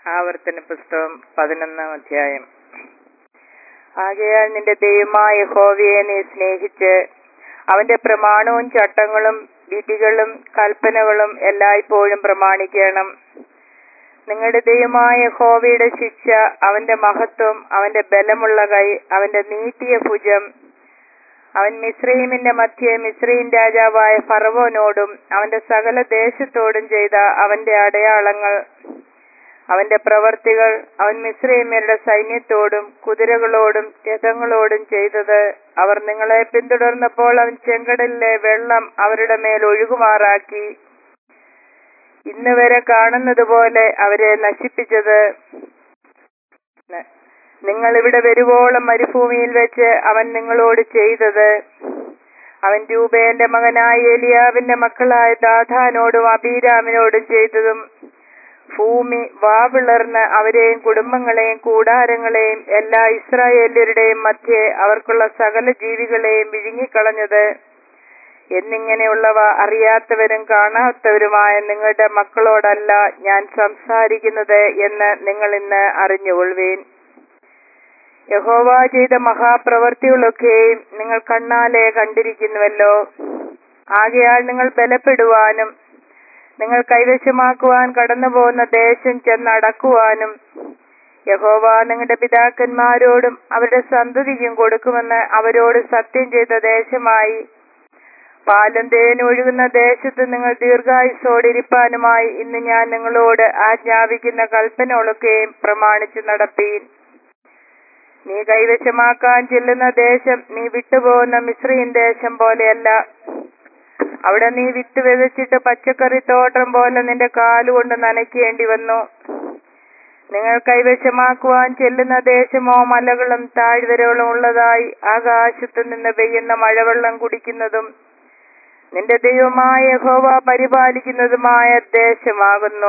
ആവർത്തന പുസ്തകം പതിനൊന്നാം അധ്യായം ആകയാൽ നിന്റെ ദൈവമായ യഹോവയെ നീ സ്നേഹിച്ച് അവന്റെ പ്രമാണവും ചട്ടങ്ങളും വിധികളും കൽപ്പനകളും എല്ലായ്പ്പോഴും പ്രമാണിക്കണം നിങ്ങളുടെ ദൈവമായ യഹോവയുടെ ശിക്ഷ അവന്റെ മഹത്വം അവന്റെ ബലമുള്ള കൈ അവന്റെ നീട്ടിയ ഭുജം അവൻ മിശ്രീമിന്റെ മധ്യേ മിശ്രീം രാജാവായ ഫറവോനോടും അവന്റെ സകല ദേശത്തോടും ചെയ്ത അവന്റെ അടയാളങ്ങൾ അവന്റെ പ്രവർത്തികൾ അവൻ മിശ്രീമ്യരുടെ സൈന്യത്തോടും കുതിരകളോടും രഥങ്ങളോടും ചെയ്തത് അവർ നിങ്ങളെ പിന്തുടർന്നപ്പോൾ അവൻ ചെങ്കടലിലെ വെള്ളം അവരുടെ മേൽ ഒഴുകുമാറാക്കി ഇന്ന് വരെ കാണുന്നത് പോലെ അവരെ നശിപ്പിച്ചത് ന- നിങ്ങൾ ഇവിടെ വരുവോളം മരുഭൂമിയിൽ വെച്ച് അവൻ നിങ്ങളോട് ചെയ്തത് അവൻ രൂപേന്റെ മകനായ ഏലിയാവിന്റെ മക്കളായ ദാഥാനോടും അബീരാമിനോടും ചെയ്തതും ഭൂമി വാവിളർന്ന് അവരെയും കുടുംബങ്ങളെയും കൂടാരങ്ങളെയും എല്ലാ ഇസ്രായേല്യരുടെയും മധ്യേ അവർക്കുള്ള സകല ജീവികളെയും വിഴുങ്ങിക്കളഞ്ഞത് എന്നിങ്ങനെയുള്ളവ അറിയാത്തവരും കാണാത്തവരുമായ നിങ്ങളുടെ മക്കളോടല്ല ഞാൻ സംസാരിക്കുന്നത് എന്ന് നിങ്ങൾ ഇന്ന് അറിഞ്ഞുകൊള്ളുവീൻ യഹോവ ചെയ്ത മഹാപ്രവർത്തികളൊക്കെയും നിങ്ങൾ കണ്ണാലെ കണ്ടിരിക്കുന്നുവല്ലോ ആകയാൽ നിങ്ങൾ ബലപ്പെടുവാനും നിങ്ങൾ കൈവശമാക്കുവാൻ കടന്നു പോകുന്ന ദേശം ചെന്നടക്കുവാനും യഹോവ നിങ്ങളുടെ പിതാക്കന്മാരോടും അവരുടെ സന്തതിക്കും കൊടുക്കുമെന്ന് അവരോട് സത്യം ചെയ്ത ദേശമായി പാലും തേനും ഒഴുകുന്ന ദേശത്ത് നിങ്ങൾ ദീർഘായുസോടിരിപ്പാനുമായി ഇന്ന് ഞാൻ നിങ്ങളോട് ആജ്ഞാപിക്കുന്ന കൽപ്പനകളൊക്കെയും പ്രമാണിച്ചു നടപ്പീൻ നീ കൈവശമാക്കാൻ ചെല്ലുന്ന ദേശം നീ വിട്ടുപോകുന്ന മിശ്രീൻ ദേശം പോലെയല്ല അവിടെ നീ വിത്ത് വിതച്ചിട്ട് പച്ചക്കറി തോട്ടം പോലെ നിന്റെ കാലുകൊണ്ട് നനയ്ക്കേണ്ടി വന്നു നിങ്ങൾ കൈവശമാക്കുവാൻ ചെല്ലുന്ന ദേശമോ മലകളും താഴ്വരകളും ഉള്ളതായി ആകാശത്തു നിന്ന് പെയ്യുന്ന മഴവെള്ളം കുടിക്കുന്നതും നിന്റെ ദൈവമായ യഹോവ പരിപാലിക്കുന്നതുമായ ദേശമാകുന്നു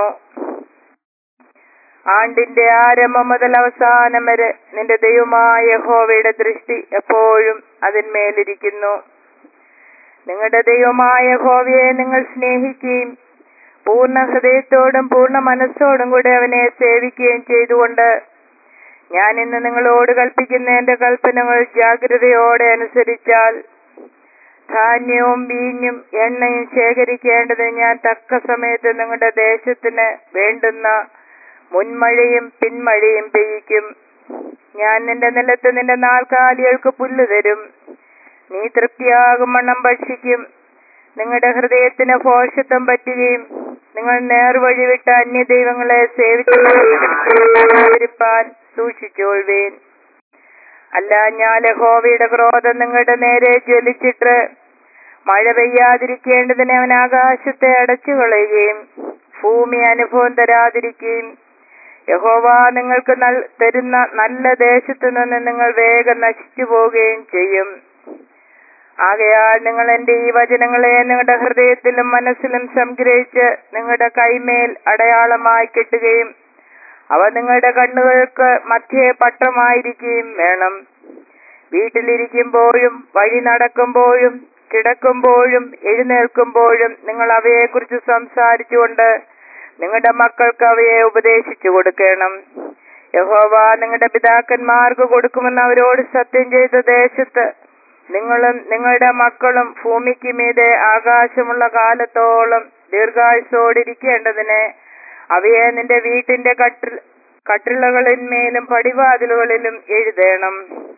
ആണ്ടിന്റെ ആരംഭം മുതൽ അവസാനം വരെ നിന്റെ ദൈവമായ യഹോവയുടെ ദൃഷ്ടി എപ്പോഴും അതിന്മേലിരിക്കുന്നു നിങ്ങളുടെ ദൈവമായ യഹോവയെ നിങ്ങൾ സ്നേഹിക്കുകയും പൂർണ്ണ ഹൃദയത്തോടും പൂർണ്ണ മനസ്സോടും കൂടെ അവനെ സേവിക്കുകയും ചെയ്തുകൊണ്ട് ഞാൻ ഇന്ന് നിങ്ങളോട് കൽപ്പിക്കുന്ന എന്റെ കൽപ്പനകൾ ജാഗ്രതയോടെ അനുസരിച്ചാൽ ധാന്യവും വീഞ്ഞും എണ്ണയും ശേഖരിക്കേണ്ടത് ഞാൻ തക്ക സമയത്ത് നിങ്ങളുടെ ദേശത്തിന് വേണ്ടുന്ന മുൻമഴയും പിന്മഴയും പെയ്യിക്കും ഞാൻ നിന്റെ നിലത്ത് നിന്റെ നാൽക്കാലികൾക്ക് പുല്ല് തരും നീ തൃപ്തിയാകും വണ്ണം ഭക്ഷിക്കും നിങ്ങളുടെ ഹൃദയത്തിന് ഭോഷത്വം പറ്റുകയും നിങ്ങൾ നേർവഴി വിട്ട അന്യ ദൈവങ്ങളെ സേവിച്ചിരിപ്പാൻ സൂക്ഷിച്ചോൾവേൻ അല്ല ഞാൻ യഹോവയുടെ ക്രോധം നിങ്ങളുടെ നേരെ ജ്വലിച്ചിട്ട് മഴ പെയ്യാതിരിക്കേണ്ടതിന് അവൻ ആകാശത്തെ അടച്ചു കളയുകയും ഭൂമി അനുഭവം തരാതിരിക്കുകയും യഹോവ നിങ്ങൾക്ക് നൽ- തരുന്ന നല്ല ദേശത്തു നിന്ന് നിങ്ങൾ വേഗം നശിച്ചു പോവുകയും ചെയ്യും ആകയാൽ നിങ്ങൾ എന്റെ ഈ വചനങ്ങളെ നിങ്ങളുടെ ഹൃദയത്തിലും മനസ്സിലും സംഗ്രഹിച്ച് നിങ്ങളുടെ കൈമേൽ അടയാളമായി കെട്ടുകയും അവ നിങ്ങളുടെ കണ്ണുകൾക്ക് മധ്യേ പട്ടമായിരിക്കുകയും വേണം വീട്ടിലിരിക്കുമ്പോഴും വഴി നടക്കുമ്പോഴും കിടക്കുമ്പോഴും എഴുന്നേൽക്കുമ്പോഴും നിങ്ങൾ അവയെക്കുറിച്ച് സംസാരിച്ചുകൊണ്ട് നിങ്ങളുടെ മക്കൾക്ക് അവയെ ഉപദേശിച്ചു കൊടുക്കണം യഹോവ നിങ്ങളുടെ പിതാക്കന്മാർക്ക് കൊടുക്കുമെന്ന് അവരോട് സത്യം ചെയ്ത ദേശത്ത് നിങ്ങളും നിങ്ങളുടെ മക്കളും ഭൂമിക്ക് മീതെ ആകാശമുള്ള കാലത്തോളം ദീർഘായുസോടിരിക്കേണ്ടതിന് അവയെ നിന്റെ വീട്ടിന്റെ കട്ടിൽ കട്ടിളകളിന്മേലും പടിവാതിലുകളിലും എഴുതേണം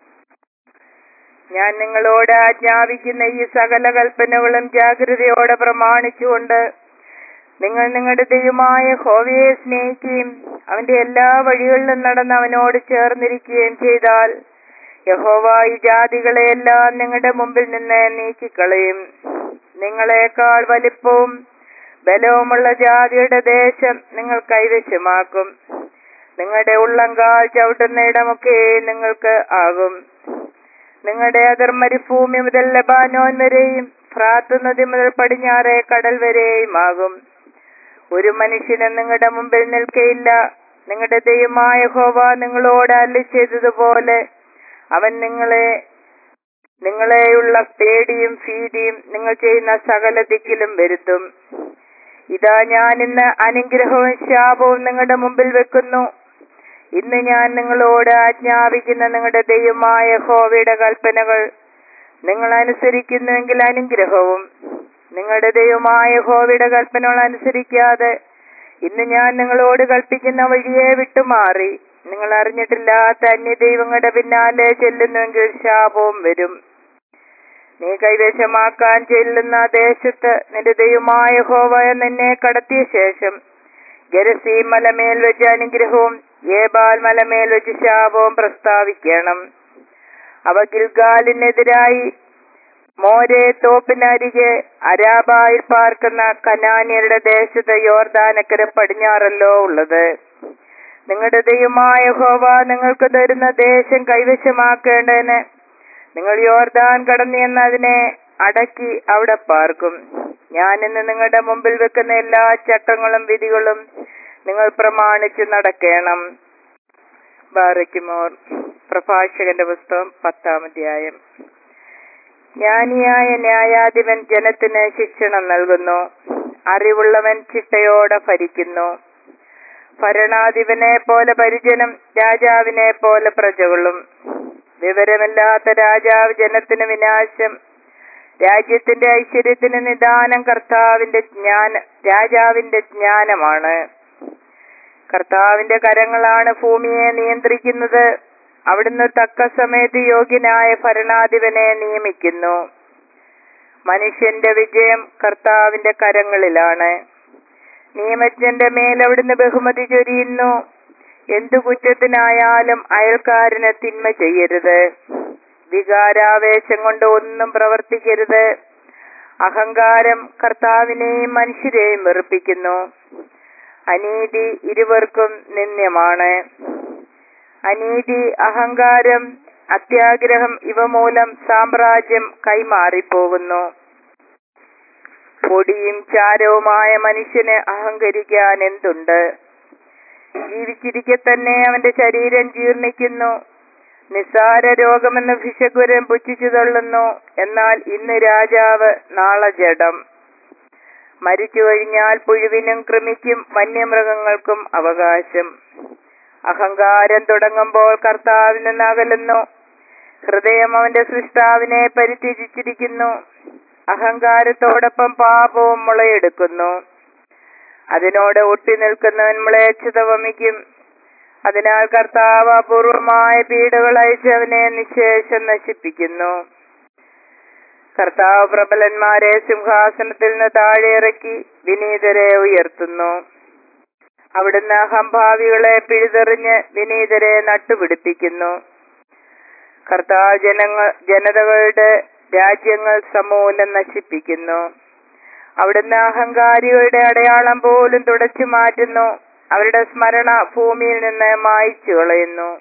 ഞാൻ നിങ്ങളോട് ആജ്ഞാപിക്കുന്ന ഈ സകല കൽപ്പനകളും ജാഗ്രതയോടെ പ്രമാണിച്ചുകൊണ്ട് നിങ്ങൾ നിങ്ങളുടെ ദൈവമായ ഹോവയെ സ്നേഹിക്കുകയും അവന്റെ എല്ലാ വഴികളിലും നടന്ന് അവനോട് ചേർന്നിരിക്കുകയും ചെയ്താൽ യഹോവ ഈ ജാതികളെയെല്ലാം നിങ്ങളുടെ മുമ്പിൽ നിന്ന് നീക്കിക്കളയും നിങ്ങളെക്കാൾ വലിപ്പവും ബലവുമുള്ള ജാതിയുടെ ദേശം നിങ്ങൾ കൈവശമാക്കും നിങ്ങളുടെ ഉള്ളങ്കാൽ ചവിട്ടുന്ന ഇടമൊക്കെ നിങ്ങൾക്ക് ആകും നിങ്ങളുടെ അതിർ മരുഭൂമി മുതൽ ലബാനോൻ വരെയും ഫ്രാത്ത് നദി മുതൽ പടിഞ്ഞാറെ കടൽ വരെയും ആകും ഒരു മനുഷ്യനും നിങ്ങളുടെ മുമ്പിൽ നിൽക്കയില്ല നിങ്ങളുടെ ദൈവമായ ഹോവ നിങ്ങളോട് അല്ലി ചെയ്തതുപോലെ അവൻ നിങ്ങളെ നിങ്ങളെയുള്ള പേടിയും ഭീതിയും നിങ്ങൾ ചെയ്യുന്ന സകല ദിക്കിലും വരുത്തും ഇതാ ഞാൻ ഇന്ന് അനുഗ്രഹവും ശാപവും നിങ്ങളുടെ മുമ്പിൽ വെക്കുന്നു ഇന്ന് ഞാൻ നിങ്ങളോട് ആജ്ഞാപിക്കുന്ന നിങ്ങളുടെ ദൈവമായ ഹോവയുടെ കൽപ്പനകൾ നിങ്ങൾ അനുസരിക്കുന്നുവെങ്കിൽ അനുഗ്രഹവും നിങ്ങളുടെ ദൈവമായ ഹോവയുടെ കൽപ്പനകൾ അനുസരിക്കാതെ ഇന്ന് ഞാൻ നിങ്ങളോട് കൽപ്പിക്കുന്ന വഴിയെ വിട്ടുമാറി നിങ്ങൾ അറിഞ്ഞിട്ടില്ലാത്ത അന്യ ദൈവങ്ങളുടെ പിന്നാലെ ചെല്ലുന്നുവെങ്കിൽ ശാപവും വരും നീ കൈവശമാക്കാൻ ചെല്ലുന്ന ദേശത്ത് നിന്റെ ദൈവമായ ഹോവ നിന്നെ കടത്തിയ ശേഷം ഗരസി മലമേൽ വെച്ച് അനുഗ്രഹവും ഏബാൽ മലമേൽ വെച്ച് ശാപവും പ്രസ്താവിക്കണം അവ ഗിൽഗാലിനെതിരായി മോരെ തോപ്പിനരികെ അരാബായിൽ പാർക്കുന്ന കനാന്യരുടെ ദേശത്ത് യോർദാനക്കര പടിഞ്ഞാറല്ലോ ഉള്ളത് നിങ്ങളുടെ ദൈവമായ ഹോവ നിങ്ങൾക്ക് തരുന്ന ദേശം കൈവശമാക്കേണ്ടതിന് നിങ്ങൾ യോർദാൻ കടന്നു എന്ന് അതിനെ അടക്കി അവിടെ പാർക്കും ഞാൻ ഇന്ന് നിങ്ങളുടെ മുമ്പിൽ വെക്കുന്ന എല്ലാ ചട്ടങ്ങളും വിധികളും നിങ്ങൾ പ്രമാണിച്ച് നടക്കണം ബാറയ്ക്കുമോർ പ്രഭാഷകന്റെ പുസ്തകം പത്താം അധ്യായം ജ്ഞാനിയായ ന്യായാധിപൻ ജനത്തിന് ശിക്ഷണം നൽകുന്നു അറിവുള്ളവൻ ചിട്ടയോടെ ഭരിക്കുന്നു ഭരണാധിപനെ പോലെ പരിജനം രാജാവിനെ പോലെ പ്രജകളും വിവരമില്ലാത്ത രാജാവ് ജനത്തിന് വിനാശം രാജ്യത്തിന്റെ ഐശ്വര്യത്തിന് നിദാനം കർത്താവിന്റെ ജ്ഞാന രാജാവിന്റെ ജ്ഞാനമാണ് കർത്താവിന്റെ കരങ്ങളാണ് ഭൂമിയെ നിയന്ത്രിക്കുന്നത് അവിടുന്ന് തക്ക സമയത്ത് യോഗ്യനായ ഭരണാധിപനെ നിയമിക്കുന്നു മനുഷ്യന്റെ വിജയം കർത്താവിന്റെ കരങ്ങളിലാണ് നിയമജ്ഞന്റെ മേൽ അവിടുന്ന് ബഹുമതി ചൊരിയുന്നു എന്തു കുറ്റത്തിനായാലും അയൽക്കാരന് തിന്മ ചെയ്യരുത് വികാരാവേശം കൊണ്ട് ഒന്നും പ്രവർത്തിക്കരുത് അഹങ്കാരം കർത്താവിനെയും മനുഷ്യരെയും വെറുപ്പിക്കുന്നു അനീതി ഇരുവർക്കും നിന്ദ്യമാണ് അനീതി അഹങ്കാരം അത്യാഗ്രഹം ഇവ മൂലം സാമ്രാജ്യം കൈമാറിപ്പോകുന്നു പൊടിയും ചാരവുമായ മനുഷ്യന് അഹങ്കരിക്കാൻ എന്തുണ്ട് ജീവിച്ചിരിക്കെ തന്നെ അവന്റെ ശരീരം ജീർണിക്കുന്നു നിസ്സാര രോഗമെന്ന് ഭിഷകുരം പുച്ഛിച്ചു തള്ളുന്നു എന്നാൽ ഇന്ന് രാജാവ് നാളെ ജഡം മരിച്ചു കഴിഞ്ഞാൽ പുഴുവിനും കൃമിക്കും വന്യമൃഗങ്ങൾക്കും അവകാശം അഹങ്കാരം തുടങ്ങുമ്പോൾ കർത്താവിൽ നിന്ന് അകലുന്നു ഹൃദയം അവന്റെ സൃഷ്ടാവിനെ പരിത്യജിച്ചിരിക്കുന്നു അഹങ്കാരത്തോടൊപ്പം പാപവും മുളയെടുക്കുന്നു അതിനോട് ഒട്ടി നിൽക്കുന്നവൻ മുളയച്ഛത വമിക്കും അതിനാൽ കർത്താവ് അപൂർവമായ പീഡകൾ അയച്ച് അവനെ നിശേഷം നശിപ്പിക്കുന്നു കർത്താവ് പ്രബലന്മാരെ സിംഹാസനത്തിൽ നിന്ന് താഴെ ഇറക്കി വിനീതരെ ഉയർത്തുന്നു അവിടുന്ന് അഹംഭാവികളെ പിഴുതെറിഞ്ഞ് വിനീതരെ നട്ടുപിടിപ്പിക്കുന്നു കർത്താവ് ജനങ്ങൾ ജനതകളുടെ രാജ്യങ്ങൾ സമൂലം നശിപ്പിക്കുന്നു അവിടുന്ന് അഹങ്കാരികളുടെ അടയാളം പോലും തുടച്ചു മാറ്റുന്നു അവരുടെ സ്മരണ ഭൂമിയിൽ നിന്ന് മായിച്ചു കളയുന്നു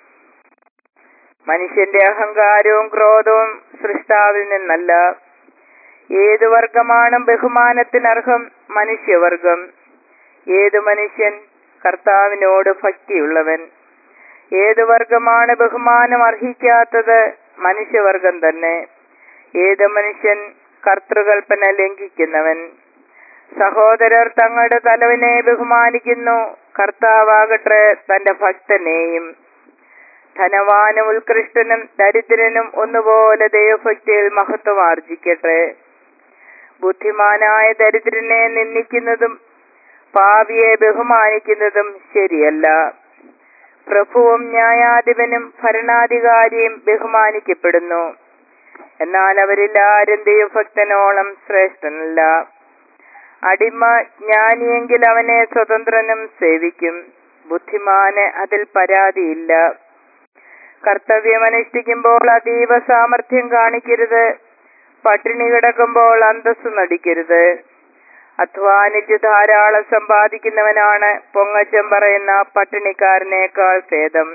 മനുഷ്യന്റെ അഹങ്കാരവും ക്രോധവും സൃഷ്ടാവിൽ നിന്നല്ല ഏതു വർഗമാണ് ബഹുമാനത്തിനർഹം മനുഷ്യവർഗം ഏതു മനുഷ്യൻ കർത്താവിനോട് ഭക്തിയുള്ളവൻ ഏതു വർഗമാണ് ബഹുമാനം അർഹിക്കാത്തത് മനുഷ്യവർഗം തന്നെ ഏത് മനുഷ്യൻ കർത്തൃകൽപ്പന ലംഘിക്കുന്നവൻ സഹോദരർ തങ്ങളുടെ തലവനെ ബഹുമാനിക്കുന്നു കർത്താവാകട്ടെ തന്റെ ഭക്തനെയും ധനവാനും ഉത്കൃഷ്ടനും ദരിദ്രനും ഒന്നുപോലെ ദൈവഭക്തിയിൽ മഹത്വം ആർജിക്കട്ടെ ബുദ്ധിമാനായ ദരിദ്രനെ നിന്ദിക്കുന്നതും പാവിയെ ബഹുമാനിക്കുന്നതും ശരിയല്ല പ്രഭുവും ന്യായാധിപനും ഭരണാധികാരിയും ബഹുമാനിക്കപ്പെടുന്നു എന്നാൽ അവരിൽ ആരും ദൈവഭക്തനോളം ശ്രേഷ്ഠനല്ല അടിമ ജ്ഞാനിയെങ്കിൽ അവനെ സ്വതന്ത്രനും സേവിക്കും ബുദ്ധിമാന് അതിൽ പരാതിയില്ല കർത്തവ്യമനുഷ്ഠിക്കുമ്പോൾ അതീവ സാമർഥ്യം കാണിക്കരുത് പട്ടിണി കിടക്കുമ്പോൾ അന്തസ് നടിക്കരുത് അധ്വാനിച്ച് ധാരാളം സമ്പാദിക്കുന്നവനാണ് പൊങ്ങച്ചം പറയുന്ന പട്ടിണിക്കാരനേക്കാൾ ഭേദം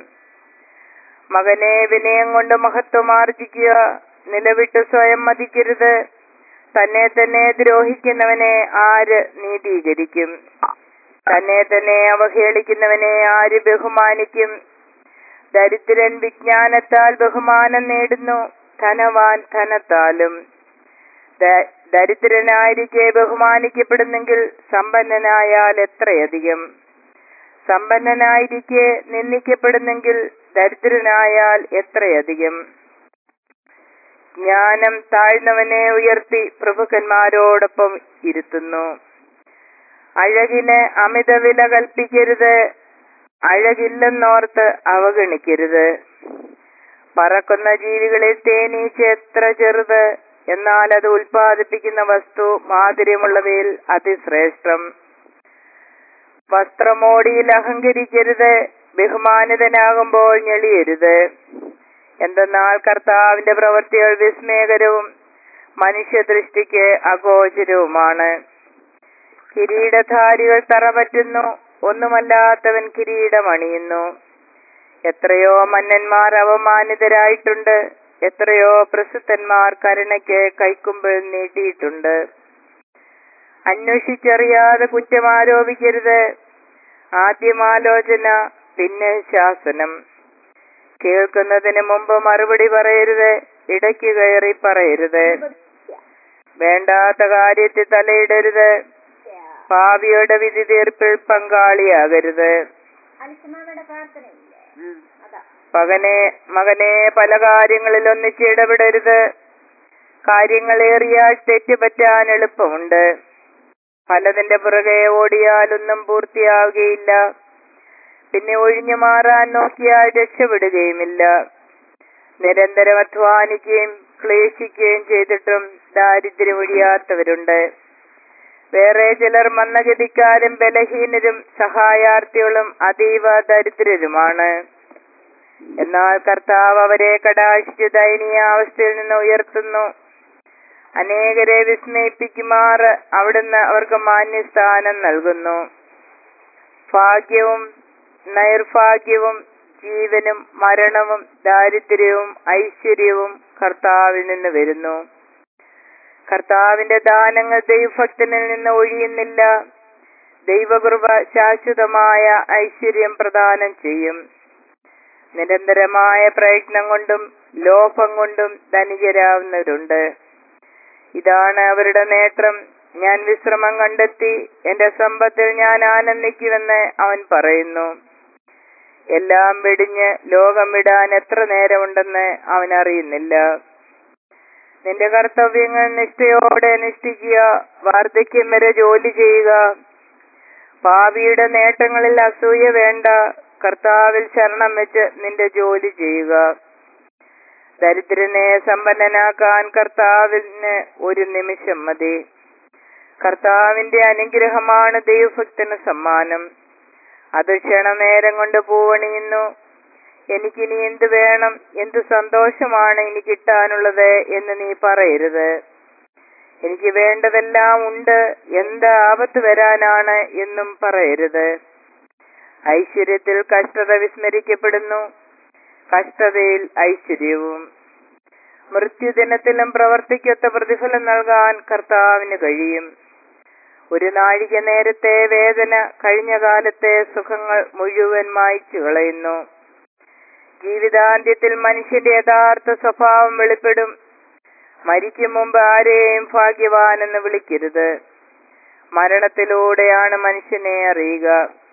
മകനെ വിനയം കൊണ്ട് മഹത്വം ആർജിക്കുക നിലവിട്ട് സ്വയം മതിക്കരുത് തന്നെ തന്നെ ദ്രോഹിക്കുന്നവനെ ആര് നീതീകരിക്കും തന്നെ തന്നെ അവഹേളിക്കുന്നവനെ ആര് ബഹുമാനിക്കും ദരിദ്രൻ വിജ്ഞാനത്താൽ ബഹുമാനം നേടുന്നു ധനവാൻ ധനത്താലും ദരിദ്രനായിരിക്കെ ബഹുമാനിക്കപ്പെടുന്നെങ്കിൽ സമ്പന്നനായാൽ എത്രയധികം സമ്പന്നനായിരിക്കെ നിന്ദിക്കപ്പെടുന്നെങ്കിൽ ദരിദ്രനായാൽ എത്രയധികം ജ്ഞാനം താഴ്ന്നവനെ ഉയർത്തി പ്രഭുക്കന്മാരോടൊപ്പം ഇരുത്തുന്നു അഴകിന് അമിത വില കൽപ്പിക്കരുത് അഴകില്ലെന്നോർത്ത് അവഗണിക്കരുത് പറക്കുന്ന ജീവികളിൽ തേനീച്ച എത്ര ചെറുത് എന്നാൽ അത് ഉൽപ്പാദിപ്പിക്കുന്ന വസ്തു മാധുര്യമുള്ളവയിൽ അതിശ്രേഷ്ഠം വസ്ത്രമോടിയിൽ അഹങ്കരിക്കരുത് ബഹുമാനിതനാകുമ്പോൾ ഞെളിയരുത് എന്തെന്നാൽ കർത്താവിന്റെ പ്രവൃത്തികൾ വിസ്മയകരവും മനുഷ്യദൃഷ്ടിക്ക് അഗോചരവുമാണ് കിരീടധാരികൾ തറപറ്റുന്നു ഒന്നുമല്ലാത്തവൻ കിരീടമണിയുന്നു എത്രയോ മന്നന്മാർ അവമാനിതരായിട്ടുണ്ട് എത്രയോ പ്രസിദ്ധന്മാർ കരുണയ്ക്ക് കൈക്കുമ്പിൾ നീട്ടിയിട്ടുണ്ട് അന്വേഷിച്ചറിയാതെ കുറ്റം ആരോപിക്കരുത് ആദ്യം ആലോചന പിന്നെ ശാസനം കേൾക്കുന്നതിന് മുമ്പ് മറുപടി പറയരുത് ഇടയ്ക്ക് കയറി പറയരുത് വേണ്ടാത്ത കാര്യത്തിൽ തലയിടരുത് ഭാവിയുടെ വിധി തീർപ്പിൽ പങ്കാളിയാകരുത് അലിസമാരുടെ പ്രാർത്ഥനയില്ലേ അതാ മകനെ മകനെ പല കാര്യങ്ങളിൽ ഒന്നിച്ച് ഇടപെടരുത് കാര്യങ്ങളേറിയാൽ തെറ്റുപറ്റാൻ എളുപ്പമുണ്ട് പലതിന്റെ പുറകെ ഓടിയാലൊന്നും പൂർത്തിയാവുകയില്ല പിന്നെ ഒഴിഞ്ഞു മാറാൻ നോക്കിയാൽ രക്ഷപ്പെടുകയുമില്ല നിരന്തരം അധ്വാനിക്കുകയും ക്ലേശിക്കുകയും ചെയ്തിട്ടും ദാരിദ്ര്യം ഒഴിയാത്തവരുണ്ട് വേറെ ചിലർ മന്ദഗതിക്കാരും ബലഹീനരും സഹായാർത്ഥികളും അതീവ ദരിദ്രരുമാണ് എന്നാൽ കർത്താവ് അവരെ കടാശിച്ച് ദയനീയാവസ്ഥയിൽ നിന്ന് ഉയർത്തുന്നു അനേകരെ വിസ്മയിപ്പിക്കുമാർ അവിടുന്ന് അവർക്ക് മാന്യസ്ഥാനം നൽകുന്നു ഭാഗ്യവും നൈർഭാഗ്യവും ജീവനും മരണവും ദാരിദ്ര്യവും ഐശ്വര്യവും കർത്താവിൽ നിന്ന് വരുന്നു കർത്താവിന്റെ ദാനങ്ങൾ ദൈവഭക്തനിൽ നിന്ന് ഒഴിയുന്നില്ല ദൈവകൃപ ശാശ്വതമായ ഐശ്വര്യം പ്രദാനം ചെയ്യും നിരന്തരമായ പ്രയത്നം കൊണ്ടും ലോഭം കൊണ്ടും ധനികരാവുന്നവരുണ്ട് ഇതാണ് അവരുടെ നേത്രം ഞാൻ വിശ്രമം കണ്ടെത്തി എന്റെ സമ്പത്തിൽ ഞാൻ ആനന്ദിക്കുമെന്ന് അവൻ പറയുന്നു എല്ലാം വെടിഞ്ഞ് ലോകം വിടാൻ എത്ര നേരമുണ്ടെന്ന് അവൻ അറിയുന്നില്ല നിന്റെ കർത്തവ്യങ്ങൾ നിഷ്ഠയോടെ അനുഷ്ഠിക്കുക വാർദ്ധക്യം വരെ ജോലി ചെയ്യുക ഭാവിയുടെ നേട്ടങ്ങളിൽ അസൂയ വേണ്ട കർത്താവിൽ ശരണം വെച്ച് നിന്റെ ജോലി ചെയ്യുക ദരിദ്രനെ സമ്പന്നനാക്കാൻ കർത്താവിന് ഒരു നിമിഷം മതി കർത്താവിന്റെ അനുഗ്രഹമാണ് ദൈവഭക്തന് സമ്മാനം അത് ക്ഷണനേരം കൊണ്ട് പൂവണിയുന്നു എനിക്കിനി എന്ത് വേണം എന്ത് സന്തോഷമാണ് ഇനി കിട്ടാനുള്ളത് എന്ന് നീ പറയരുത് എനിക്ക് വേണ്ടതെല്ലാം ഉണ്ട് എന്ത് ആപത്ത് വരാനാണ് എന്നും പറയരുത് ഐശ്വര്യത്തിൽ കഷ്ടത വിസ്മരിക്കപ്പെടുന്നു കഷ്ടതയിൽ ഐശ്വര്യവും മൃത്യുദിനത്തിലും പ്രവർത്തിക്കൊത്ത പ്രതിഫലം നൽകാൻ കർത്താവിന് കഴിയും ഒരു നാഴിക നേരത്തെ വേദന കഴിഞ്ഞ കാലത്തെ സുഖങ്ങൾ മുഴുവൻ മായ്ച്ചു കളയുന്നു ജീവിതാന്ത്യത്തിൽ മനുഷ്യന്റെ യഥാർത്ഥ സ്വഭാവം വെളിപ്പെടും മരിക്കും മുമ്പ് ആരെയും ഭാഗ്യവാനെന്ന് വിളിക്കരുത് മരണത്തിലൂടെയാണ് മനുഷ്യനെ അറിയുക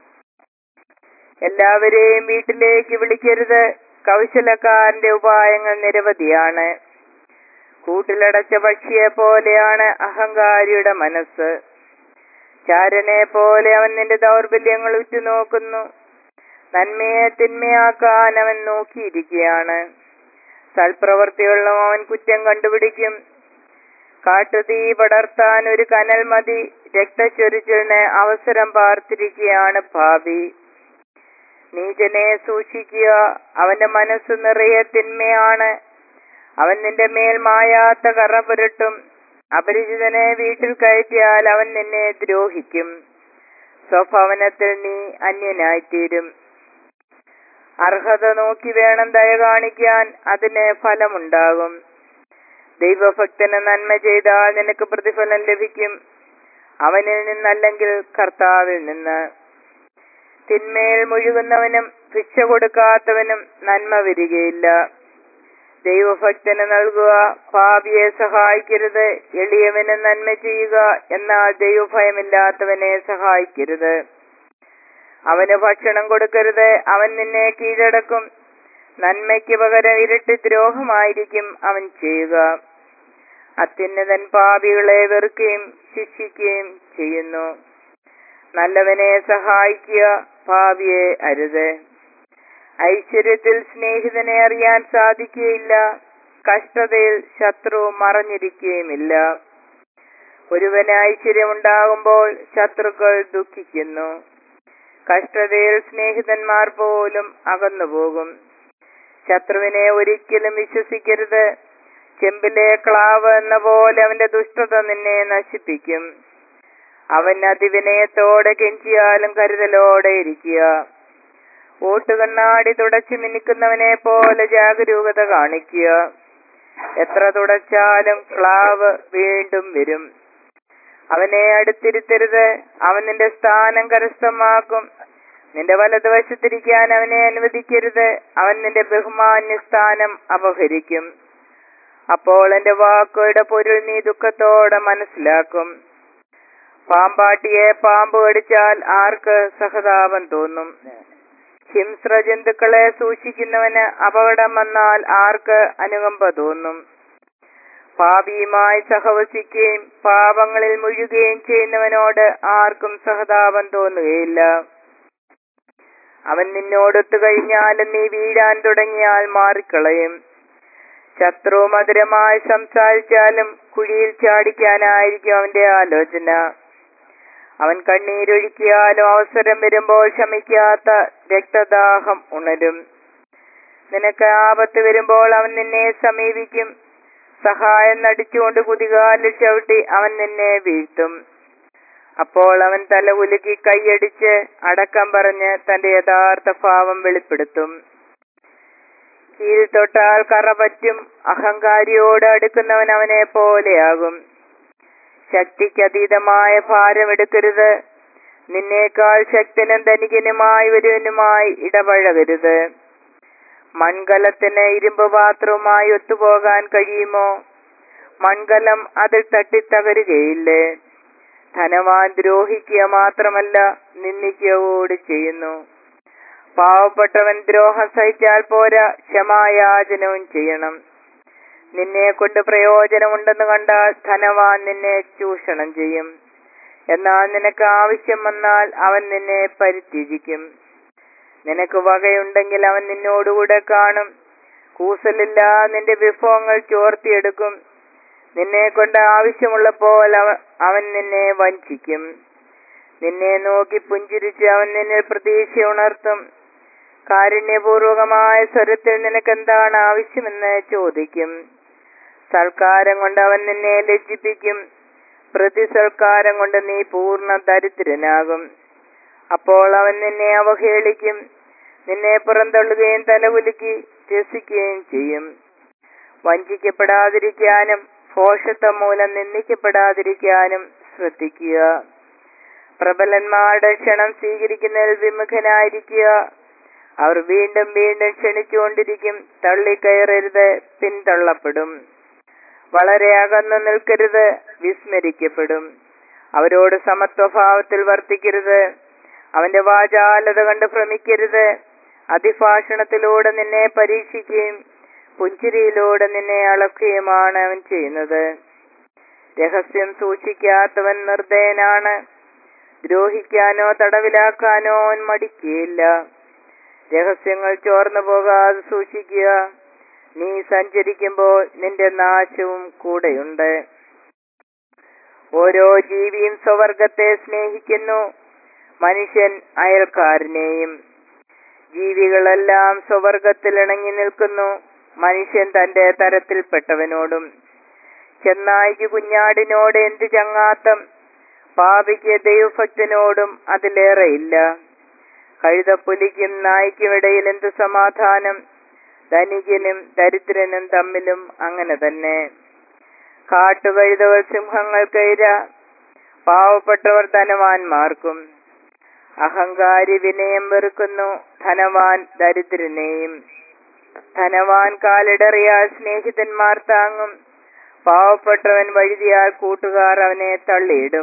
എല്ലാവരെയും വീട്ടിലേക്ക് വിളിക്കരുത് കൗശലക്കാരന്റെ ഉപായങ്ങൾ നിരവധിയാണ് കൂട്ടിലടച്ച പക്ഷിയെ പോലെയാണ് അഹങ്കാരിയുടെ മനസ്സ് ചാരനെ പോലെ അവൻ നിന്റെ ദൗർബല്യങ്ങൾ ഉറ്റുനോക്കുന്നു നന്മയെ തിന്മയാക്കാൻ അവൻ നോക്കിയിരിക്കുകയാണ് സൽപ്രവർത്തികളിലും അവൻ കുറ്റം കണ്ടുപിടിക്കും കാട്ടുതീ പടർത്താൻ ഒരു കനൽ മതി രക്തച്ചൊരിച്ചിലിന് അവസരം പാർത്തിരിക്കുകയാണ് ഭാവി നീചനെ സൂക്ഷിക്കുക അവന്റെ മനസ്സ് നിറയെ തിന്മയാണ് അവൻ നിന്റെ മേൽ മായാത്ത കറ പുരട്ടും അപരിചിതനെ വീട്ടിൽ കയറ്റിയാൽ അവൻ നിന്നെ ദ്രോഹിക്കും സ്വഭവനത്തിൽ നീ അന്യനായിത്തീരും അർഹത നോക്കി വേണം ദയ കാണിക്കാൻ അതിന് ഫലമുണ്ടാകും ദൈവഭക്തന് നന്മ ചെയ്താൽ നിനക്ക് പ്രതിഫലം ലഭിക്കും അവനിൽ നിന്നല്ലെങ്കിൽ കർത്താവിൽ നിന്ന് തിന്മയിൽ മുഴുകുന്നവനും ഭിക്ഷ കൊടുക്കാത്തവനും നന്മ വരികയില്ല ദൈവഭക്തന് നൽകുക പാപിയെ സഹായിക്കരുത് എളിയവന് നന്മ ചെയ്യുക എന്നാൽ ദൈവഭയമില്ലാത്തവനെ സഹായിക്കരുത് അവന് ഭക്ഷണം കൊടുക്കരുത് അവൻ നിന്നെ കീഴടക്കും നന്മയ്ക്ക് പകരം ഇരട്ടി ദ്രോഹമായിരിക്കും അവൻ ചെയ്യുക അത്യുന്നതൻ പാപികളെ വെറുക്കുകയും ശിക്ഷിക്കുകയും ചെയ്യുന്നു നല്ലവനെ സഹായിക്കുക പാപിയെ അരുത് ഐശ്വര്യത്തിൽ സ്നേഹിതനെ അറിയാൻ സാധിക്കുകയില്ല കഷ്ടതയിൽ ശത്രു മറഞ്ഞിരിക്കുകയുമില്ല ഒരുവന് ഐശ്വര്യമുണ്ടാകുമ്പോൾ ശത്രുക്കൾ ദുഃഖിക്കുന്നു കഷ്ടതയിൽ സ്നേഹിതന്മാർ പോലും അകന്നുപോകും ശത്രുവിനെ ഒരിക്കലും വിശ്വസിക്കരുത് ചെമ്പിലെ ക്ലാവ് എന്ന പോലെ അവന്റെ ദുഷ്ടത നിന്നെ നശിപ്പിക്കും അവൻ അതിവിനയത്തോടെ കെഞ്ചിയാലും കരുതലോടെ ഇരിക്കുക ഓട്ടുകണ്ണാടി തുടച്ചു മിനുക്കുന്നവനെ പോലെ ജാഗരൂകത കാണിക്കുക എത്ര തുടച്ചാലും ക്ലാവ് വീണ്ടും വരും അവനെ അടുത്തിരുത്തരുത് അവൻ നിന്റെ സ്ഥാനം കരസ്ഥമാക്കും നിന്റെ വലതുവശത്തിരിക്കാൻ അവനെ അനുവദിക്കരുത് അവൻ നിന്റെ ബഹുമാന്യ സ്ഥാനം അപഹരിക്കും അപ്പോൾ എന്റെ വാക്കുകളുടെ പൊരുൾ നീ ദുഃഖത്തോടെ മനസ്സിലാക്കും പാമ്പാട്ടിയെ പാമ്പ് കടിച്ചാൽ ആർക്ക് സഹതാപം തോന്നും ഹിംസ്ര ജന്തുക്കളെ സൂക്ഷിക്കുന്നവന് അപകടം വന്നാൽ ആർക്ക് അനുകമ്പ തോന്നും പാപിയുമായി സഹവസിക്കുകയും പാപങ്ങളിൽ മുഴുകുകയും ചെയ്യുന്നവനോട് ആർക്കും സഹതാപം തോന്നുകയില്ല അവൻ നിന്നോടൊത്തു കഴിഞ്ഞാലും നീ വീഴാൻ തുടങ്ങിയാൽ മാറിക്കളയും ശത്രു മധുരമായി സംസാരിച്ചാലും കുഴിയിൽ ചാടിക്കാനായിരിക്കും അവന്റെ ആലോചന അവൻ കണ്ണീരൊഴുക്കിയാലും അവസരം വരുമ്പോൾ ശമിക്കാത്ത രക്തദാഹം ഉണരും നിനക്ക് ആപത്ത് വരുമ്പോൾ അവൻ നിന്നെ സമീപിക്കും സഹായം നടിച്ചുകൊണ്ട് കുതികാലിൽ ചവിട്ടി അവൻ നിന്നെ വീഴ്ത്തും അപ്പോൾ അവൻ തല ഉലുക്കി കൈയടിച്ച് അടക്കം പറഞ്ഞ് തന്റെ യഥാർത്ഥ ഭാവം വെളിപ്പെടുത്തും കീഴിൽ തൊട്ടാൽ കറ പറ്റും അഹങ്കാരിയോട് അടുക്കുന്നവൻ അവനെ പോലെയാകും ശക്തിക്കതീതമായ ഭാരമെടുക്കരുത് നിന്നേക്കാൾ ശക്തനും ധനികനുമായി ഒരുവനുമായി ഇടപഴകരുത് മൺകലത്തിന് ഇരുമ്പ് പാത്രവുമായി ഒത്തുപോകാൻ കഴിയുമോ മൺകലം അതിൽ തട്ടിത്തകരുകയില്ലേ ധനവാൻ ദ്രോഹിക്കുക മാത്രമല്ല നിന്ദിക്കുക കൂടി ചെയ്യുന്നു പാവപ്പെട്ടവൻ ദ്രോഹം സഹിച്ചാൽ പോരാ ക്ഷമായാചനവും ചെയ്യണം നിന്നെ കൊണ്ട് പ്രയോജനമുണ്ടെന്ന് കണ്ടാൽ ധനവാൻ നിന്നെ ചൂഷണം ചെയ്യും എന്നാൽ നിനക്ക് ആവശ്യം വന്നാൽ അവൻ നിന്നെ പരിത്യജിക്കും നിനക്ക് വകയുണ്ടെങ്കിൽ അവൻ നിന്നോടുകൂടെ കാണും കൂസലില്ല നിന്റെ വിഭവങ്ങൾ ചോർത്തിയെടുക്കും നിന്നെ കൊണ്ട് ആവശ്യമുള്ളപ്പോൾ അവ- അവൻ നിന്നെ വഞ്ചിക്കും നിന്നെ നോക്കി പുഞ്ചിരിച്ച് അവൻ നിന്നിൽ പ്രതീക്ഷ ഉണർത്തും കാരുണ്യപൂർവകമായ സ്വരത്തിൽ നിനക്ക് എന്താണ് ആവശ്യമെന്ന് ചോദിക്കും സൽക്കാരം കൊണ്ട് അവൻ നിന്നെ ലജ്ജിപ്പിക്കും പ്രതിസൽക്കാരം കൊണ്ട് നീ പൂർണ്ണ ദരിദ്രനാകും അപ്പോൾ അവൻ നിന്നെ അവഹേളിക്കും നിന്നെ പുറന്തള്ളുകയും തലകുലുക്കി രസിക്കുകയും ചെയ്യും വഞ്ചിക്കപ്പെടാതിരിക്കാനും ഭോഷത്വം മൂലം നിന്ദിക്കപ്പെടാതിരിക്കാനും ശ്രദ്ധിക്കുക പ്രബലന്മാരുടെ ക്ഷണം സ്വീകരിക്കുന്നതിൽ വിമുഖനായിരിക്കുക അവർ വീണ്ടും വീണ്ടും ക്ഷണിച്ചുകൊണ്ടിരിക്കും തള്ളിക്കയറരുത് പിന്തള്ളപ്പെടും വളരെ അകന്നു നിൽക്കരുത് വിസ്മരിക്കപ്പെടും അവരോട് സമത്വഭാവത്തിൽ വർത്തിക്കരുത് അവന്റെ വാചാലത കണ്ട് ഭ്രമിക്കരുത് അതിഭാഷണത്തിലൂടെ നിന്നെ പരീക്ഷിക്കുകയും പുഞ്ചിരിയിലൂടെ നിന്നെ അളക്കുകയുമാണ് അവൻ ചെയ്യുന്നത് രഹസ്യം സൂക്ഷിക്കാത്തവൻ നിർദ്ദയനാണ് ദ്രോഹിക്കാനോ തടവിലാക്കാനോ അവൻ മടിക്കുകയില്ല രഹസ്യങ്ങൾ ചോർന്നു പോകാതെ സൂക്ഷിക്കുക നീ സഞ്ചരിക്കുമ്പോൾ നിന്റെ നാശവും കൂടെയുണ്ട് ഓരോ ജീവിയും സ്വവർഗത്തെ സ്നേഹിക്കുന്നു മനുഷ്യൻ അയൽക്കാരനെയും ജീവികളെല്ലാം സ്വവർഗത്തിൽ ഇണങ്ങി നിൽക്കുന്നു മനുഷ്യൻ തന്റെ തരത്തിൽപ്പെട്ടവനോടും ചെന്നായിക്ക് കുഞ്ഞാടിനോട് എന്ത് ചങ്ങാത്തം പാപിക്ക് ദൈവഭക്തനോടും അതിലേറെയില്ല കഴുതപ്പുലിക്കും നായ്ക്കും ഇടയിൽ എന്ത് സമാധാനം ധനികനും ദരിദ്രനും തമ്മിലും അങ്ങനെ തന്നെ കാട്ടുകഴുതകൾ സിംഹങ്ങൾക്ക് ഇര പാവപ്പെട്ടവർ ധനവാന്മാർക്കും അഹങ്കാരി വിനയം വെറുക്കുന്നു ധനവാൻ ദരിദ്രനെയും ധനവാൻ കാലിടറിയാൽ സ്നേഹിതന്മാർ താങ്ങും പാവപ്പെട്ടവൻ വഴുതിയാൽ കൂട്ടുകാർ അവനെ തള്ളിയിടും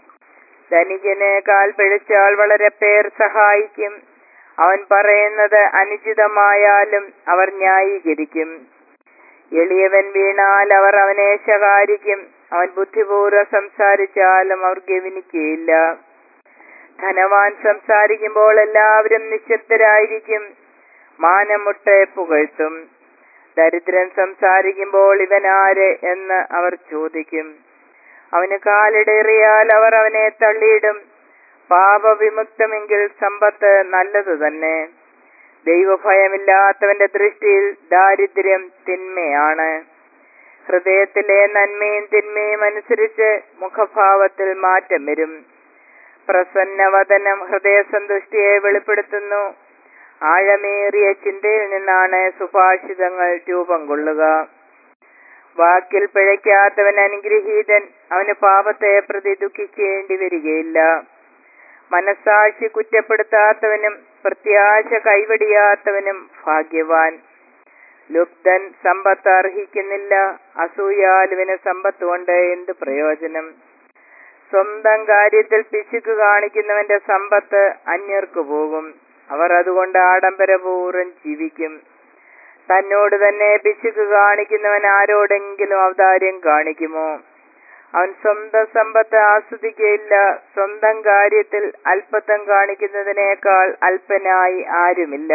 ധനികന് കാൽ പിഴച്ചാൽ വളരെ പേർ സഹായിക്കും അവൻ പറയുന്നത് അനുചിതമായാലും അവർ ന്യായീകരിക്കും എളിയവൻ വീണാൽ അവർ അവനെ ശകാരിക്കും അവൻ ബുദ്ധിപൂർവ്വം സംസാരിച്ചാലും അവർ ഗവനിക്കുകയില്ല ധനവാൻ സംസാരിക്കുമ്പോൾ എല്ലാവരും നിശബ്ദരായിരിക്കും മാനമുട്ടെ പുകഴ്ത്തും ദരിദ്രൻ സംസാരിക്കുമ്പോൾ ഇവൻ ആര് എന്ന് അവർ ചോദിക്കും അവന് കാലിടേറിയാൽ അവർ അവനെ തള്ളിയിടും പാപവിമുക്തമെങ്കിൽ സമ്പത്ത് നല്ലതു തന്നെ ദൈവഭയമില്ലാത്തവന്റെ ദൃഷ്ടിയിൽ ദാരിദ്ര്യം തിന്മയാണ് ഹൃദയത്തിലെ നന്മയും തിന്മയും അനുസരിച്ച് മുഖഭാവത്തിൽ മാറ്റം വരും പ്രസന്നവദനം ഹൃദയസന്തുഷ്ടിയെ വെളിപ്പെടുത്തുന്നു ആഴമേറിയ ചിന്തയിൽ നിന്നാണ് സുഭാഷിതങ്ങൾ രൂപം കൊള്ളുക വാക്കിൽ പിഴയ്ക്കാത്തവൻ അനുഗ്രഹീതൻ അവന് പാപത്തെ പ്രതി ദുഃഖിക്കേണ്ടി വരികയില്ല മനസാക്ഷി കുറ്റപ്പെടുത്താത്തവനും പ്രത്യാശ കൈവടിയാത്തവനും ഭാഗ്യവാൻ ലുബ്ധൻ സമ്പത്ത് അർഹിക്കുന്നില്ല അസൂയാലുവിന് സമ്പത്ത് കൊണ്ട് എന്ത് പ്രയോജനം സ്വന്തം കാര്യത്തിൽ പിശുക്ക് കാണിക്കുന്നവന്റെ സമ്പത്ത് അന്യർക്ക് പോകും അവർ അതുകൊണ്ട് ആഡംബരപൂർവ്വം ജീവിക്കും തന്നോട് തന്നെ പിശുക്ക് കാണിക്കുന്നവൻ ആരോടെങ്കിലും ഔദാര്യം കാണിക്കുമോ അവൻ സ്വന്തം സമ്പത്ത് ആസ്വദിക്കുകയില്ല സ്വന്തം കാര്യത്തിൽ അല്പത്വം കാണിക്കുന്നതിനേക്കാൾ അല്പനായി ആരുമില്ല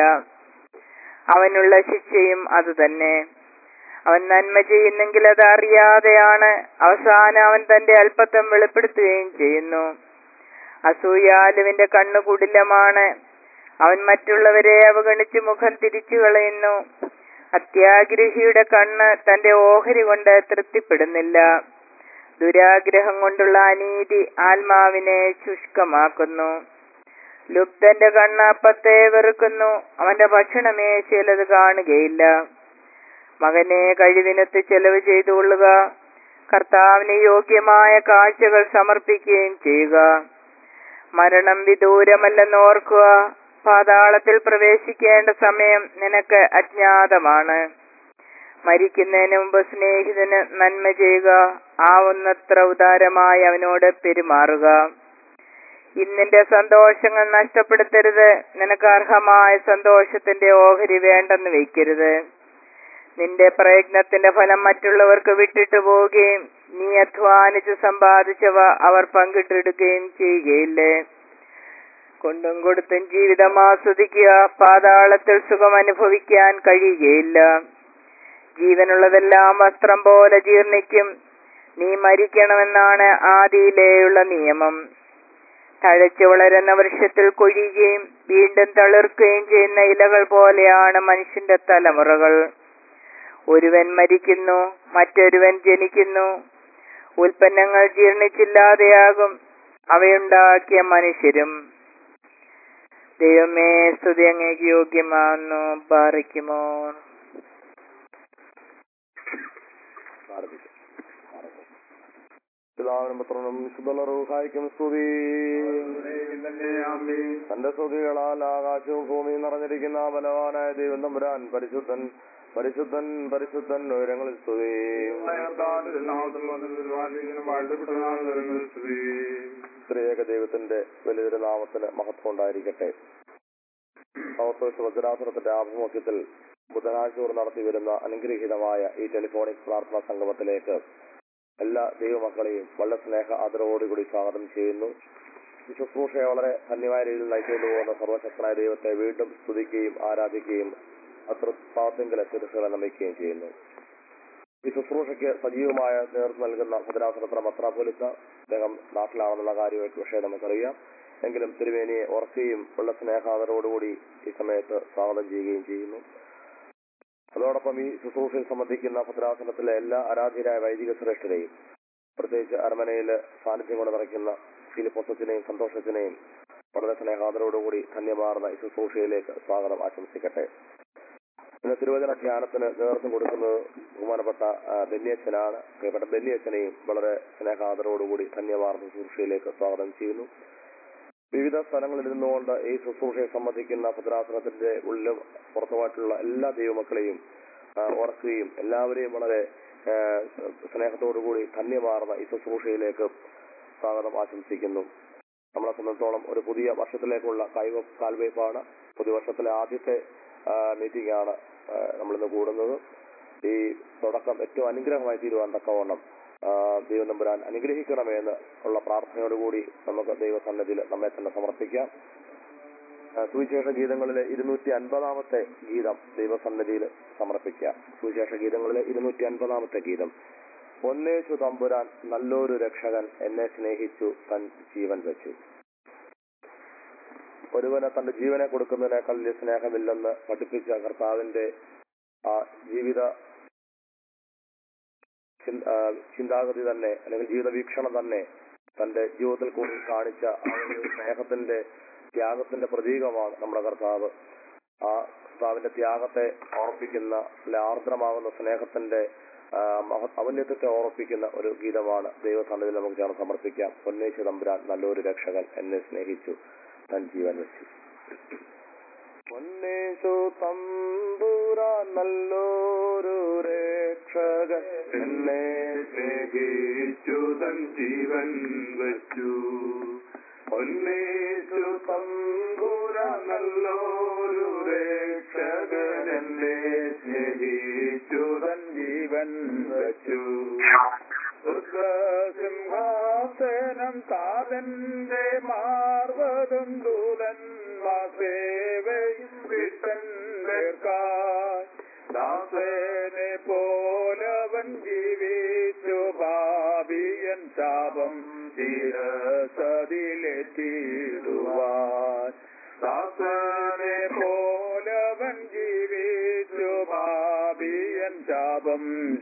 അവനുള്ള ശിക്ഷയും അതുതന്നെ അവൻ നന്മ ചെയ്യുന്നെങ്കിൽ അത് അറിയാതെയാണ് അവസാനം അവൻ തന്റെ അല്പത്വം വെളിപ്പെടുത്തുകയും ചെയ്യുന്നു അസൂയാലുവിന്റെ കണ്ണു കുടിലമാണ് അവൻ മറ്റുള്ളവരെ അവഗണിച്ച് മുഖം തിരിച്ചു കളയുന്നു അത്യാഗ്രഹിയുടെ കണ്ണ് തന്റെ ഓഹരി കൊണ്ട് തൃപ്തിപ്പെടുന്നില്ല ദുരാഗ്രഹം കൊണ്ടുള്ള അനീതി ആത്മാവിനെ ശുഷ്കമാക്കുന്നു ലുബ്ധന്റെ കണ്ണ് അപ്പത്തെ വെറുക്കുന്നു അവന്റെ ഭക്ഷണമേ ചിലത് കാണുകയില്ല മകനെ കഴിവിനൊത്ത് ചെലവ് ചെയ്തുകൊള്ളുക കർത്താവിന് യോഗ്യമായ കാഴ്ചകൾ സമർപ്പിക്കുകയും ചെയ്യുക മരണം വിദൂരമല്ലെന്ന് ഓർക്കുക പാതാളത്തിൽ പ്രവേശിക്കേണ്ട സമയം നിനക്ക് അജ്ഞാതമാണ് മരിക്കുന്നതിന് മുമ്പ് സ്നേഹിതന് നന്മ ചെയ്യുക ആവുന്നത്ര ഉദാരമായി അവനോട് പെരുമാറുക ഇന്നിന്റെ സന്തോഷങ്ങൾ നഷ്ടപ്പെടുത്തരുത് നിനക്ക് അർഹമായ സന്തോഷത്തിന്റെ ഓഹരി വേണ്ടെന്ന് വെക്കരുത് നിന്റെ പ്രയത്നത്തിന്റെ ഫലം മറ്റുള്ളവർക്ക് വിട്ടിട്ട് പോവുകയും നീ അധ്വാനിച്ച് സമ്പാദിച്ചവ അവർ പങ്കിട്ടെടുക്കുകയും ചെയ്യുകയില്ലേ കൊണ്ടും കൊടുത്തും ജീവിതം ആസ്വദിക്കുക പാതാളത്തിൽ സുഖം അനുഭവിക്കാൻ കഴിയുകയില്ല ജീവനുള്ളതെല്ലാം വസ്ത്രം പോലെ ജീർണിക്കും നീ മരിക്കണമെന്നാണ് ആദിയിലെയുള്ള നിയമം തഴച്ചു വളരുന്ന വൃക്ഷത്തിൽ കൊഴിയുകയും വീണ്ടും തളിർക്കുകയും ചെയ്യുന്ന ഇലകൾ പോലെയാണ് മനുഷ്യന്റെ തലമുറകൾ ഒരുവൻ മരിക്കുന്നു മറ്റൊരുവൻ ജനിക്കുന്നു ഉൽപ്പന്നങ്ങൾ ജീർണിച്ചില്ലാതെയാകും അവയുണ്ടാക്കിയ മനുഷ്യരും ദൈവമേ സ്തുതി അങ്ങേക്ക് യോഗ്യമാകുന്നു പാറിക്കുമോ പ്രാർത്ഥിക്കാം പിതാവിനും പുത്രനും ശുദ്ധലറൂഹായിക്കും സ്തുതി തന്റെ സ്തുതികളാൽ ആകാശവും ഭൂമിയും നിറഞ്ഞിരിക്കുന്ന ബലവാനായ ദൈവം തമ്പുരാൻ പരിശുദ്ധൻ പരിശുദ്ധൻ പരിശുദ്ധൻ ഉയരങ്ങളിൽ സ്തുതി സ്ത്രീയേക ദൈവത്തിന്റെ വലിയൊരു നാമത്തിന് മഹത്വം ഉണ്ടായിരിക്കട്ടെ ഓർത്തഡോക്സ് വജ്രാസുരത്തിന്റെ ആഭിമുഖ്യത്തിൽ ബുധനാഴ്ച തോറും നടത്തി വരുന്ന അനുഗ്രഹീതമായ ഈ ടെലിഫോണിക് പ്രാർത്ഥനാ സംഗമത്തിലേക്ക് എല്ലാ ദൈവമക്കളെയും വളരെ സ്നേഹ ആദരവോടുകൂടി സ്വാഗതം ചെയ്യുന്നു ഈ ശുശ്രൂഷയെ വളരെ ധന്യമായ രീതിയിൽ നയിച്ചുകൊണ്ട് പോകുന്ന സർവശക്തനായ ദൈവത്തെ വീണ്ടും സ്തുതിക്കുകയും ആരാധിക്കുകയും അത്രപാവത്തെങ്കിൽ ശിരസുകളെ നമിക്കുകയും ചെയ്യുന്നു ഈ ശുശ്രൂഷയ്ക്ക് സജീവമായ നേതൃത്വം നൽകുന്ന ഭദ്രാസനത്ര മത്രാപോലിത്ത അദ്ദേഹം നാട്ടിലാണെന്നുള്ള കാര്യമായിട്ട് വിഷയം നമുക്കറിയാം എങ്കിലും തിരുവേനിയെ ഓർക്കുകയും ഉള്ള സ്നേഹാദരോടുകൂടി ഈ സമയത്ത് സ്വാഗതം ചെയ്യുകയും ചെയ്യുന്നു അതോടൊപ്പം ഈ ശുശ്രൂഷയിൽ സംബന്ധിക്കുന്ന ഭദ്രാസനത്തിലെ എല്ലാ ആരാധ്യരായ വൈദിക ശ്രേഷ്ഠരെയും പ്രത്യേകിച്ച് അരമനയിൽ സാന്നിധ്യം കൊണ്ട് നിറയ്ക്കുന്ന ഫിലിപ്പോസത്തിനെയും സന്തോഷത്തിനെയും വളരെ സ്നേഹാദരോടുകൂടി ധന്യമാർന്ന ഈ ശുശ്രൂഷയിലേക്ക് സ്വാഗതം ആശംസിക്കട്ടെ ഇന്ന് തിരുവചന ധ്യാനത്തിന് നേതൃത്വം കൊടുക്കുന്നത് ബഹുമാനപ്പെട്ട ആ, ബെന്നിയച്ഛനാണ് പ്രിയപ്പെട്ട ബെന്നിയച്ഛനെയും വളരെ സ്നേഹാദരോടുകൂടി ധന്യമാർന്ന ശുശ്രൂഷയിലേക്ക് സ്വാഗതം ചെയ്യുന്നു വിവിധ സ്ഥലങ്ങളിൽ നിന്നുകൊണ്ട് ഈ ശുശ്രൂഷയെ സംബന്ധിക്കുന്ന ഭദ്രാസനത്തിന്റെ ഉള്ളിലും പുറത്തുമായിട്ടുള്ള എല്ലാ ദൈവമക്കളെയും ആ, ഓർക്കുകയും എല്ലാവരെയും വളരെ ആ, സ്നേഹത്തോടുകൂടി ധന്യമാർന്ന ഈ ശുശ്രൂഷയിലേക്ക് സ്വാഗതം ആശംസിക്കുന്നു നമ്മളെ സംബന്ധിച്ചോളം ഒരു പുതിയ വർഷത്തിലേക്കുള്ള കൈവ കാൽവയ്പാണ് പുതുവർഷത്തിലെ ആദ്യത്തെ മീറ്റിംഗ് ആണ് ആ, നമ്മളിന്ന് കൂടുന്നത് ഈ തുടക്കം ഏറ്റവും അനുഗ്രഹമായി തീരുവാൻ തക്കവണ്ണം ആ, ദൈവം നമ്പുരാൻ അനുഗ്രഹിക്കണമെന്ന് ഉള്ള പ്രാർത്ഥനയോടുകൂടി നമുക്ക് ദൈവസന്നിധിയിൽ നമ്മെ തന്നെ സമർപ്പിക്കാം ആ, സുവിശേഷ ഗീതങ്ങളിലെ ഇരുന്നൂറ്റി അൻപതാമത്തെ ഗീതം ദൈവസന്നിധിയിൽ സമർപ്പിക്കാം സുവിശേഷ ഗീതങ്ങളിലെ ഇരുന്നൂറ്റി അൻപതാമത്തെ ഗീതം ഒന്നേശു തമ്പുരാൻ നല്ലൊരു രക്ഷകൻ എന്നെ സ്നേഹിച്ചു തൻ ജീവൻ വെച്ചു ഒരുവന് തന്റെ ജീവനെ കൊടുക്കുന്നതിനേക്കാൾ വലിയ സ്നേഹമില്ലെന്ന് പഠിപ്പിച്ച കർത്താവിന്റെ ആ ജീവിത ചിന്ത- ആ, ചിന്താഗതി തന്നെ അല്ലെങ്കിൽ ജീവിത വീക്ഷണം തന്നെ തന്റെ ജീവിതത്തിൽ കൂടി കാണിച്ച ആ ഒരു സ്നേഹത്തിന്റെ ത്യാഗത്തിന്റെ പ്രതീകമാണ് നമ്മുടെ കർത്താവ് ആ കർത്താവിന്റെ ത്യാഗത്തെ ഓർപ്പിക്കുന്ന അല്ലെ ആർദ്രമാകുന്ന സ്നേഹത്തിന്റെ ആ, മഹ- ഔന്നത്യത്തെ ഓർപ്പിക്കുന്ന ഒരു ഗീതമാണ് ദൈവസന്നിധിയിൽ നമുക്ക് ചേർന്ന് സമർപ്പിക്കാം പൊന്നേശു തമ്പുരാൻ നല്ലൊരു രക്ഷകൻ എന്നെ സ്നേഹിച്ചു തൻ ജീവൻ വെച്ചു പൊന്നേശു തമ്പുരാൻ നല്ലൊരു രക്ഷകൻ എന്നെ സ്നേഹിച്ചു തൻ ജീവൻ വച്ചു ഒന്നേശു തമ്പുരാൻ നല്ലൊരു രക്ഷകൻ എന്നെ സ്നേഹിച്ചു തൻ ജീവൻ വച്ചു സിംഹാസനം താതന്റെ മാർവതും ദൂതൻ സേവയും വിട്ടൻകാർ ദാസനെ പോലവൻ ജീവിച്ചു ഭാവിയൻ ശാപം തിരസതിലെത്തിടുവാൻ ദാസനെ പോലവൻ ജീവിച്ചു ഭാവിയൻ ശാപം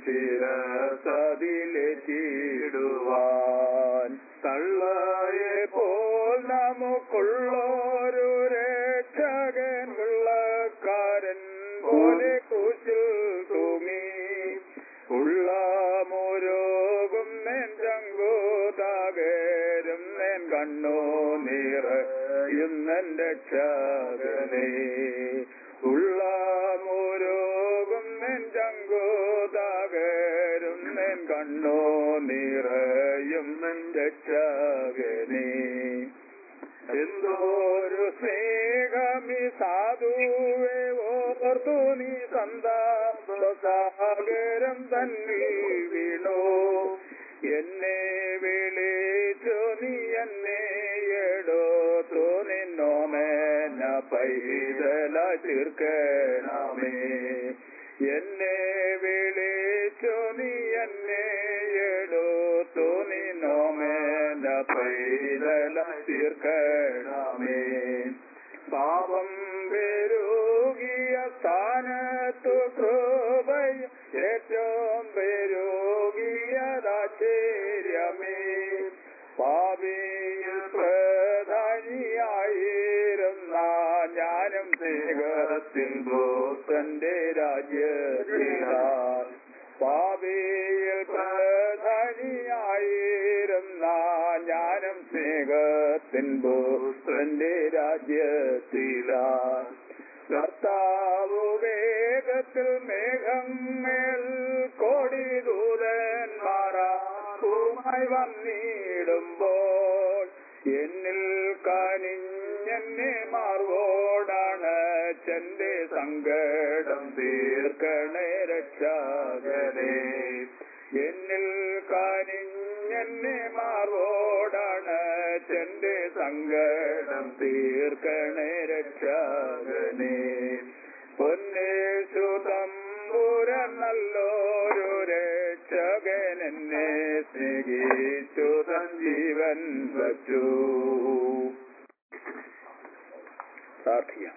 ശിരസതിലെത്തിടുവാൻ തള്ളയെ പോൽ നമുക്കുള്ളൊരു രക്ഷകൻ ഉള്ളക്കാരൻ പോലെ കുശിൽ തൂങ്ങി ഉള്ള മുരോകും നെൻ ചങ്കൂതാകരും നെൻ കണ്ണോ നിറയുന്നൻ രക്ഷകനെ ഉള്ള മുരോകും നെൻ ചങ്കൂതാകരും നെൻ കണ്ണോ നിറയും നെൻ രക്ഷകനെ എന്തോരു സ്നേഹമി സാധുവേ ഓർത്തു നീ സന്താപസാഗരം തന്നിൽ വീണു എന്നെ വിളിച്ചു നീ എന്നെ എടുത്തു നിന്നോമേന പൈതല തീർക്കണമേ എന്നെ വിളിച്ചു നീ എന്നെ എടുത്തു നിന്നോമേന പൈതല തീർക്കണമേ പാപം പെരുകിയ സ്ഥാനത്തു കൃപയ ഏറ്റവും പെരുകിയതാശ്ചര്യമേ പാപിയിൽ പ്രധാനിയായിരുന്ന ഞാനും സ്നേഹത്തിൽ ഭൂത്തന്റെ രാജ്യത്തിലാൽ പാപിയിൽ പ്രധാനിയായിരുന്ന ഞാനും സ്നേഹത്തിൻ ഭൂത്രന്റെ രാജ്യത്തിലാൽ കർത്താവു വേഗത്തിൽ മേഘങ്ങൾ കോടി ദൂതന്മാരായി വന്നിടുമ്പോൾ എന്നിൽ കനിഞ്ഞെന്നെ മാർവോടാണ് ചെന്റെ സങ്കടം തീർക്കണേ രക്ഷകനെ എന്നിൽ കനിഞ്ഞെന്നെ മാർവോടാണ് ചെന്റെ സങ്കടം തീർക്കണേ രക്ഷകനെ പൊന്നേശു തമ്പുരൻ നല്ലൊരു രക്ഷകൻ എന്നെ സ്നേഹിച്ചു തൻ ജീവൻ വച്ചു പ്രാർത്ഥിക്കാം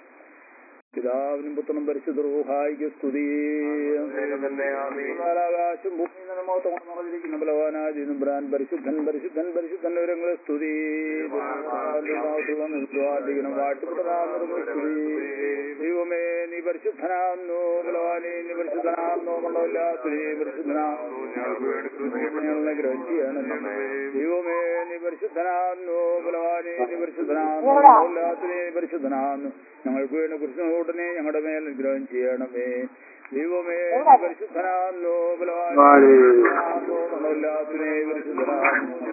പിതാവിനും പുത്രനും പരിശുദ്ധ റൂഹായിക്ക് സ്തുതി ആകാശം ഭൂമി മൗത്തം കൊണ്ട് നിറഞ്ഞിരിക്കുന്ന ബലവാനായ ദീനബ്രാൻ പരിശുദ്ധൻ പരിശുദ്ധൻ പരിശുദ്ധൻ വിവരങ്ങളെ സ്തുതി വാഴ്ത്തപ്പെട്ടതാകുന്ന സ്തുതി ദൈവമേ നീ പരിശുദ്ധനാകുന്നു ബലവാനെ നീ പരിശുദ്ധനാകുന്നു മണ്ണമില്ലാത്ത നീ പരിശുദ്ധനാകുന്നു ഞങ്ങളെ ഗ്രഹം ചെയ്യണമേ ദൈവമേ നീ പരിശുദ്ധനാകുന്നു ബലവാനെ നീ പരിശുദ്ധനാകുന്നു മണ്ണമില്ലാത്ത നീ പരിശുദ്ധനാകുന്നു ഞങ്ങൾക്ക് വേണ്ടി കൃഷ്ണനോടനെ ഞങ്ങളുടെ മേൽ അനുഗ്രഹം ചെയ്യണമേ ദൈവമേ നീ പരിശുദ്ധനാകുന്നു ബലവാനെ നീ പരിശുദ്ധനാകുന്നു മണ്ണമില്ലാത്ത നീ പരിശുദ്ധനാകുന്നു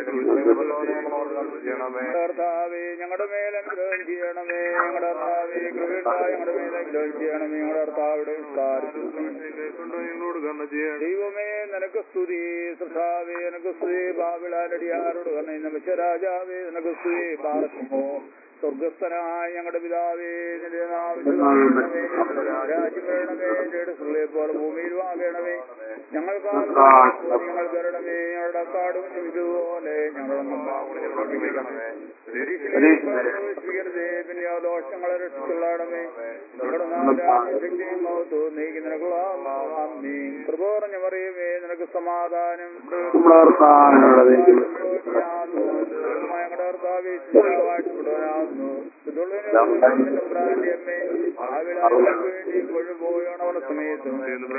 കർത്താവേ ഞങ്ങളുടെ മേൽ അനുഗ്രഹം ചെയ്യണമേ ഞങ്ങളുടെ കർത്താവേ കൃപയുണ്ടായി ഞങ്ങളുടെ മേൽ അനുഗ്രഹം ചെയ്യണമേ ഞങ്ങളുടെ കർത്താവിടെ ഞങ്ങളോട് കണ്ണ ചെയ്യണം ദൈവമേ നിനക്ക് സ്തുതി സൃഷ്ടാവേ നിനക്ക് സ്തുതി ബാബിളാനടിയാരോട് കണ്ണ നമിച്ച രാജാവേ നിനക്ക് സ്തുതി പാർക്കുമോ സ്വർഗസ്ഥനായ ഞങ്ങളുടെ പിതാവേ നിന്റെ നാമത്തിലാകണമേ രാജ്യം വരണമേ നിന്റെ സുഖയെ പോലെ ഭൂമിയിൽ വാങ്ങണമേ ഞങ്ങൾക്ക് ഞങ്ങൾ തരണമേ ഞങ്ങളുടെ കാടും ക്ഷമിച്ചതുപോലെ ഞങ്ങളുടെ സ്വീകരുതേ പിന്നെ ആ ദോഷങ്ങളെ രക്ഷിച്ചുള്ളണമേ ഞങ്ങളുടെ നാശക്തിയും മഹത്വം നീക്കി നിനക്കുള്ള നന്ദി കൃപ പറഞ്ഞു പറയുമേ നിനക്ക് സമാധാനം ഞങ്ങളുടെ കർത്താവേ വാഴ്ത്തപ്പെടുവാനാകുന്നു പ്രാന്തിയമ്മേ ആവിളാവിലേക്ക് വേണ്ടി ഇപ്പോഴും പോയോണവള സമയത്തും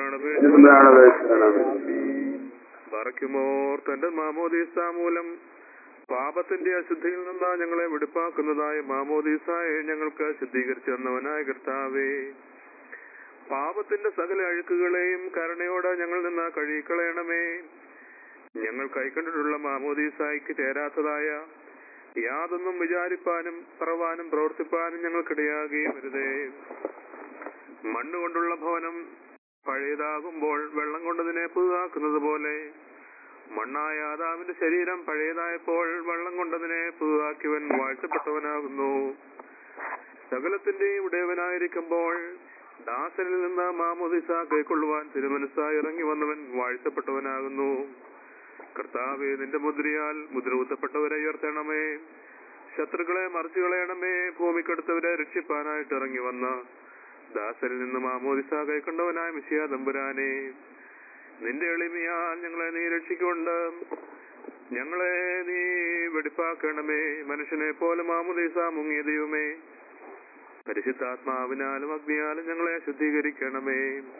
പറയ്ക്കുമോർ തന്റെ മാമോദീസ മൂലം പാപത്തിന്റെ അശുദ്ധിയിൽ നിന്ന് ഞങ്ങളെ വെടിപ്പാക്കുന്നതായ മാമോദീസായെ ഞങ്ങൾക്ക് ശുദ്ധീകരിച്ചു തന്നവനായ കർത്താവേ പാപത്തിന്റെ സകല അഴുക്കുകളെയും കരുണയോടെ ഞങ്ങൾ നിന്ന് കഴുകിക്കളയണമേ ഞങ്ങൾ കൈക്കൊണ്ടിട്ടുള്ള മാമോദീസായിക്ക് ചേരാത്തതായ യാതൊന്നും വിചാരിപ്പാനും പറവാനും പ്രവർത്തിപ്പാനും ഞങ്ങൾക്കിടയാകുകയും വരുതേ മണ്ണുകൊണ്ടുള്ള ഭവനം പഴയതാകുമ്പോൾ വെള്ളം കൊണ്ടതിനെ പുതുതാക്കുന്നത് പോലെ മണ്ണായ ആദാമിന്റെ ശരീരം പഴയതായപ്പോൾ വെള്ളം കൊണ്ടതിനെ പുതുതാക്കിയവൻ വാഴ്ത്തപ്പെട്ടവനാകുന്നു സകലത്തിന്റെയും ഉടയവനായിരിക്കുമ്പോൾ ദാസനിൽ നിന്ന് മാമോദിസ കൈക്കൊള്ളുവാൻ തിരുമനസ്സായി ഇറങ്ങി വന്നവൻ വാഴ്ത്തപ്പെട്ടവനാകുന്നു കർത്താവെ നിന്റെ മുദ്രയാൽ മുദ്ര കുത്തപ്പെട്ടവരെ ഉയർത്തണമേ ശത്രുക്കളെ മറിച്ചു കളയണമേ ഭൂമിക്കടുത്തവരെ രക്ഷിപ്പാനായിട്ട് ഇറങ്ങി വന്ന ദാസരിൽ നിന്ന് മാമോദിസ കൈക്കൊണ്ടവനായ മിശിയ തമ്പുരാനെ നിന്റെ എളിമയാൽ ഞങ്ങളെ നീ രക്ഷിക്കൊണ്ട് ഞങ്ങളെ നീ വെടിപ്പാക്കണമേ മനുഷ്യനെ പോലെ മാമുദീസ മുങ്ങിയ ദൈവമേ പരിശുദ്ധാത്മാവിനാലും അഗ്നിയാലും ഞങ്ങളെ ശുദ്ധീകരിക്കണമേ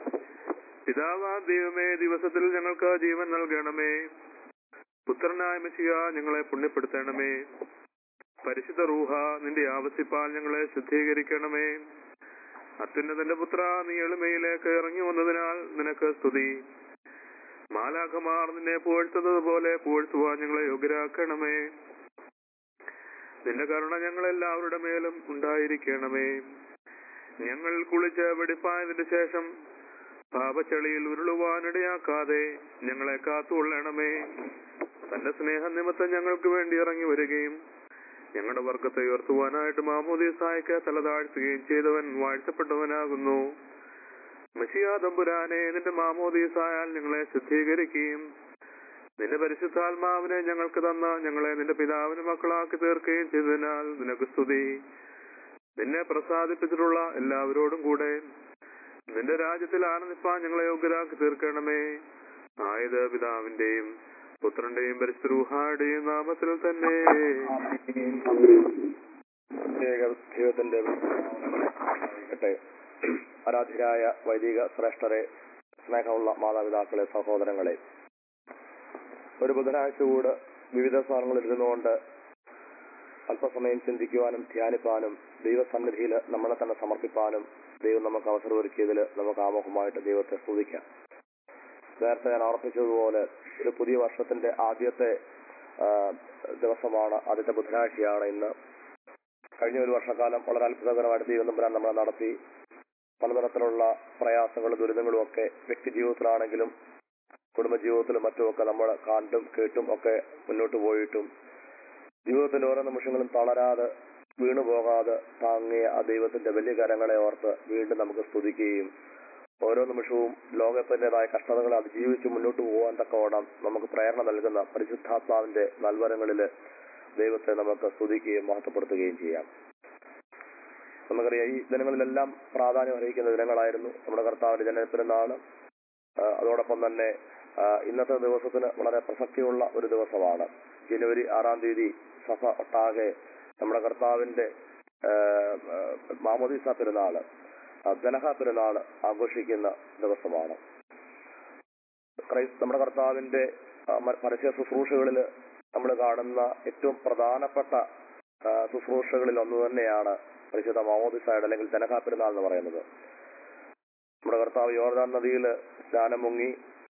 പിതാവാ ദൈവമേ ദിവസത്തിൽ ഞങ്ങൾക്ക് ജീവൻ നൽകണമേ പുത്രനായ മെസ്സിയ ഞങ്ങളെ പുണ്യപ്പെടുത്തണമേ പരിശുദ്ധ റൂഹ നിന്റെ ആവശ്യപ്പാൽ ഞങ്ങളെ ശുദ്ധീകരിക്കണമേ അത്യുന്നതന്റെ പുത്ര നീ എളിമയിലേക്ക് ഇറങ്ങി വന്നതിനാൽ നിനക്ക് സ്തുതി മാലാഖമാർ നിന്നെ പുകഴ്ത്തുന്നത് പോലെ പുകഴ്ത്തുവാൻ ഞങ്ങളെ യോഗ്യരാക്കണമേ നിന്റെ കരുണ ഞങ്ങളെല്ലാവരുടെ മേലും ഉണ്ടായിരിക്കണമേ ഞങ്ങൾ കുളിച്ച് വെടിപ്പായതിനു ശേഷം പാപച്ചളിയിൽ ഉരുളുവാനിടയാക്കാതെ ഞങ്ങളെ കാത്തുകൊള്ളണമേ തന്റെ സ്നേഹ നിമിത്തം ഞങ്ങൾക്ക് വേണ്ടി ഇറങ്ങി വരികയും ഞങ്ങളുടെ വർഗത്തെ ഉയർത്തുവാനായിട്ട് മാമോദീസായ്ക്ക് തല താഴ്ത്തുകയും ചെയ്തവൻ വാഴ്ത്തപ്പെട്ടവനാകുന്നു മഷിയാ തമ്പുരാനെ നിന്റെ മാമോദീസായാൽ ഞങ്ങളെ ശുദ്ധീകരിക്കുകയും നിന്റെ പരിശുദ്ധാത്മാവിനെ ഞങ്ങൾക്ക് തന്ന ഞങ്ങളെ നിന്റെ പിതാവിന് മക്കളാക്കി തീർക്കുകയും ചെയ്തതിനാൽ നിനക്ക് സ്തുതി നിന്നെ പ്രസാദിപ്പിച്ചിട്ടുള്ള എല്ലാവരോടും കൂടെ നിന്റെ രാജ്യത്തിൽ ആനന്ദിപ്പാൻ ഞങ്ങളെ യോഗ്യരാക്കി തീർക്കണമേ ആയത് പിതാവിന്റെയും പുത്രന്റെയും പരിശുദ്ധൂഹായുടെയും നാമത്തിൽ തന്നെ ദൈവത്തിന്റെ ആയിരിക്കട്ടെ ആരാധ്യരായ വൈദിക ശ്രേഷ്ഠരെ സ്നേഹമുള്ള മാതാപിതാക്കളെ സഹോദരങ്ങളെ ഒരു ബുധനാഴ്ച കൂട് വിവിധ സ്ഥലങ്ങളിൽ ഇരുന്നുകൊണ്ട് അല്പസമയം ചിന്തിക്കുവാനും ധ്യാനിപ്പാനും ദൈവസന്നിധിയിൽ നമ്മളെ തന്നെ സമർപ്പിപ്പാനും ദൈവം നമുക്ക് അവസരം ഒരുക്കിയതിൽ നമുക്ക് ആമുഖമായിട്ട് ദൈവത്തെ സ്തുതിക്കാം നേരത്തെ ഞാൻ ഓർപ്പിച്ചതുപോലെ ഒരു പുതിയ വർഷത്തിന്റെ ആദ്യത്തെ ആ, ദിവസമാണ് ആദ്യത്തെ ബുധനാഴ്ചയാണ് ഇന്ന് കഴിഞ്ഞ ഒരു വർഷക്കാലം വളരെ അത്ഭുതകരമായിട്ട് ദൈവം തമ്പുരാൻ നമ്മളെ നടത്തി പലതരത്തിലുള്ള പ്രയാസങ്ങളും ദുരിതങ്ങളും ഒക്കെ വ്യക്തി ജീവിതത്തിലാണെങ്കിലും കുടുംബജീവിതത്തിലും മറ്റുമൊക്കെ നമ്മൾ കണ്ടും കേട്ടും ഒക്കെ മുന്നോട്ട് പോയിട്ടും ജീവിതത്തിന്റെ ഓരോ നിമിഷങ്ങളും തളരാതെ വീണു പോകാതെ താങ്ങിയ ആ ദൈവത്തിന്റെ വലിയ കരങ്ങളെ ഓർത്ത് വീണ്ടും നമുക്ക് സ്തുതിക്കുകയും ഓരോ നിമിഷവും ലോകത്തിൻ്റെതായ കഷ്ടതകളെ അതിജീവിച്ച് മുന്നോട്ട് പോകാൻ തക്കവണ്ണം നമുക്ക് പ്രേരണ നൽകുന്ന പരിശുദ്ധാത്മാവിന്റെ നൽവരങ്ങളിൽ ദൈവത്തെ നമുക്ക് സ്തുതിക്കുകയും മഹത്വപ്പെടുത്തുകയും ചെയ്യാം നമുക്കറിയാം ഈ ദിനങ്ങളിലെല്ലാം പ്രാധാന്യം അർഹിക്കുന്ന ദിനങ്ങളായിരുന്നു നമ്മുടെ കർത്താവിന്റെ ജനനപ്പെരുന്നാള് ആ, അതോടൊപ്പം തന്നെ ആ, ഇന്നത്തെ ദിവസത്തിന് വളരെ പ്രസക്തിയുള്ള ഒരു ദിവസമാണ് ജനുവരി ആറാം തീയതി സഭ ഒട്ടാകെ നമ്മുടെ കർത്താവിന്റെ ആ, ആ, മാമോദീസ പെരുന്നാള് ആ, ദനഹ പെരുന്നാള് ആഘോഷിക്കുന്ന ദിവസമാണ് ക്രൈസ് നമ്മുടെ കർത്താവിന്റെ ആ, മ- പരസ്യ ശുശ്രൂഷകളിൽ നമ്മൾ കാണുന്ന ഏറ്റവും പ്രധാനപ്പെട്ട ആ, ശുശ്രൂഷകളിൽ ഒന്ന് തന്നെയാണ് പരിശുദ്ധ മാമോദിസായുടെ അല്ലെങ്കിൽ ദനഹ പെരുന്നാൾ എന്ന് പറയുന്നത് നമ്മുടെ കർത്താവ് യോർദാൻ നദിയിൽ സ്നാനം മുങ്ങി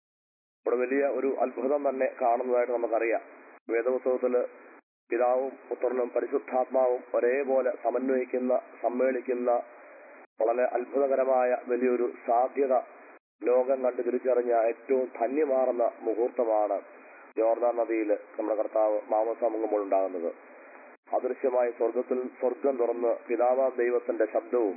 ഇവിടെ വലിയ ഒരു അത്ഭുതം തന്നെ കാണുന്നതായിട്ട് നമുക്കറിയാം വേദപുസ്തകത്തില് പിതാവും പുത്രനും പരിശുദ്ധാത്മാവും ഒരേപോലെ സമന്വയിക്കുന്ന സമ്മേളിക്കുന്ന വളരെ അത്ഭുതകരമായ വലിയൊരു സാധ്യത ലോകം കണ്ട് തിരിച്ചറിഞ്ഞ ഏറ്റവും ധന്യമാർന്ന മുഹൂർത്തമാണ് യോർദാൻ നദിയിൽ നമ്മുടെ കർത്താവ് മാമസ മുങ്ങുമ്പോൾ ഉണ്ടാകുന്നത് അദൃശ്യമായ സ്വർഗത്തിൽ സ്വർഗം തുറന്ന് പിതാവാം ദൈവത്തിന്റെ ശബ്ദവും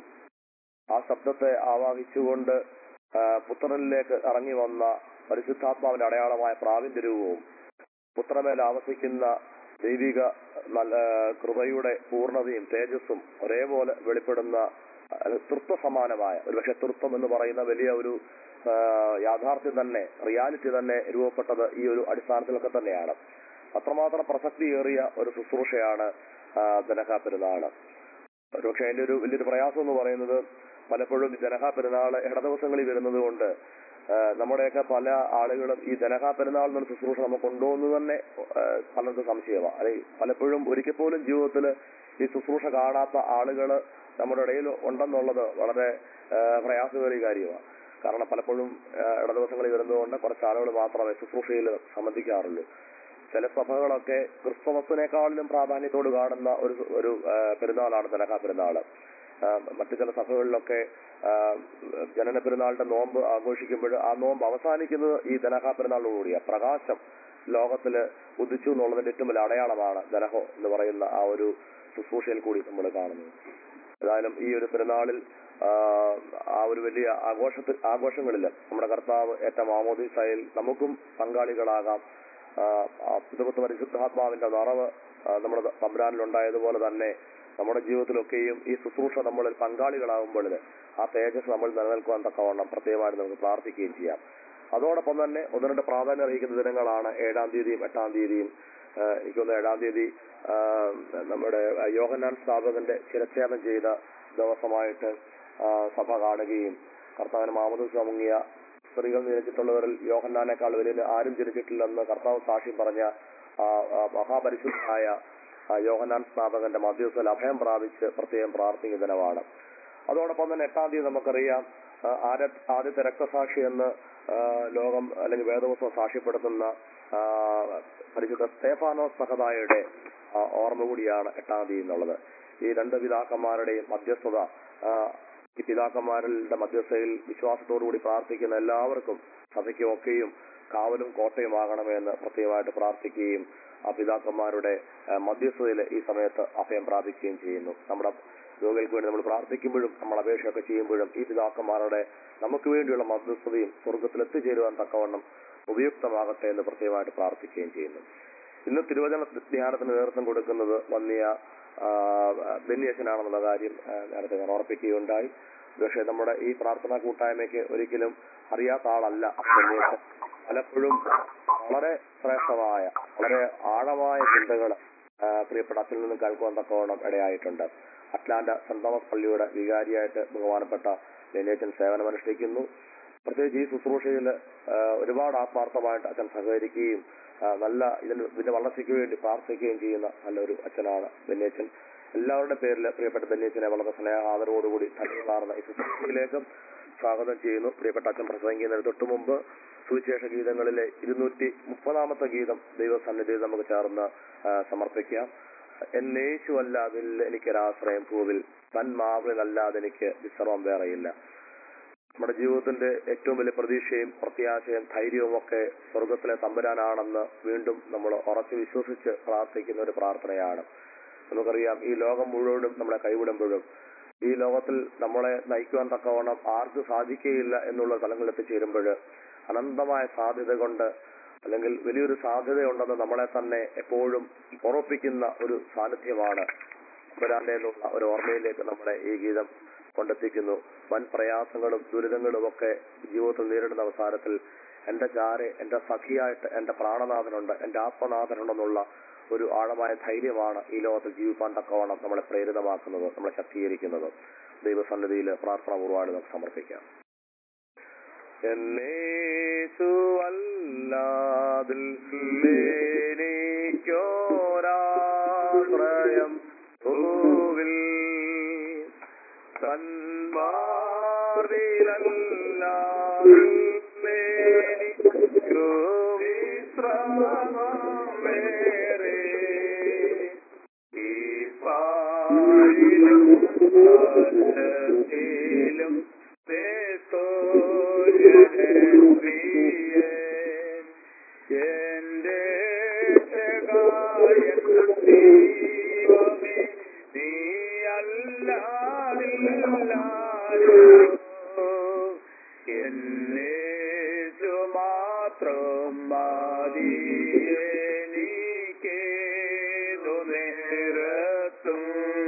ആ ശബ്ദത്തെ ആവാഹിച്ചുകൊണ്ട് ആ, പുത്രനിലേക്ക് ഇറങ്ങി വന്ന പരിശുദ്ധാത്മാവിന്റെ അടയാളമായ പ്രാവിന്റെ രൂപവും പുത്രമേൽ ആവസിക്കുന്ന ദൈവിക നല്ല കൃപയുടെ പൂർണ്ണതയും തേജസ്സും ഒരേപോലെ വെളിപ്പെടുന്ന അത് തൃത്വ സമാനമായ ഒരുപക്ഷെ തൃത്വം എന്ന് പറയുന്ന വലിയ ഒരു ആ, യാഥാർത്ഥ്യം തന്നെ റിയാലിറ്റി തന്നെ രൂപപ്പെട്ടത് ഈ ഒരു അടിസ്ഥാനത്തിലൊക്കെ തന്നെയാണ് അത്രമാത്രം പ്രസക്തിയേറിയ ഒരു ശുശ്രൂഷയാണ് ആ, ദനഹ പെരുന്നാള് ഒരുപക്ഷെ അതിന്റെ ഒരു വലിയൊരു പ്രയാസം എന്ന് പറയുന്നത് പലപ്പോഴും ഈ ദനഹ പെരുന്നാൾ ഇടദിവസങ്ങളിൽ വരുന്നത് കൊണ്ട് ആ, നമ്മുടെയൊക്കെ പല ആളുകളും ഈ ദനഹ പെരുന്നാൾ എന്നൊരു ശുശ്രൂഷ നമുക്ക് ഉണ്ടോ എന്ന് തന്നെ ആ, പലർക്കും സംശയമാണ് അല്ലെ പലപ്പോഴും ഒരിക്കൽ പോലും ജീവിതത്തിൽ ഈ ശുശ്രൂഷ കാണാത്ത ആളുകൾ നമ്മുടെ ഇടയിൽ ഉണ്ടെന്നുള്ളത് വളരെ ആ, പ്രയാസമേറിയ കാര്യമാണ് കാരണം പലപ്പോഴും ആ, ഇടദിവസങ്ങളിൽ വരുന്നതുകൊണ്ട് കുറച്ച് ആളുകൾ മാത്രമേ ശുശ്രൂഷയിൽ സംബന്ധിക്കാറുള്ളൂ ചില സഭകളൊക്കെ ക്രിസ്തുമസിനേക്കാളിലും പ്രാധാന്യത്തോട് കാണുന്ന ഒരു ഒരു ആ, പെരുന്നാളാണ് ദനഹ പെരുന്നാള് ആ, മറ്റു ചില സഭകളിലൊക്കെ ആ, ജനന പെരുന്നാളിന്റെ നോമ്പ് ആഘോഷിക്കുമ്പോൾ ആ നോമ്പ് അവസാനിക്കുന്നത് ഈ ദനഹ പെരുന്നാളിനോടുകൂടിയാണ് പ്രകാശം ലോകത്തില് ഉദിച്ചു എന്നുള്ളതിന്റെ ഏറ്റവും വലിയ അടയാളമാണ് ദനഹോ എന്ന് പറയുന്ന ആ ഒരു ശുശ്രൂഷയിൽ കൂടി നമ്മൾ കാണുന്നത് ഏതായാലും ഈ ഒരു പെരുന്നാളിൽ ആ, ആ ഒരു വലിയ ആഘോഷത്തിൽ ആഘോഷങ്ങളിൽ നമ്മുടെ കർത്താവ് ഏറ്റ മാമോദീസയിൽ നമുക്കും പങ്കാളികളാകാം ആ, ആ പിതൃത്വ പരിശുദ്ധാത്മാവിന്റെ നിറവ് ആ, നമ്മുടെ തമ്പുരാനിൽ ഉണ്ടായതുപോലെ തന്നെ നമ്മുടെ ജീവിതത്തിലൊക്കെയും ഈ ശുശ്രൂഷ നമ്മളിൽ പങ്കാളികളാകുമ്പോൾ ആ തേജസ് നമ്മൾ നിലനിൽക്കുവാൻ തക്കവണ്ണം പ്രത്യേകമായിട്ട് നമുക്ക് പ്രാർത്ഥിക്കുകയും ചെയ്യാം അതോടൊപ്പം തന്നെ ഒന്ന് രണ്ട് പ്രാധാന്യം അറിയിക്കുന്ന ദിനങ്ങളാണ് ഏഴാം തീയതിയും എട്ടാം തീയതിയും ആ, എനിക്ക് തോന്നുന്നു ഏഴാം തീയതി ആ, നമ്മുടെ യോഹന്നാൻ സ്ഥാപകന്റെ ശിരച്ഛേദം ചെയ്ത ദിവസമായിട്ട് ആ, സഭ കാണുകയും കർത്താവിന് മാമത് മുങ്ങിയ സ്ത്രീകൾ ജനിച്ചിട്ടുള്ളവരിൽ യോഹന്നാനേക്കാൾ വലിയ ആരും ജനിച്ചിട്ടില്ലെന്ന് കർത്താവ് സാക്ഷ്യം പറഞ്ഞ ആ, ആ, മഹാപരിശുദ്ധനായ ആ, യോഹന്നാൻ സ്ഥാപകന്റെ മധ്യസ്ഥൽ അഭയം പ്രാപിച്ച് പ്രത്യേകം പ്രാർത്ഥിക്കുന്ന ദിനമാണ് അതോടൊപ്പം തന്നെ എട്ടാം തീയതി നമുക്കറിയാം ആ, ആര- ആദ്യത്തെ രക്തസാക്ഷി എന്ന് ആ, ലോകം അല്ലെങ്കിൽ വേദപുസ്തകം സാക്ഷ്യപ്പെടുത്തുന്ന ആ, പരിശുദ്ധ സ്തേഫാനോസ് സഹതായുടെ ആ, ഓർമ്മ കൂടിയാണ് എട്ടാം തീയതി എന്നുള്ളത് ഈ രണ്ട് പിതാക്കന്മാരുടെയും മധ്യസ്ഥത ആ, ഈ പിതാക്കന്മാരുടെ മധ്യസ്ഥയിൽ വിശ്വാസത്തോടുകൂടി പ്രാർത്ഥിക്കുന്ന എല്ലാവർക്കും സഭയ്ക്കും ഒക്കെയും കാവലും കോട്ടയുമാകണമെന്ന് പ്രത്യേകമായിട്ട് പ്രാർത്ഥിക്കുകയും ആ പിതാക്കന്മാരുടെ ആ, മധ്യസ്ഥതയിൽ ഈ സമയത്ത് അഭയം പ്രാപിക്കുകയും ചെയ്യുന്നു നമ്മുടെ രോഗികൾക്ക് വേണ്ടി നമ്മൾ പ്രാർത്ഥിക്കുമ്പോഴും നമ്മൾ അപേക്ഷയൊക്കെ ചെയ്യുമ്പോഴും ഈ പിതാക്കന്മാരുടെ നമുക്ക് വേണ്ടിയുള്ള മധ്യസ്ഥതയും സ്വർഗത്തിൽ എത്തിച്ചേരുവാൻ തക്കവണ്ണം ഉപയുക്തമാകട്ടെ എന്ന് പ്രത്യേകമായിട്ട് പ്രാർത്ഥിക്കുകയും ചെയ്യുന്നു ഇന്ന് തിരുവചന ധ്യാനത്തിന് നേതൃത്വം കൊടുക്കുന്നത് വന്നിയ ബെന്നിയച്ചനാണെന്നുള്ള കാര്യം ആ, നേരത്തെ ഞാൻ ഓർപ്പിക്കുകയുണ്ടായി പക്ഷേ നമ്മുടെ ഈ പ്രാർത്ഥനാ കൂട്ടായ്മയ്ക്ക് ഒരിക്കലും അറിയാത്ത ആളല്ല ബെന്നിയച്ചൻ പലപ്പോഴും വളരെ ശ്രേഷ്ഠമായ വളരെ ആഴമായ ചിന്തകൾ പ്രിയപ്പെട്ട അച്ഛനിൽ നിന്നും കേൾക്കുവാൻ തക്കവണ്ണം ഇടയായിട്ടുണ്ട് അറ്റ്ലാന്റ സെന്റ് തോമസ് പള്ളിയുടെ വികാരിയായിട്ട് ബഹുമാനപ്പെട്ട ബെന്നിയച്ചൻ സേവനമനുഷ്ഠിക്കുന്നു പ്രത്യേകിച്ച് ഈ ശുശ്രൂഷയിൽ ഒരുപാട് ആത്മാർത്ഥമായിട്ട് അച്ഛൻ സഹകരിക്കുകയും ആ, നല്ല ഇതിന് ഇതിന്റെ വളർച്ചയ്ക്ക് വേണ്ടി പ്രാർത്ഥിക്കുകയും ചെയ്യുന്ന നല്ലൊരു അച്ഛനാണ് ബെന്നിയച്ചൻ എല്ലാവരുടെ പേരിൽ പ്രിയപ്പെട്ട ബെന്നിയച്ചനെ വളരെ സ്നേഹാദരവോടുകൂടി ധന്യമാർന്ന ഈ ശുശ്രൂഷയിലേക്കും സ്വാഗതം ചെയ്യുന്നു പ്രിയപ്പെട്ട അച്ഛൻ പ്രസംഗിക്കുന്നതിന് തൊട്ടു മുമ്പ് സുവിശേഷ ഗീതങ്ങളിലെ ഇരുന്നൂറ്റി മുപ്പതാമത്തെ ഗീതം ദൈവസന്നിധിയിൽ നമുക്ക് ചേർന്ന് ആ, സമർപ്പിക്കാം എന്നേശുവല്ലാതിൽ എനിക്കൊരാശ്രയം ഭൂവിൽ തൻ മാവിലല്ലാതെ എനിക്ക് വിശ്രമം വേറെയില്ല നമ്മുടെ ജീവിതത്തിന്റെ ഏറ്റവും വലിയ പ്രതീക്ഷയും പ്രത്യാശയും ധൈര്യവും ഒക്കെ സ്വർഗത്തിലെ തമ്പുരാനാണെന്ന് വീണ്ടും നമ്മൾ ഉറച്ചു വിശ്വസിച്ച് പ്രാർത്ഥിക്കുന്ന ഒരു പ്രാർത്ഥനയാണ് നമുക്കറിയാം ഈ ലോകം മുഴുവനും നമ്മളെ കൈവിടുമ്പോഴും ഈ ലോകത്തിൽ നമ്മളെ നയിക്കുവാൻ തക്കവണ്ണം ആർക്കും സാധിക്കുകയില്ല എന്നുള്ള തലങ്ങളിൽ എത്തിച്ചേരുമ്പോൾ അനന്തമായ സാധ്യത കൊണ്ട് അല്ലെങ്കിൽ വലിയൊരു സാധ്യതയുണ്ടെന്ന് നമ്മളെ തന്നെ എപ്പോഴും ഉറപ്പിക്കുന്ന ഒരു സാന്നിധ്യമാണ് തമ്പുരാന്റെ എന്നുള്ള ഒരു ഓർമ്മയിലേക്ക് നമ്മളെ ഈ ഗീതം കൊണ്ടെത്തിക്കുന്നു വൻ പ്രയാസങ്ങളും ദുരിതങ്ങളും ഒക്കെ ജീവിതത്തിൽ നേരിടുന്ന അവസാനത്തിൽ എന്റെ ചാരെ എന്റെ സഖിയായിട്ട് എന്റെ പ്രാണനാഥനുണ്ട് എന്റെ ആത്മനാഥനുണ്ടെന്നുള്ള ഒരു ആഴമായ ധൈര്യമാണ് ഈ ലോകത്തിൽ ജീവിപ്പാൻ തക്കവണ്ണം നമ്മളെ പ്രേരിതമാക്കുന്നത് നമ്മളെ ശക്തീകരിക്കുന്നത് ദൈവസന്നിധിയിൽ പ്രാർത്ഥനാപൂർവ്വമാണ് നമുക്ക് സമർപ്പിക്കാം എന്നേശുവല്ലാതിൽ എനിക്കോരാശ്രയം ഭൂവിൽ തന്മാറിലല്ലാതിലേനിക്കു വിശ്രമമേറെ ഈ പാരിലും ആശത്തിലും തേത്തോര്യനെ എന്റെ സഹായൻ ദൈവമേ നീ അല്ലാതില്ലാരോ എന്നെ മാത്രം മതി എനിക്കേതു നേരത്തും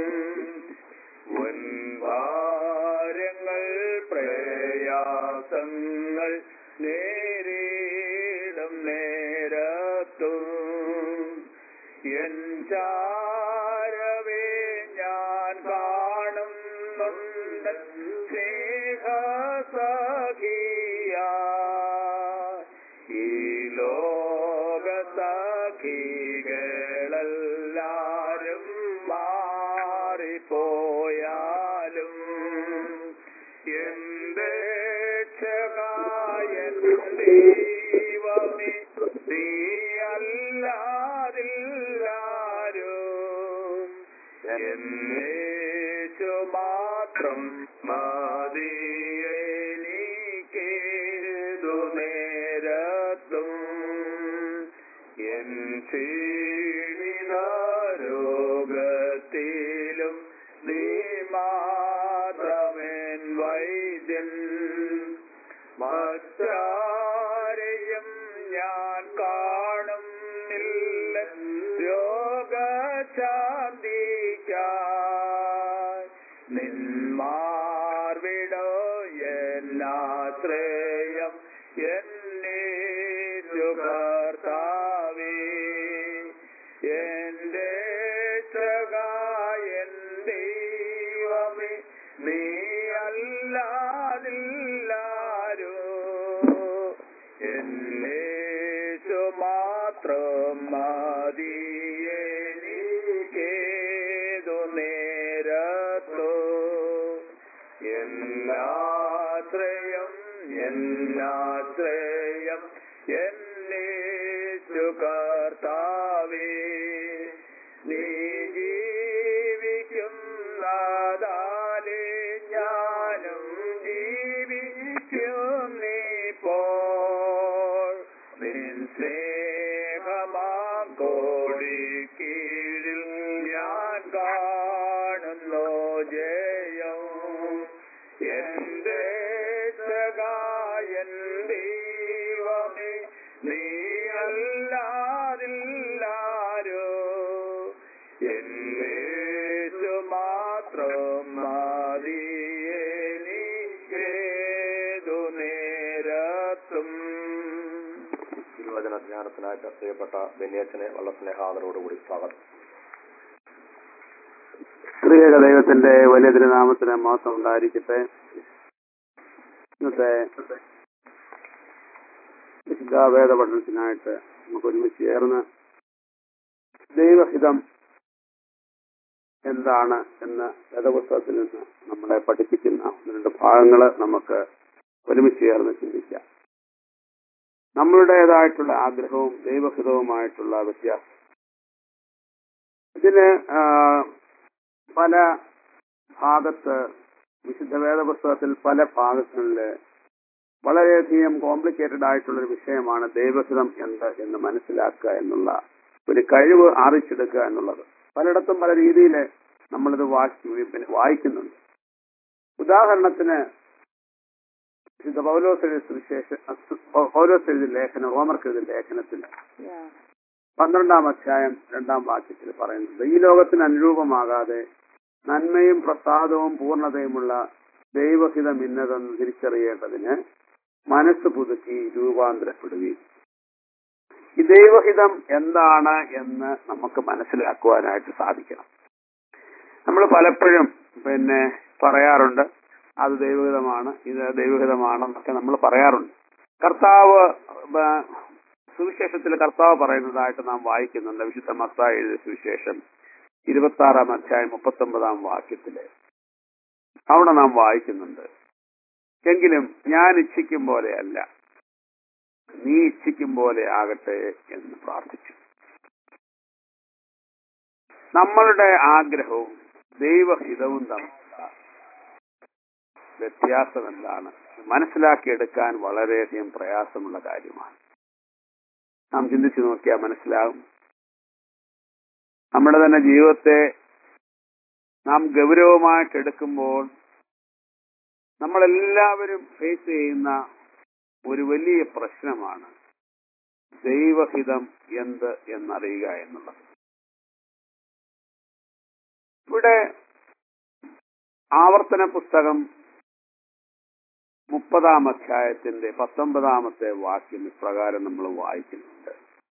മുൻഭാരങ്ങൾ പ്രയാസങ്ങൾ നേരിടും നേരത്തും എൻ ചാരവേ ഞാൻ കാണുന്നുണ്ട് സ്നേഹസഖിയ ഈ ലോകസഖികളെല്ലാരും മാറിപ്പോയാലും എന്റെ രക്ഷകായൻ ദൈവമേ നീ അല്ലാതില്ലാരോ എന്നേശു മാത്രം മതിയെനിക്കേതു നേരത്തും എൻ രോഗത്തിലും നീ മാത്രമേൻ വൈദ്യൻ മറ്റാരെയും ഞാൻ കാണുന്നില്ല രോഗശാന്തിക്കായി നിന്മാർവിടോ എന്നാശ്രയം എന്നെ കർത്താവേ എന്റെ സഹായൻ ദൈവമേ നീ അല്ലാതില്ലാരോ എന്നേശു മാത്രം മതിയേനിക്കേതു നേരത്തോ എന്നാശ്രയം എന്നാശ്രയം എന്നേശു കർത്താവേ നീ ജീവിക്കുന്നതാലേ ഞാനും ജീവിക്കും നീപ്പോൾ നിൻ സ്നേഹമാം കോടി കീഴിൽ ഞാൻ കാണുന്നു ജയം എന്റെ സഹായൻ ദൈവമേ നീ അല്ലാതില്ലാരോ എന്നേശു മാത്രം മതിയേനിക്കേതു നേരത്തും തിരുവചന ധ്യാനത്തിനായിട്ട് പ്രിയപ്പെട്ട ബെന്നിയച്ചനെ വളരെ സ്നേഹാദരോടുകൂടി സ്വാഗതം സ്ത്രീക ദൈവത്തിന്റെ വലിയ തിരുനാമത്തിന് മാത്രം ഉണ്ടായിരിക്കട്ടെ ഇന്നത്തെ വിശുദ്ധ വേദ പഠനത്തിനായിട്ട് നമുക്ക് ഒരുമിച്ച് ചേർന്ന് ദൈവഹിതം എന്താണ് എന്ന് വേദപുസ്തകത്തിൽ നിന്ന് നമ്മളെ പഠിപ്പിക്കുന്ന ഒന്ന് രണ്ട് ഭാഗങ്ങൾ നമുക്ക് ഒരുമിച്ച് ചേർന്ന് ചിന്തിക്കാം നമ്മളുടേതായിട്ടുള്ള ആഗ്രഹവും ദൈവഹിതവുമായിട്ടുള്ള വ്യത്യാസം ഇതിന് ആ, പല ഭാഗത്ത് വിശുദ്ധ വേദപുസ്തകത്തിൽ പല ഭാഗങ്ങളില് വളരെയധികം കോംപ്ലിക്കേറ്റഡ് ആയിട്ടുള്ള ഒരു വിഷയമാണ് ദൈവഹിതം എന്ത് എന്ന് മനസ്സിലാക്കുക എന്നുള്ള ഒരു കഴിവ് ആർജിച്ചെടുക്കുക എന്നുള്ളത് പലയിടത്തും പല രീതിയിൽ നമ്മളിത് വായിച്ചു പിന്നെ വായിക്കുന്നുണ്ട് ഉദാഹരണത്തിന് വിശുദ്ധ പൗലോസ് എഴുതിയ സുവിശേഷ പൗലോസ് എഴുതിയ ലേഖനം റോമർക്ക് എഴുതിയ ലേഖനത്തിൽ പന്ത്രണ്ടാം അധ്യായം രണ്ടാം വാക്യത്തിൽ പറയുന്നത് ഈ ലോകത്തിന് അനുരൂപമാകാതെ നന്മയും പ്രസാദവും പൂർണ്ണതയുമുള്ള ദൈവഹിതം ഇന്നതെന്ന് തിരിച്ചറിയേണ്ടതിന് മനസ്സ് പുതുക്കി രൂപാന്തരപ്പെടുകയും ഈ ദൈവഹിതം എന്താണ് എന്ന് നമുക്ക് മനസ്സിലാക്കുവാനായിട്ട് സാധിക്കണം നമ്മൾ പലപ്പോഴും പിന്നെ പറയാറുണ്ട് അത് ദൈവഹിതമാണ് ഇത് ദൈവഹിതമാണെന്നൊക്കെ നമ്മൾ പറയാറുണ്ട് കർത്താവ് ബ- സുവിശേഷത്തിൽ കർത്താവ് പറയുന്നതായിട്ട് നാം വായിക്കുന്നുണ്ട് വിശുദ്ധ മത്തായി എഴുതിയ സുവിശേഷം ഇരുപത്തി ആറാം അധ്യായം മുപ്പത്തി ഒമ്പതാം വാക്യത്തില് അവിടെ നാം വായിക്കുന്നുണ്ട് എങ്കിലും ഞാൻ ഇച്ഛിക്കും പോലെയല്ല നീ ഇച്ഛിക്കും പോലെ ആകട്ടെ എന്ന് പ്രാർത്ഥിച്ചു നമ്മളുടെ ആഗ്രഹവും ദൈവഹിതവും തമ്മിലുള്ള വ്യത്യാസം എന്താണ് മനസ്സിലാക്കിയെടുക്കാൻ വളരെയധികം പ്രയാസമുള്ള കാര്യമാണ് നാം ചിന്തിച്ചു നോക്കിയാൽ മനസ്സിലാകും നമ്മുടെ തന്നെ ജീവിതത്തെ നാം ഗൗരവമായിട്ട് എടുക്കുമ്പോൾ നമ്മളെല്ലാവരും ഫേസ് ചെയ്യുന്ന ഒരു വലിയ പ്രശ്നമാണ് ദൈവഹിതം എന്ത് എന്നറിയുക എന്നുള്ളത് ഇവിടെ ആവർത്തന പുസ്തകം മുപ്പതാം അധ്യായത്തിന്റെ പത്തൊമ്പതാമത്തെ വാക്യം ഇപ്രകാരം നമ്മൾ വായിക്കുന്നുണ്ട്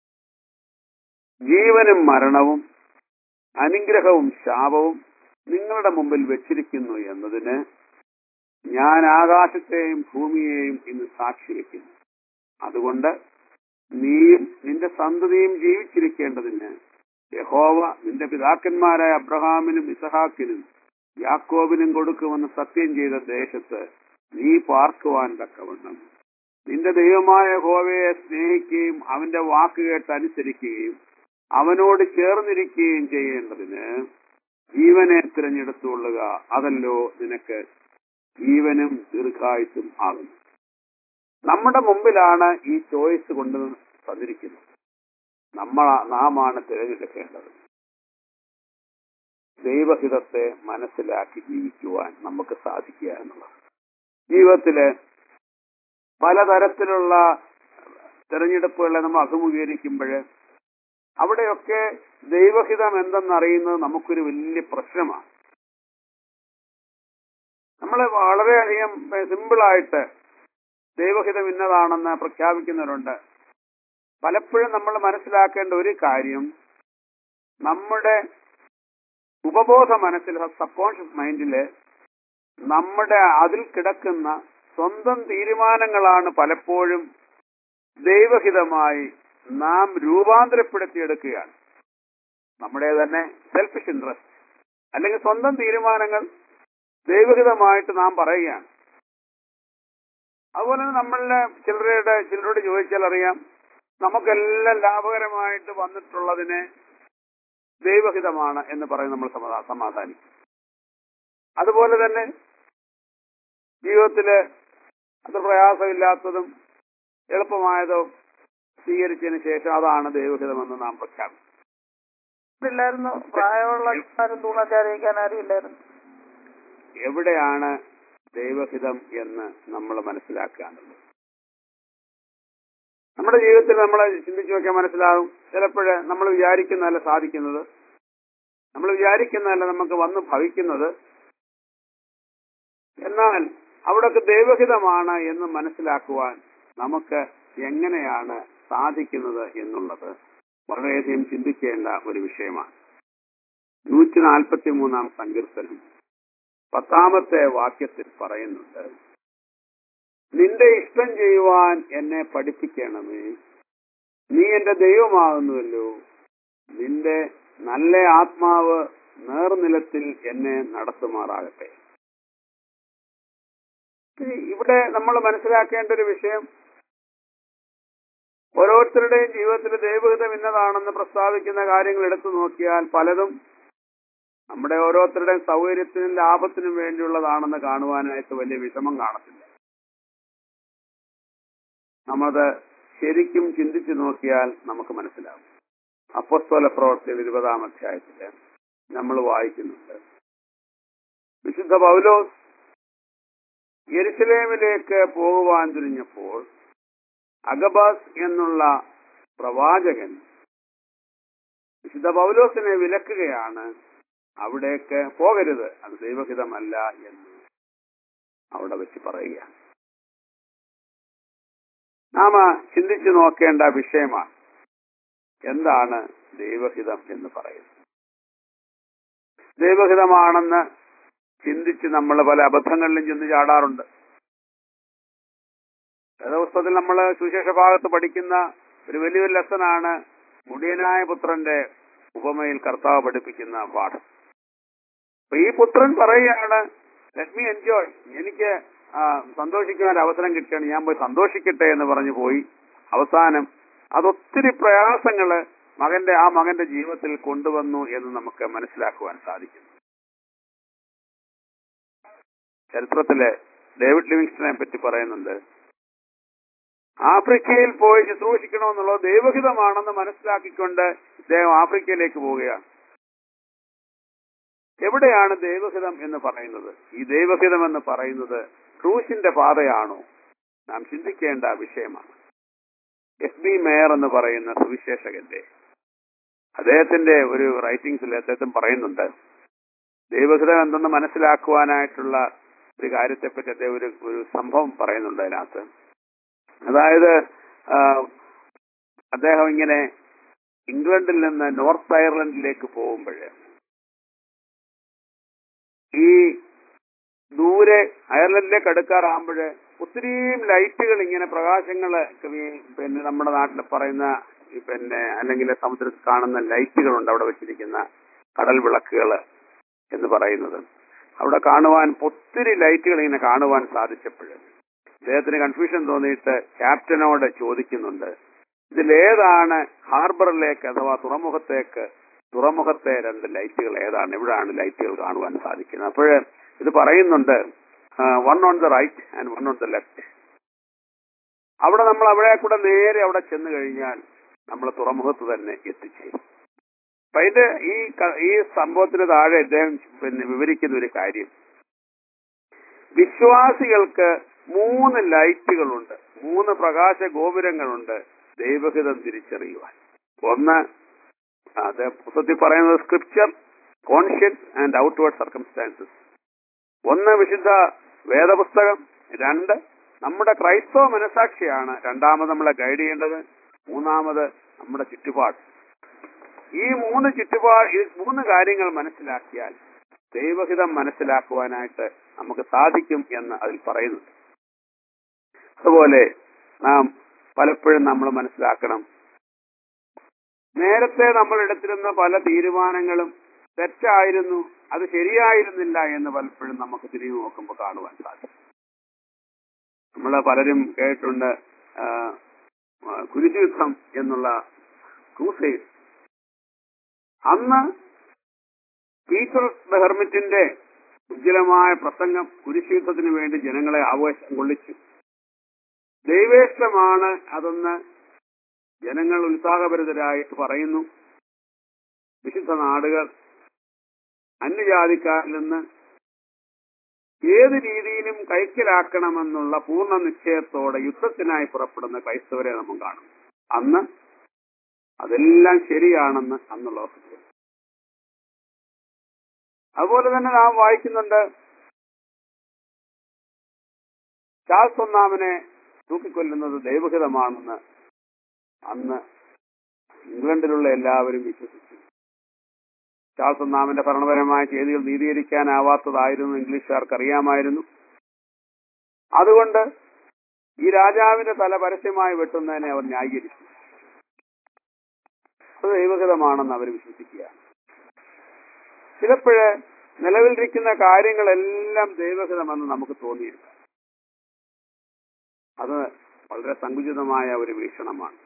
ജീവനും മരണവും അനുഗ്രഹവും ശാപവും നിങ്ങളുടെ മുമ്പിൽ വെച്ചിരിക്കുന്നു എന്നതിന് ഞാൻ ആകാശത്തെയും ഭൂമിയെയും ഇന്ന് സാക്ഷി വയ്ക്കുന്നു അതുകൊണ്ട് നീയും നിന്റെ സന്തതിയും ജീവിച്ചിരിക്കേണ്ടതിന് യഹോവ നിന്റെ പിതാക്കന്മാരായ അബ്രഹാമിനും ഇസഹാക്കിനും യാക്കോബിനും കൊടുക്കുമെന്ന് സത്യം ചെയ്ത ദേശത്ത് നീ പാർക്കുവാൻ തക്കവണ്ണം നിന്റെ ദൈവമായ യഹോവയെ സ്നേഹിക്കുകയും അവന്റെ വാക്ക് കേട്ട് അനുസരിക്കുകയും അവനോട് ചേർന്നിരിക്കുകയും ചെയ്യേണ്ടതിന് ജീവനെ തിരഞ്ഞെടുത്തുകൊള്ളുക അതല്ലോ നിനക്ക് ജീവനും ദീർഘായുസും ആകുന്നു നമ്മുടെ മുമ്പിലാണ് ഈ ചോയ്സ് കൊണ്ട് തന്നിരിക്കുന്നത് നമ്മൾ നാമാണ് തിരഞ്ഞെടുക്കേണ്ടത് ദൈവഹിതത്തെ മനസ്സിലാക്കി ജീവിക്കുവാൻ നമുക്ക് സാധിക്കുക എന്നുള്ളത് ജീവിതത്തില് പലതരത്തിലുള്ള തിരഞ്ഞെടുപ്പുകളെ നമ്മൾ അഭിമുഖീകരിക്കുമ്പോൾ അവിടെയൊക്കെ ദൈവഹിതം എന്തെന്നറിയുന്നത് നമുക്കൊരു വലിയ പ്രശ്നമാണ് നമ്മൾ വളരെയധികം സിമ്പിളായിട്ട് ദൈവഹിതം ഇന്നതാണെന്ന് പ്രഖ്യാപിക്കുന്നവരുണ്ട് പലപ്പോഴും നമ്മൾ മനസ്സിലാക്കേണ്ട ഒരു കാര്യം നമ്മുടെ ഉപബോധ മനസ്സിൽ സബ്കോൺഷ്യസ് മൈൻഡില് നമ്മുടെ അതിൽ കിടക്കുന്ന സ്വന്തം തീരുമാനങ്ങളാണ് പലപ്പോഴും ദൈവഹിതമായി നാം രൂപാന്തരപ്പെടുത്തിയെടുക്കുകയാണ് നമ്മുടെ തന്നെ സെൽഫിഷ് ഇൻട്രസ്റ്റ് അല്ലെങ്കിൽ സ്വന്തം തീരുമാനങ്ങൾ ദൈവഹിതമായിട്ട് നാം പറയുകയാണ് അതുപോലെ തന്നെ നമ്മളുടെ ചിലരുടെ ചിലരോട് ചോദിച്ചാൽ അറിയാം നമുക്കെല്ലാം ലാഭകരമായിട്ട് വന്നിട്ടുള്ളതിനെ ദൈവഹിതമാണ് എന്ന് പറയും നമ്മൾ സമാ- സമാധാനിക്കും അതുപോലെ തന്നെ ജീവിതത്തില് അത്ര പ്രയാസമില്ലാത്തതും എളുപ്പമായതും സ്വീകരിച്ചതിന് ശേഷം അതാണ് ദൈവഹിതമെന്ന് നാം പ്രഖ്യാപിക്കും ഇല്ലായിരുന്നു പ്രായമുള്ള ആരും തൂണാചാരിക്കാൻ ആരും ഇല്ലായിരുന്നു എവിടെയാണ് ദൈവഹിതം എന്ന് നമ്മൾ മനസ്സിലാക്കാനുള്ളത് നമ്മുടെ ജീവിതത്തിൽ നമ്മൾ ചിന്തിച്ചു നോക്കിയാൽ മനസ്സിലാകും ചിലപ്പോഴ് നമ്മൾ വിചാരിക്കുന്നതല്ല സാധിക്കുന്നത് നമ്മൾ വിചാരിക്കുന്നതല്ല നമുക്ക് വന്ന് ഭവിക്കുന്നത് എന്നാൽ അവിടൊക്കെ ദൈവഹിതമാണ് എന്ന് മനസ്സിലാക്കുവാൻ നമുക്ക് എങ്ങനെയാണ് സാധിക്കുന്നത് എന്നുള്ളത് വളരെയധികം ചിന്തിക്കേണ്ട ഒരു വിഷയമാണ് നൂറ്റി നാൽപ്പത്തി മൂന്നാം സങ്കീർത്തനം പത്താമത്തെ വാക്യത്തിൽ പറയുന്നുണ്ട് നിന്റെ ഇഷ്ടം ചെയ്യുവാൻ എന്നെ പഠിപ്പിക്കണമേ നീ എന്റെ ദൈവമാകുന്നുവല്ലോ നിന്റെ നല്ല ആത്മാവ് നേർനിലത്തിൽ എന്നെ നടത്തുമാറാകട്ടെ ഈ ഇവിടെ നമ്മൾ മനസ്സിലാക്കേണ്ട ഒരു വിഷയം ഓരോരുത്തരുടെയും ജീവിതത്തിൽ ദൈവഹിതം ഇന്നതാണെന്ന് പ്രസ്താവിക്കുന്ന കാര്യങ്ങൾ എടുത്തു നോക്കിയാൽ പലതും നമ്മുടെ ഓരോരുത്തരുടെയും സൗകര്യത്തിനും ലാഭത്തിനും വേണ്ടിയുള്ളതാണെന്ന് കാണുവാനായിട്ട് വലിയ വിഷമം കാണത്തില്ല നമ്മളത് ശരിക്കും ചിന്തിച്ചു നോക്കിയാൽ നമുക്ക് മനസ്സിലാവും അപ്പസ്തോല പ്രവർത്തികൾ ഇരുപതാം അധ്യായത്തില് നമ്മൾ വായിക്കുന്നുണ്ട് വിശുദ്ധ പൗലോസ് യെരുസലേമിലേക്ക് പോകുവാൻ തുനിഞ്ഞപ്പോൾ അഗബാസ് എന്നുള്ള പ്രവാചകൻ വിശുദ്ധ പൗലോസിനെ വിലക്കുകയാണ് അവിടേക്ക് പോകരുത് അത് ദൈവഹിതമല്ല എന്ന് അവിടെ വെച്ച് പറയുകയാണ് നാം ചിന്തിച്ചു നോക്കേണ്ട വിഷയമാണ് എന്താണ് ദൈവഹിതം എന്ന് പറയുന്നത് ദൈവഹിതമാണെന്ന് ചിന്തിച്ച് നമ്മൾ പല അബദ്ധങ്ങളിലും ചെന്ന് ചാടാറുണ്ട് വേദപുസ്തകത്തിൽ നമ്മൾ സുവിശേഷ ഭാഗത്ത് പഠിക്കുന്ന ഒരു വലിയൊരു ലെസനാണ് മുടിയനായ പുത്രന്റെ ഉപമയിൽ കർത്താവ് പഠിപ്പിക്കുന്ന പാഠം അപ്പൊ ഈ പുത്രൻ പറയുകയാണ് ലെറ്റ് മീ എൻജോയ് എനിക്ക് ആ, സന്തോഷിക്കാൻ ഒരു അവസരം കിട്ടുകയാണ് ഞാൻ പോയി സന്തോഷിക്കട്ടെ എന്ന് പറഞ്ഞു പോയി അവസാനം അതൊത്തിരി പ്രയാസങ്ങള് മകന്റെ ആ മകന്റെ ജീവിതത്തിൽ കൊണ്ടുവന്നു എന്ന് നമുക്ക് മനസ്സിലാക്കുവാൻ സാധിക്കും ചരിത്രത്തില് ഡേവിഡ് ലിവിങ്സ്റ്റനെ പറ്റി പറയുന്നുണ്ട് ആഫ്രിക്കയിൽ പോയി ശുശ്രൂഷിക്കണമെന്നുള്ളത് ദൈവഹിതമാണെന്ന് മനസ്സിലാക്കിക്കൊണ്ട് ഇദ്ദേഹം ആഫ്രിക്കയിലേക്ക് പോവുകയാണ് എവിടെയാണ് ദൈവഹിതം എന്ന് പറയുന്നത് ഈ ദൈവഹിതം എന്ന് പറയുന്നത് ക്രൂശിന്റെ പാതയാണോ നാം ചിന്തിക്കേണ്ട വിഷയമാണ് എസ് ബി മേയർ എന്ന് പറയുന്ന സുവിശേഷകന്റെ അദ്ദേഹത്തിന്റെ ഒരു റൈറ്റിംഗ്സിൽ അദ്ദേഹം പറയുന്നുണ്ട് ദൈവഹിതം എന്തെന്ന് മനസ്സിലാക്കുവാനായിട്ടുള്ള ഒരു കാര്യത്തെപ്പറ്റി അദ്ദേഹം ഒരു ഒരു സംഭവം പറയുന്നുണ്ട് അതിനകത്ത് അതായത് ആ, അദ്ദേഹം ഇങ്ങനെ ഇംഗ്ലണ്ടിൽ നിന്ന് നോർത്ത് അയർലൻഡിലേക്ക് പോകുമ്പോൾ ഈ ദൂരെ അയർലൻഡിലേക്ക് അടുക്കാറാകുമ്പോൾ ഒത്തിരിയും ലൈറ്റുകൾ ഇങ്ങനെ പ്രകാശങ്ങള് ഈ പിന്നെ നമ്മുടെ നാട്ടിൽ പറയുന്ന ഈ പിന്നെ അല്ലെങ്കിൽ സമുദ്രത്തിൽ കാണുന്ന ലൈറ്റുകളുണ്ട് അവിടെ വെച്ചിരിക്കുന്ന കടൽ വിളക്കുകൾ എന്ന് പറയുന്നത് അവിടെ കാണുവാൻ ഒത്തിരി ലൈറ്റുകൾ ഇങ്ങനെ കാണുവാൻ സാധിച്ചപ്പോൾ അദ്ദേഹത്തിന് കൺഫ്യൂഷൻ തോന്നിയിട്ട് ക്യാപ്റ്റനോട് ചോദിക്കുന്നുണ്ട് ഇതിലേതാണ് ഹാർബറിലേക്ക് അഥവാ തുറമുഖത്തേക്ക് തുറമുഖത്തെ രണ്ട് ലൈറ്റുകൾ ഏതാണ് എവിടെയാണ് ലൈറ്റുകൾ കാണുവാൻ സാധിക്കുന്നത് അപ്പോൾ ഇത് പറയുന്നുണ്ട് one on the right and one on the left അവിടെ നമ്മൾ അവിടെ കൂടെ നേരെ അവിടെ ചെന്ന് കഴിഞ്ഞാൽ നമ്മൾ തുറമുഖത്ത് തന്നെ എത്തിച്ചേരും അപ്പൊ ഇത് ഈ ക- ഈ സംഭവത്തിന് താഴെ അദ്ദേഹം പിന്നെ വിവരിക്കുന്ന ഒരു കാര്യം വിശ്വാസികൾക്ക് മൂന്ന് ലൈറ്റുകളുണ്ട് മൂന്ന് പ്രകാശ ഗോപുരങ്ങളുണ്ട് ദൈവഹിതം തിരിച്ചറിയുവാൻ ഒന്ന് അത് പുസ്തകത്തിൽ പറയുന്നത് scripture conscience and outward circumstances ഒന്ന് വിശുദ്ധ വേദപുസ്തകം രണ്ട് നമ്മുടെ ക്രൈസ്തവ മനസാക്ഷിയാണ് രണ്ടാമത് നമ്മളെ ഗൈഡ് ചെയ്യേണ്ടത് മൂന്നാമത് നമ്മുടെ ചുറ്റുപാട് ഈ മൂന്ന് ചുറ്റുപാട് ഈ മൂന്ന് കാര്യങ്ങൾ മനസ്സിലാക്കിയാൽ ദൈവഹിതം മനസ്സിലാക്കുവാനായിട്ട് നമുക്ക് സാധിക്കും എന്ന് അതിൽ പറയുന്നു അതുപോലെ നാം പലപ്പോഴും നമ്മൾ മനസ്സിലാക്കണം നേരത്തെ നമ്മൾ എടുത്തിരുന്ന പല തീരുമാനങ്ങളും തെറ്റായിരുന്നു അത് ശരിയായിരുന്നില്ല എന്ന് പലപ്പോഴും നമുക്ക് തിരിഞ്ഞു നോക്കുമ്പോൾ കാണുവാൻ സാധിക്കും നമ്മൾ പലരും കേട്ടിട്ടുണ്ട് ആ, ആ, കുരിശുയുദ്ധം എന്നുള്ള ക്രൂസൈഡ് അന്ന് പീറ്റർ ദ ഹെർമിറ്റിന്റെ ഉജ്ജ്വലമായ പ്രസംഗം കുരിശുയുദ്ധത്തിന് വേണ്ടി ജനങ്ങളെ ആവേശം കൊള്ളിച്ചു ദൈവേഷ്ടമാണ് അതെന്ന് ജനങ്ങൾ ഉത്സാഹഭരിതരായിട്ട് പറയുന്നു വിശുദ്ധ നാടുകൾ അന്യജാതിക്കാരിൽ നിന്ന് ഏത് രീതിയിലും കൈക്കലാക്കണമെന്നുള്ള പൂർണ്ണ നിശ്ചയത്തോടെ യുദ്ധത്തിനായി പുറപ്പെടുന്ന ക്രൈസ്തവരെ നമ്മൾ കാണും അന്ന് അതെല്ലാം ശരിയാണെന്ന് അന്നുള്ള അവസ്ഥ അതുപോലെ തന്നെ നാം വായിക്കുന്നുണ്ട് ചാൾസ് ഒന്നാമനെ തൂക്കിക്കൊല്ലുന്നത് ദൈവഹിതമാണെന്ന് അന്ന് ഇംഗ്ലണ്ടിലുള്ള എല്ലാവരും വിശ്വസിച്ചു ചാൾസ് ഒന്നാമന്റെ ഭരണപരമായ ചെയ്തികൾ നീതീകരിക്കാനാവാത്തതായിരുന്നു ഇംഗ്ലീഷുകാർക്ക് അറിയാമായിരുന്നു അതുകൊണ്ട് ഈ രാജാവിന്റെ തല പരസ്യമായി വെട്ടുന്നതിനെ അവർ ന്യായീകരിച്ചു അത് ദൈവഹിതമാണെന്ന് അവർ വിശ്വസിക്കുകയാണ് ചിലപ്പോഴ് നിലവിലിരിക്കുന്ന കാര്യങ്ങളെല്ലാം ദൈവഹിതമെന്ന് നമുക്ക് തോന്നിയിരുന്നു അത് വളരെ സങ്കുചിതമായ ഒരു വീക്ഷണമാണ്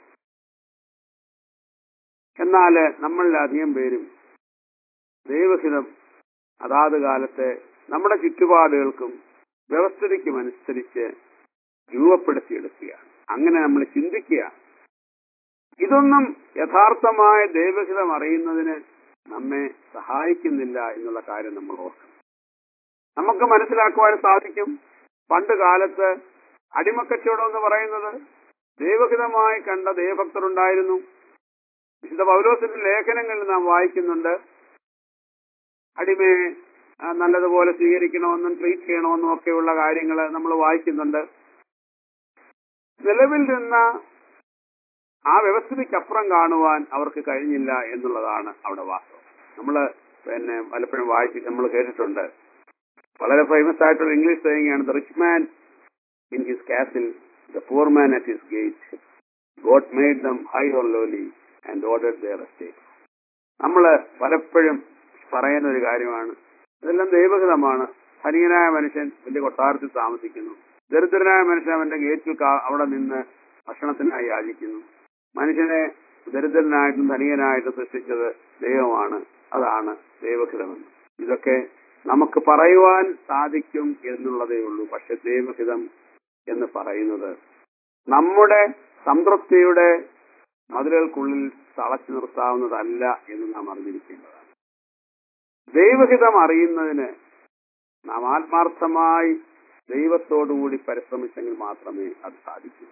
എന്നാൽ നമ്മളിൽ അധികം പേരും ദൈവഹിതം അതാത് കാലത്തെ നമ്മുടെ ചുറ്റുപാടുകൾക്കും വ്യവസ്ഥിതിക്കും അനുസരിച്ച് രൂപപ്പെടുത്തിയെടുക്കുകയാണ് അങ്ങനെ നമ്മൾ ചിന്തിക്കുകയാണ് ഇതൊന്നും യഥാർത്ഥമായ ദൈവഹിതം അറിയുന്നതിന് നമ്മെ സഹായിക്കുന്നില്ല എന്നുള്ള കാര്യം നമ്മൾ ഓർക്കണം നമുക്ക് മനസ്സിലാക്കുവാൻ സാധിക്കും പണ്ട് കാലത്ത് അടിമക്കച്ചവടം എന്ന് പറയുന്നത് ദൈവഹിതമായി കണ്ട ദൈവഭക്തരുണ്ടായിരുന്നു വിശുദ്ധ പൗലോസിന്റെ ലേഖനങ്ങളിൽ നാം വായിക്കുന്നുണ്ട് അടിമയെ ആ, നല്ലതുപോലെ സ്വീകരിക്കണമെന്നും ട്രീറ്റ് ചെയ്യണമെന്നും ഒക്കെയുള്ള കാര്യങ്ങൾ നമ്മൾ വായിക്കുന്നുണ്ട് നിലവിൽ നിന്ന ആ വ്യവസ്ഥിതിക്കപ്പുറം കാണുവാൻ അവർക്ക് കഴിഞ്ഞില്ല എന്നുള്ളതാണ് അവിടെ വാസ്തവം നമ്മള് പിന്നെ പലപ്പോഴും വായിച്ച് നമ്മൾ കേട്ടിട്ടുണ്ട് വളരെ ഫേമസ് ആയിട്ടുള്ള English saying the rich man in his castle the poor man at his gate God made them high or lowly and ordered their estate നമ്മള് പലപ്പോഴും പറയുന്ന ഒരു കാര്യമാണ് ഇതെല്ലാം ദൈവഹിതമാണ് ധനികനായ മനുഷ്യൻ വലിയ കൊട്ടാരത്തിൽ താമസിക്കുന്നു ദരിദ്രനായ മനുഷ്യൻ അവന്റെ ഗേറ്റിൽ കാ- അവിടെ നിന്ന് ഭക്ഷണത്തിനായി യാചിക്കുന്നു മനുഷ്യനെ ദരിദ്രനായിട്ടും ധനികനായിട്ടും സൃഷ്ടിച്ചത് ദൈവമാണ് അതാണ് ദൈവഹിതമെന്ന് ഇതൊക്കെ നമുക്ക് പറയുവാൻ സാധിക്കും എന്നുള്ളതേ ഉള്ളൂ പക്ഷെ ദൈവഹിതം എന്ന് പറയുന്നത് നമ്മുടെ സംതൃപ്തിയുടെ മതിലുകൾക്കുള്ളിൽ തളച്ചു നിർത്താവുന്നതല്ല എന്ന് നാം അറിഞ്ഞിരിക്കേണ്ടതാണ് ദൈവഹിതം അറിയുന്നതിന് നാം ആത്മാർത്ഥമായി ദൈവത്തോടുകൂടി പരിശ്രമിച്ചെങ്കിൽ മാത്രമേ അത് സാധിക്കൂ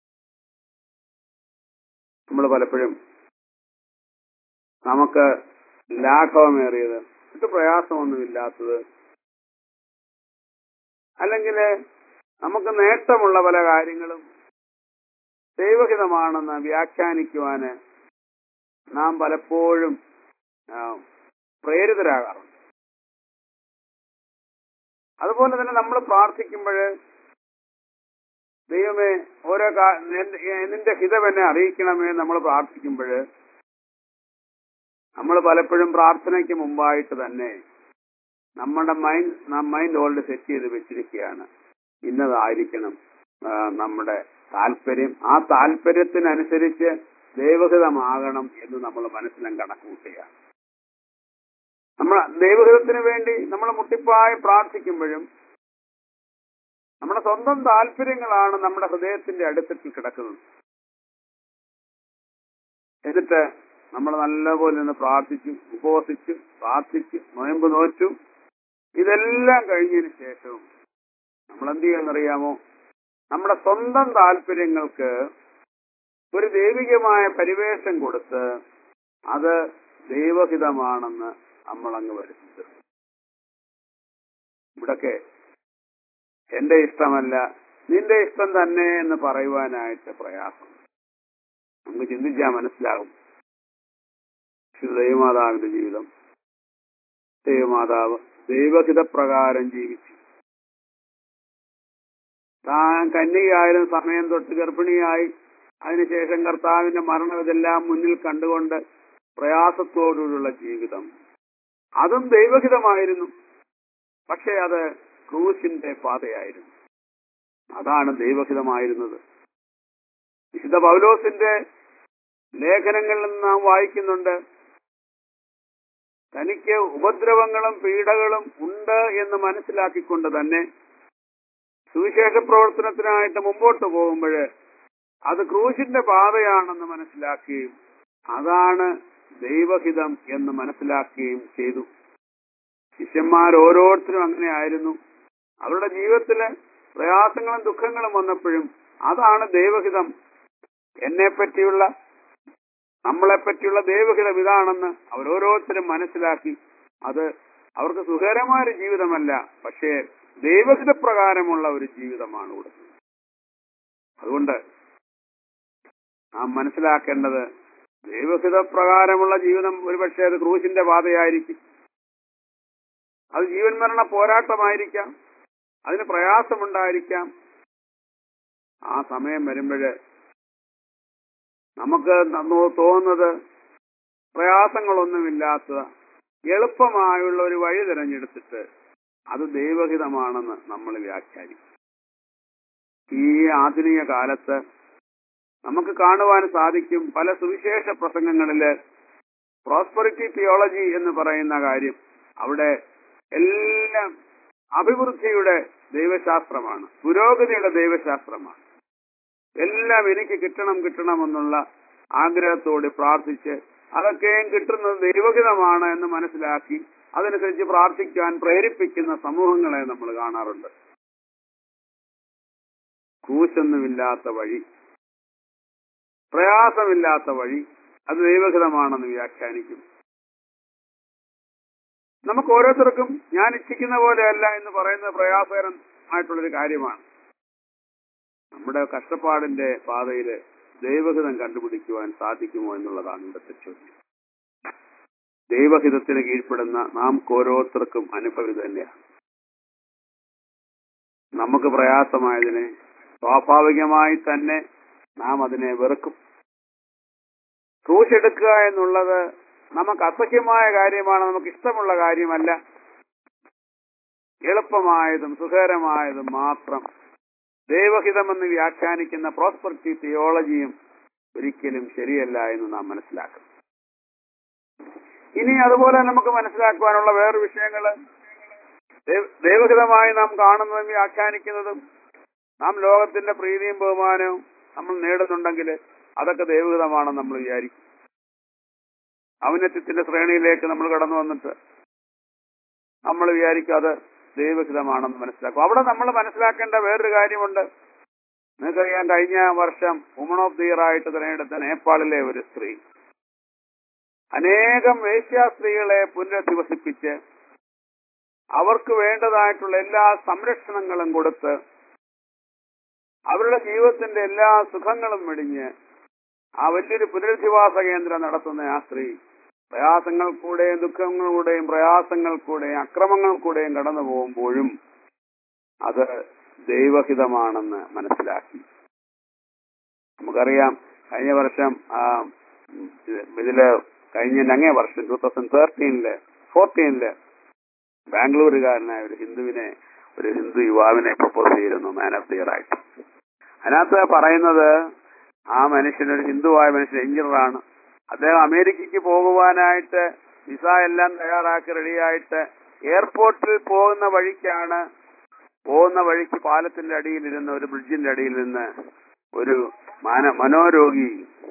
നമ്മൾ പലപ്പോഴും നമുക്ക് ലാഘവമേറിയത് മറ്റു പ്രയാസമൊന്നുമില്ലാത്തത് അല്ലെങ്കിൽ നമുക്ക് നേട്ടമുള്ള പല കാര്യങ്ങളും ദൈവഹിതമാണെന്ന് വ്യാഖ്യാനിക്കുവാന് നാം പലപ്പോഴും ആ, പ്രേരിതരാകാറുണ്ട് അതുപോലെ തന്നെ നമ്മൾ പ്രാർത്ഥിക്കുമ്പോൾ ദൈവമേ ഓരോ കാ- നിന്റെ- നിന്റെ ഹിതം എന്നെ അറിയിക്കണമേ നമ്മൾ പ്രാർത്ഥിക്കുമ്പോൾ നമ്മൾ പലപ്പോഴും പ്രാർത്ഥനയ്ക്ക് മുമ്പായിട്ട് തന്നെ നമ്മുടെ മൈൻഡ് മൈൻഡ് ഓൾറെഡി സെറ്റ് ചെയ്ത് വെച്ചിരിക്കുകയാണ് ഇന്നതായിരിക്കണം ആ, നമ്മുടെ താല്പര്യം ആ താല്പര്യത്തിനനുസരിച്ച് ദൈവഹിതമാകണം എന്ന് നമ്മൾ മനസ്സിലും കണക്കുകൂട്ടുകയാണ് നമ്മൾ ദൈവഹിതത്തിന് വേണ്ടി നമ്മൾ മുട്ടിപ്പായി പ്രാർത്ഥിക്കുമ്പോഴും നമ്മുടെ സ്വന്തം താല്പര്യങ്ങളാണ് നമ്മുടെ ഹൃദയത്തിന്റെ അടുത്തിൽ കിടക്കുന്നത് എന്നിട്ട് നമ്മൾ നല്ലപോലെ നിന്ന് പ്രാർത്ഥിച്ചു ഉപവസിച്ചു പ്രാർത്ഥിച്ചു നോയമ്പ് നോറ്റു ഇതെല്ലാം കഴിഞ്ഞതിന് ശേഷവും നമ്മൾ എന്ത് ചെയ്യാന്നറിയാമോ നമ്മുടെ സ്വന്തം താല്പര്യങ്ങൾക്ക് ഒരു ദൈവികമായ പരിവേഷം കൊടുത്ത് അത് ദൈവഹിതമാണെന്ന് നമ്മൾ അങ്ങ് വരുത്തുന്നത് ഇവിടൊക്കെ എന്റെ ഇഷ്ടമല്ല നിന്റെ ഇഷ്ടം തന്നെ എന്ന് പറയുവാനായിട്ട് പ്രയാസം നമുക്ക് ചിന്തിച്ചാൽ മനസ്സിലാകും വിശുദ്ധ ദൈവമാതാവിന്റെ ജീവിതം ദൈവമാതാവ് ദൈവഹിതപ്രകാരം ജീവിച്ചു താൻ കന്യകയായാലും സമയം തൊട്ട് ഗർഭിണിയായി അതിനുശേഷം കർത്താവിന്റെ മരണം ഇതെല്ലാം മുന്നിൽ കണ്ടുകൊണ്ട് പ്രയാസത്തോടുള്ള ജീവിതം അതും ദൈവഹിതമായിരുന്നു പക്ഷേ അത് ക്രൂശിന്റെ പാതയായിരുന്നു അതാണ് ദൈവഹിതമായിരുന്നത് വിശുദ്ധ പൗലോസിന്റെ ലേഖനങ്ങളിൽ നിന്ന് നാം വായിക്കുന്നുണ്ട് തനിക്ക് ഉപദ്രവങ്ങളും പീഡകളും ഉണ്ട് എന്ന് മനസ്സിലാക്കിക്കൊണ്ട് തന്നെ സുവിശേഷ പ്രവർത്തനത്തിനായിട്ട് മുമ്പോട്ട് പോകുമ്പോൾ അത് ക്രൂശിന്റെ പാതയാണെന്ന് മനസ്സിലാക്കുകയും അതാണ് ദൈവഹിതം എന്ന് മനസ്സിലാക്കുകയും ചെയ്തു ശിഷ്യന്മാർ ഓരോരുത്തരും അങ്ങനെയായിരുന്നു അവരുടെ ജീവിതത്തില് പ്രയാസങ്ങളും ദുഃഖങ്ങളും വന്നപ്പോഴും അതാണ് ദൈവഹിതം എന്നെ പറ്റിയുള്ള നമ്മളെ പറ്റിയുള്ള ദൈവഹിതം ഇതാണെന്ന് അവരോരോരുത്തരും മനസ്സിലാക്കി അത് അവർക്ക് സുഖകരമായ ഒരു ജീവിതമല്ല പക്ഷേ ദൈവഹിത പ്രകാരമുള്ള ഒരു ജീവിതമാണ് കൊടുക്കുന്നത് അതുകൊണ്ട് നാം മനസ്സിലാക്കേണ്ടത് ദൈവഹിത പ്രകാരമുള്ള ജീവിതം ഒരുപക്ഷെ അത് ക്രൂശിന്റെ പാതയായിരിക്കും അത് ജീവൻ മരണ പോരാട്ടമായിരിക്കാം അതിന് പ്രയാസമുണ്ടായിരിക്കാം ആ സമയം വരുമ്പോഴ് നമുക്ക് നന്നോ- തോന്നുന്നത് പ്രയാസങ്ങളൊന്നുമില്ലാത്ത എളുപ്പമായുള്ള ഒരു വഴി തിരഞ്ഞെടുത്തിട്ട് അത് ദൈവഹിതമാണെന്ന് നമ്മൾ വ്യാഖ്യാനിക്കും ഈ ആധുനിക കാലത്ത് നമുക്ക് കാണുവാൻ സാധിക്കും പല സുവിശേഷ പ്രസംഗങ്ങളില് പ്രോസ്പെറിറ്റി തിയോളജി എന്ന് പറയുന്ന കാര്യം അവിടെ എല്ലാം അഭിവൃദ്ധിയുടെ ദൈവശാസ്ത്രമാണ് പുരോഗതിയുടെ ദൈവശാസ്ത്രമാണ് എല്ലാം എനിക്ക് കിട്ടണം കിട്ടണമെന്നുള്ള ആഗ്രഹത്തോടെ പ്രാർത്ഥിച്ച് അതൊക്കെയും കിട്ടുന്നത് ദൈവഹിതമാണ് എന്ന് മനസ്സിലാക്കി അതനുസരിച്ച് പ്രാർത്ഥിക്കാൻ പ്രേരിപ്പിക്കുന്ന സമൂഹങ്ങളെ നമ്മൾ കാണാറുണ്ട് കൂശൊന്നുമില്ലാത്ത വഴി പ്രയാസമില്ലാത്ത വഴി അത് ദൈവഹിതമാണെന്ന് വ്യാഖ്യാനിക്കും നമുക്ക് ഓരോരുത്തർക്കും ഞാൻ ഇച്ഛിക്കുന്ന പോലെയല്ല എന്ന് പറയുന്നത് പ്രയാസകരമായിട്ടുള്ളൊരു കാര്യമാണ് നമ്മുടെ കഷ്ടപ്പാടിന്റെ പാതയിൽ ദൈവഹിതം കണ്ടുപിടിക്കുവാൻ സാധിക്കുമോ എന്നുള്ളതാണ് ഇവിടുത്തെ ചോദ്യം ദൈവഹിതത്തിന് കീഴ്പ്പെടുന്ന നാം ഓരോരുത്തർക്കും അനുഭവം തന്നെയാണ് നമുക്ക് പ്രയാസമായതിനെ സ്വാഭാവികമായി തന്നെ നാം അതിനെ വെറുക്കും ക്രൂശ് എടുക്കുക എന്നുള്ളത് നമുക്ക് അസഹ്യമായ കാര്യമാണ് നമുക്ക് ഇഷ്ടമുള്ള കാര്യമല്ല എളുപ്പമായതും സുഖകരമായതും മാത്രം ദൈവഹിതമെന്ന് വ്യാഖ്യാനിക്കുന്ന പ്രോസ്പെക്റ്റീവ് തിയോളജിയും ഒരിക്കലും ശരിയല്ല എന്ന് നാം മനസ്സിലാക്കണം ഇനി അതുപോലെ നമുക്ക് മനസ്സിലാക്കുവാനുള്ള വേറെ വിഷയങ്ങള് ദൈവ- ദൈവഹിതമായി നാം കാണുന്നതും വ്യാഖ്യാനിക്കുന്നതും നാം ലോകത്തിന്റെ പ്രീതിയും ബഹുമാനവും നമ്മൾ നേടുന്നുണ്ടെങ്കിൽ അതൊക്കെ ദൈവഹിതമാണെന്ന് നമ്മൾ വിചാരിക്കും ഔന്നത്യത്തിന്റെ ശ്രേണിയിലേക്ക് നമ്മൾ കടന്നു വന്നിട്ട് നമ്മൾ വിചാരിക്കും അത് ദൈവഹിതമാണെന്ന് മനസ്സിലാക്കും അവിടെ നമ്മൾ മനസ്സിലാക്കേണ്ട വേറൊരു കാര്യമുണ്ട് നിങ്ങൾക്കറിയാം കഴിഞ്ഞ വർഷം വുമൺ ഓഫ് ദി ഇയർ ആയിട്ട് തിരഞ്ഞെടുത്ത നേപ്പാളിലെ ഒരു സ്ത്രീ അനേകം വേശ്യാ സ്ത്രീകളെ പുനരധിവസിപ്പിച്ച് അവർക്ക് വേണ്ടതായിട്ടുള്ള എല്ലാ സംരക്ഷണങ്ങളും കൊടുത്ത് അവരുടെ ജീവിതത്തിന്റെ എല്ലാ സുഖങ്ങളും വെടിഞ്ഞ് ആ വലിയൊരു പുനരധിവാസ കേന്ദ്രം നടത്തുന്ന ആ സ്ത്രീ പ്രയാസങ്ങൾ കൂടെയും ദുഃഖങ്ങളിലൂടെയും പ്രയാസങ്ങൾ കൂടെയും അക്രമങ്ങൾ കൂടെയും കടന്നു പോകുമ്പോഴും അത് ദൈവഹിതമാണെന്ന് മനസ്സിലാക്കി നമുക്കറിയാം കഴിഞ്ഞ വർഷം ആ, ഉം, ഇതില് കഴിഞ്ഞ അങ്ങേ വർഷം ടൂ തൗസൻഡ് തേർട്ടീനില് ഫോർട്ടീനില് ബാംഗ്ലൂരുകാരനായ ഒരു ഹിന്ദുവിനെ ഒരു ഹിന്ദു യുവാവിനെ പ്രപ്പോസ് ചെയ്തിരുന്നു മാൻ ഓഫ് ദി ഇയർ ആയിട്ട് അതിനകത്ത് പറയുന്നത് ആ മനുഷ്യൻ ഒരു ഹിന്ദുവായ മനുഷ്യൻ എഞ്ചിനീയറാണ് അദ്ദേഹം അമേരിക്കയ്ക്ക് പോകുവാനായിട്ട് വിസ എല്ലാം തയ്യാറാക്കി റെഡിയായിട്ട് എയർപോർട്ടിൽ പോകുന്ന വഴിക്കാണ് പോകുന്ന വഴിക്ക് പാലത്തിന്റെ അടിയിൽ ഇരുന്ന് ഒരു ബ്രിഡ്ജിന്റെ അടിയിൽ നിന്ന് ഒരു മാന മനോരോഗി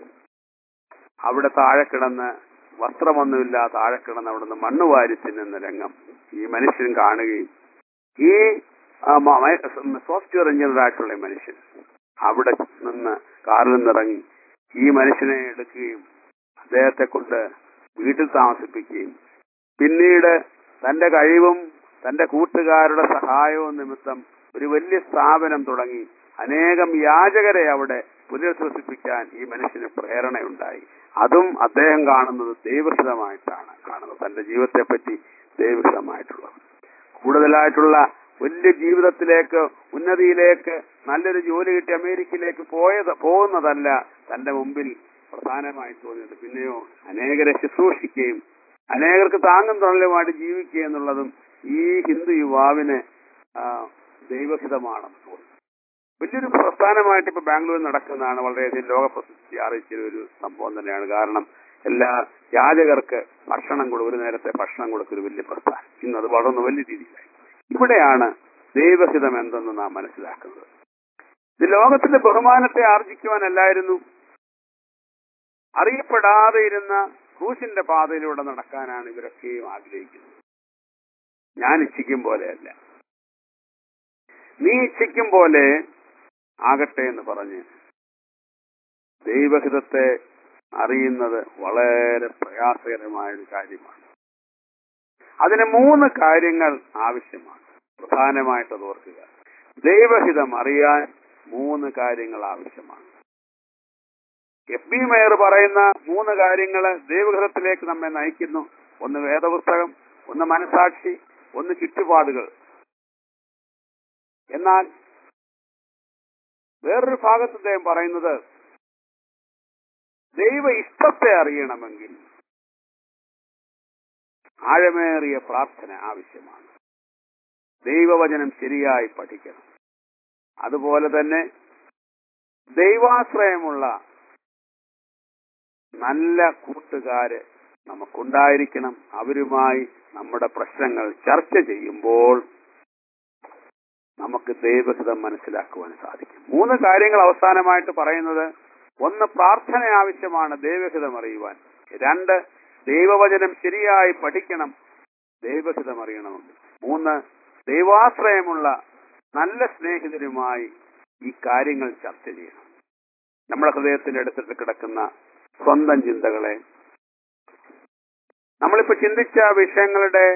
അവിടെ താഴെ കിടന്ന് വസ്ത്രമൊന്നുമില്ല താഴെ കിടന്ന് അവിടുന്ന് മണ്ണ് വാരി തിന്നുന്ന രംഗം ഈ മനുഷ്യൻ കാണുകയും ഈ സോഫ്റ്റ്വെയർ എഞ്ചിനീയർ ആയിട്ടുള്ള ഈ മനുഷ്യൻ അവിടെ നിന്ന് കാറിൽ നിന്നിറങ്ങി ഈ മനുഷ്യനെ എടുക്കുകയും അദ്ദേഹത്തെ കൊണ്ട് വീട്ടിൽ താമസിപ്പിക്കുകയും പിന്നീട് തന്റെ കഴിവും തന്റെ കൂട്ടുകാരുടെ സഹായവും നിമിത്തം ഒരു വലിയ സ്ഥാപനം തുടങ്ങി അനേകം യാചകരെ അവിടെ പുനരധിവസിപ്പിക്കാൻ ഈ മനുഷ്യന് പ്രേരണയുണ്ടായി അതും അദ്ദേഹം കാണുന്നത് ദൈവഹിതമായിട്ടാണ് കാണുന്നത് തന്റെ ജീവിതത്തെ പറ്റി ദൈവഹിതമായിട്ടുള്ളത് കൂടുതലായിട്ടുള്ള വലിയ ജീവിതത്തിലേക്ക് ഉന്നതിയിലേക്ക് നല്ലൊരു ജോലി കിട്ടി അമേരിക്കയിലേക്ക് പോയത് പോകുന്നതല്ല തന്റെ മുമ്പിൽ പ്രധാനമായി തോന്നിയത് പിന്നെയോ അനേകരെ ശുശ്രൂഷിക്കുകയും അനേകർക്ക് താങ്ങും തൊഴിലുമായിട്ട് ജീവിക്കുക എന്നുള്ളതും ഈ ഹിന്ദു യുവാവിന് ആ, ദൈവഹിതമാണെന്ന് തോന്നുന്നു വലിയൊരു പ്രസ്ഥാനമായിട്ട് ഇപ്പൊ ബാംഗ്ലൂരിൽ നടക്കുന്നതാണ് വളരെയധികം ലോക പ്രസിദ്ധി അറിയിച്ച ഒരു സംഭവം തന്നെയാണ് കാരണം എല്ലാ യാചകർക്ക് ഭക്ഷണം കൊടുക്കും ഒരു നേരത്തെ ഭക്ഷണം കൊടുക്കുന്ന ഒരു വലിയ പ്രസ്ഥാനം ഇന്ന് അത് വളർന്നു വലിയ രീതിയിലായി ഇവിടെയാണ് ദൈവഹിതം എന്തെന്ന് നാം മനസ്സിലാക്കുന്നത് ഇത് ലോകത്തിന്റെ ബഹുമാനത്തെ ആർജിക്കുവാനല്ലായിരുന്നു അറിയപ്പെടാതെ ഇരുന്ന ക്രൂശിന്റെ പാതയിലൂടെ നടക്കാനാണ് ഇവരൊക്കെയും ആഗ്രഹിക്കുന്നത് ഞാൻ ഇച്ഛിക്കും പോലെയല്ല നീ ഇച്ഛിക്കും പോലെ ആകട്ടെ എന്ന് പറഞ്ഞ് ദൈവഹിതത്തെ അറിയുന്നത് വളരെ പ്രയാസകരമായ ഒരു കാര്യമാണ് അതിന് മൂന്ന് കാര്യങ്ങൾ ആവശ്യമാണ് പ്രധാനമായിട്ട് അത് ഓർക്കുക ദൈവഹിതം അറിയാൻ മൂന്ന് കാര്യങ്ങൾ ആവശ്യമാണ് എഫ് ബി മേയർ പറയുന്ന മൂന്ന് കാര്യങ്ങൾ ദൈവഹിതത്തിലേക്ക് നമ്മെ നയിക്കുന്നു ഒന്ന് വേദപുസ്തകം ഒന്ന് മനസാക്ഷി ഒന്ന് ചുറ്റുപാടുകൾ എന്നാൽ വേറൊരു ഭാഗത്ത് അദ്ദേഹം പറയുന്നത് ദൈവ ഇഷ്ടത്തെ അറിയണമെങ്കിൽ ആഴമേറിയ പ്രാർത്ഥന ആവശ്യമാണ് ദൈവവചനം ശരിയായി പഠിക്കണം അതുപോലെ തന്നെ ദൈവാശ്രയമുള്ള നല്ല കൂട്ടുകാര് നമുക്കുണ്ടായിരിക്കണം അവരുമായി നമ്മുടെ പ്രശ്നങ്ങൾ ചർച്ച ചെയ്യുമ്പോൾ നമുക്ക് ദൈവഹിതം മനസ്സിലാക്കുവാൻ സാധിക്കും മൂന്ന് കാര്യങ്ങൾ അവസാനമായിട്ട് പറയുന്നത് ഒന്ന് പ്രാർത്ഥന ആവശ്യമാണ് ദൈവഹിതം അറിയുവാൻ രണ്ട് ദൈവവചനം ശരിയായി പഠിക്കണം ദൈവഹിതം അറിയണമെങ്കിൽ മൂന്ന് ദൈവാശ്രയമുള്ള നല്ല സ്നേഹിതരുമായി ഈ കാര്യങ്ങൾ ചർച്ച ചെയ്യണം നമ്മുടെ ഹൃദയത്തിന്റെ അടുത്തിട്ട് കിടക്കുന്ന സ്വന്തം ചിന്തകളെ നമ്മളിപ്പോ ചിന്തിച്ച വിഷയങ്ങളുടെ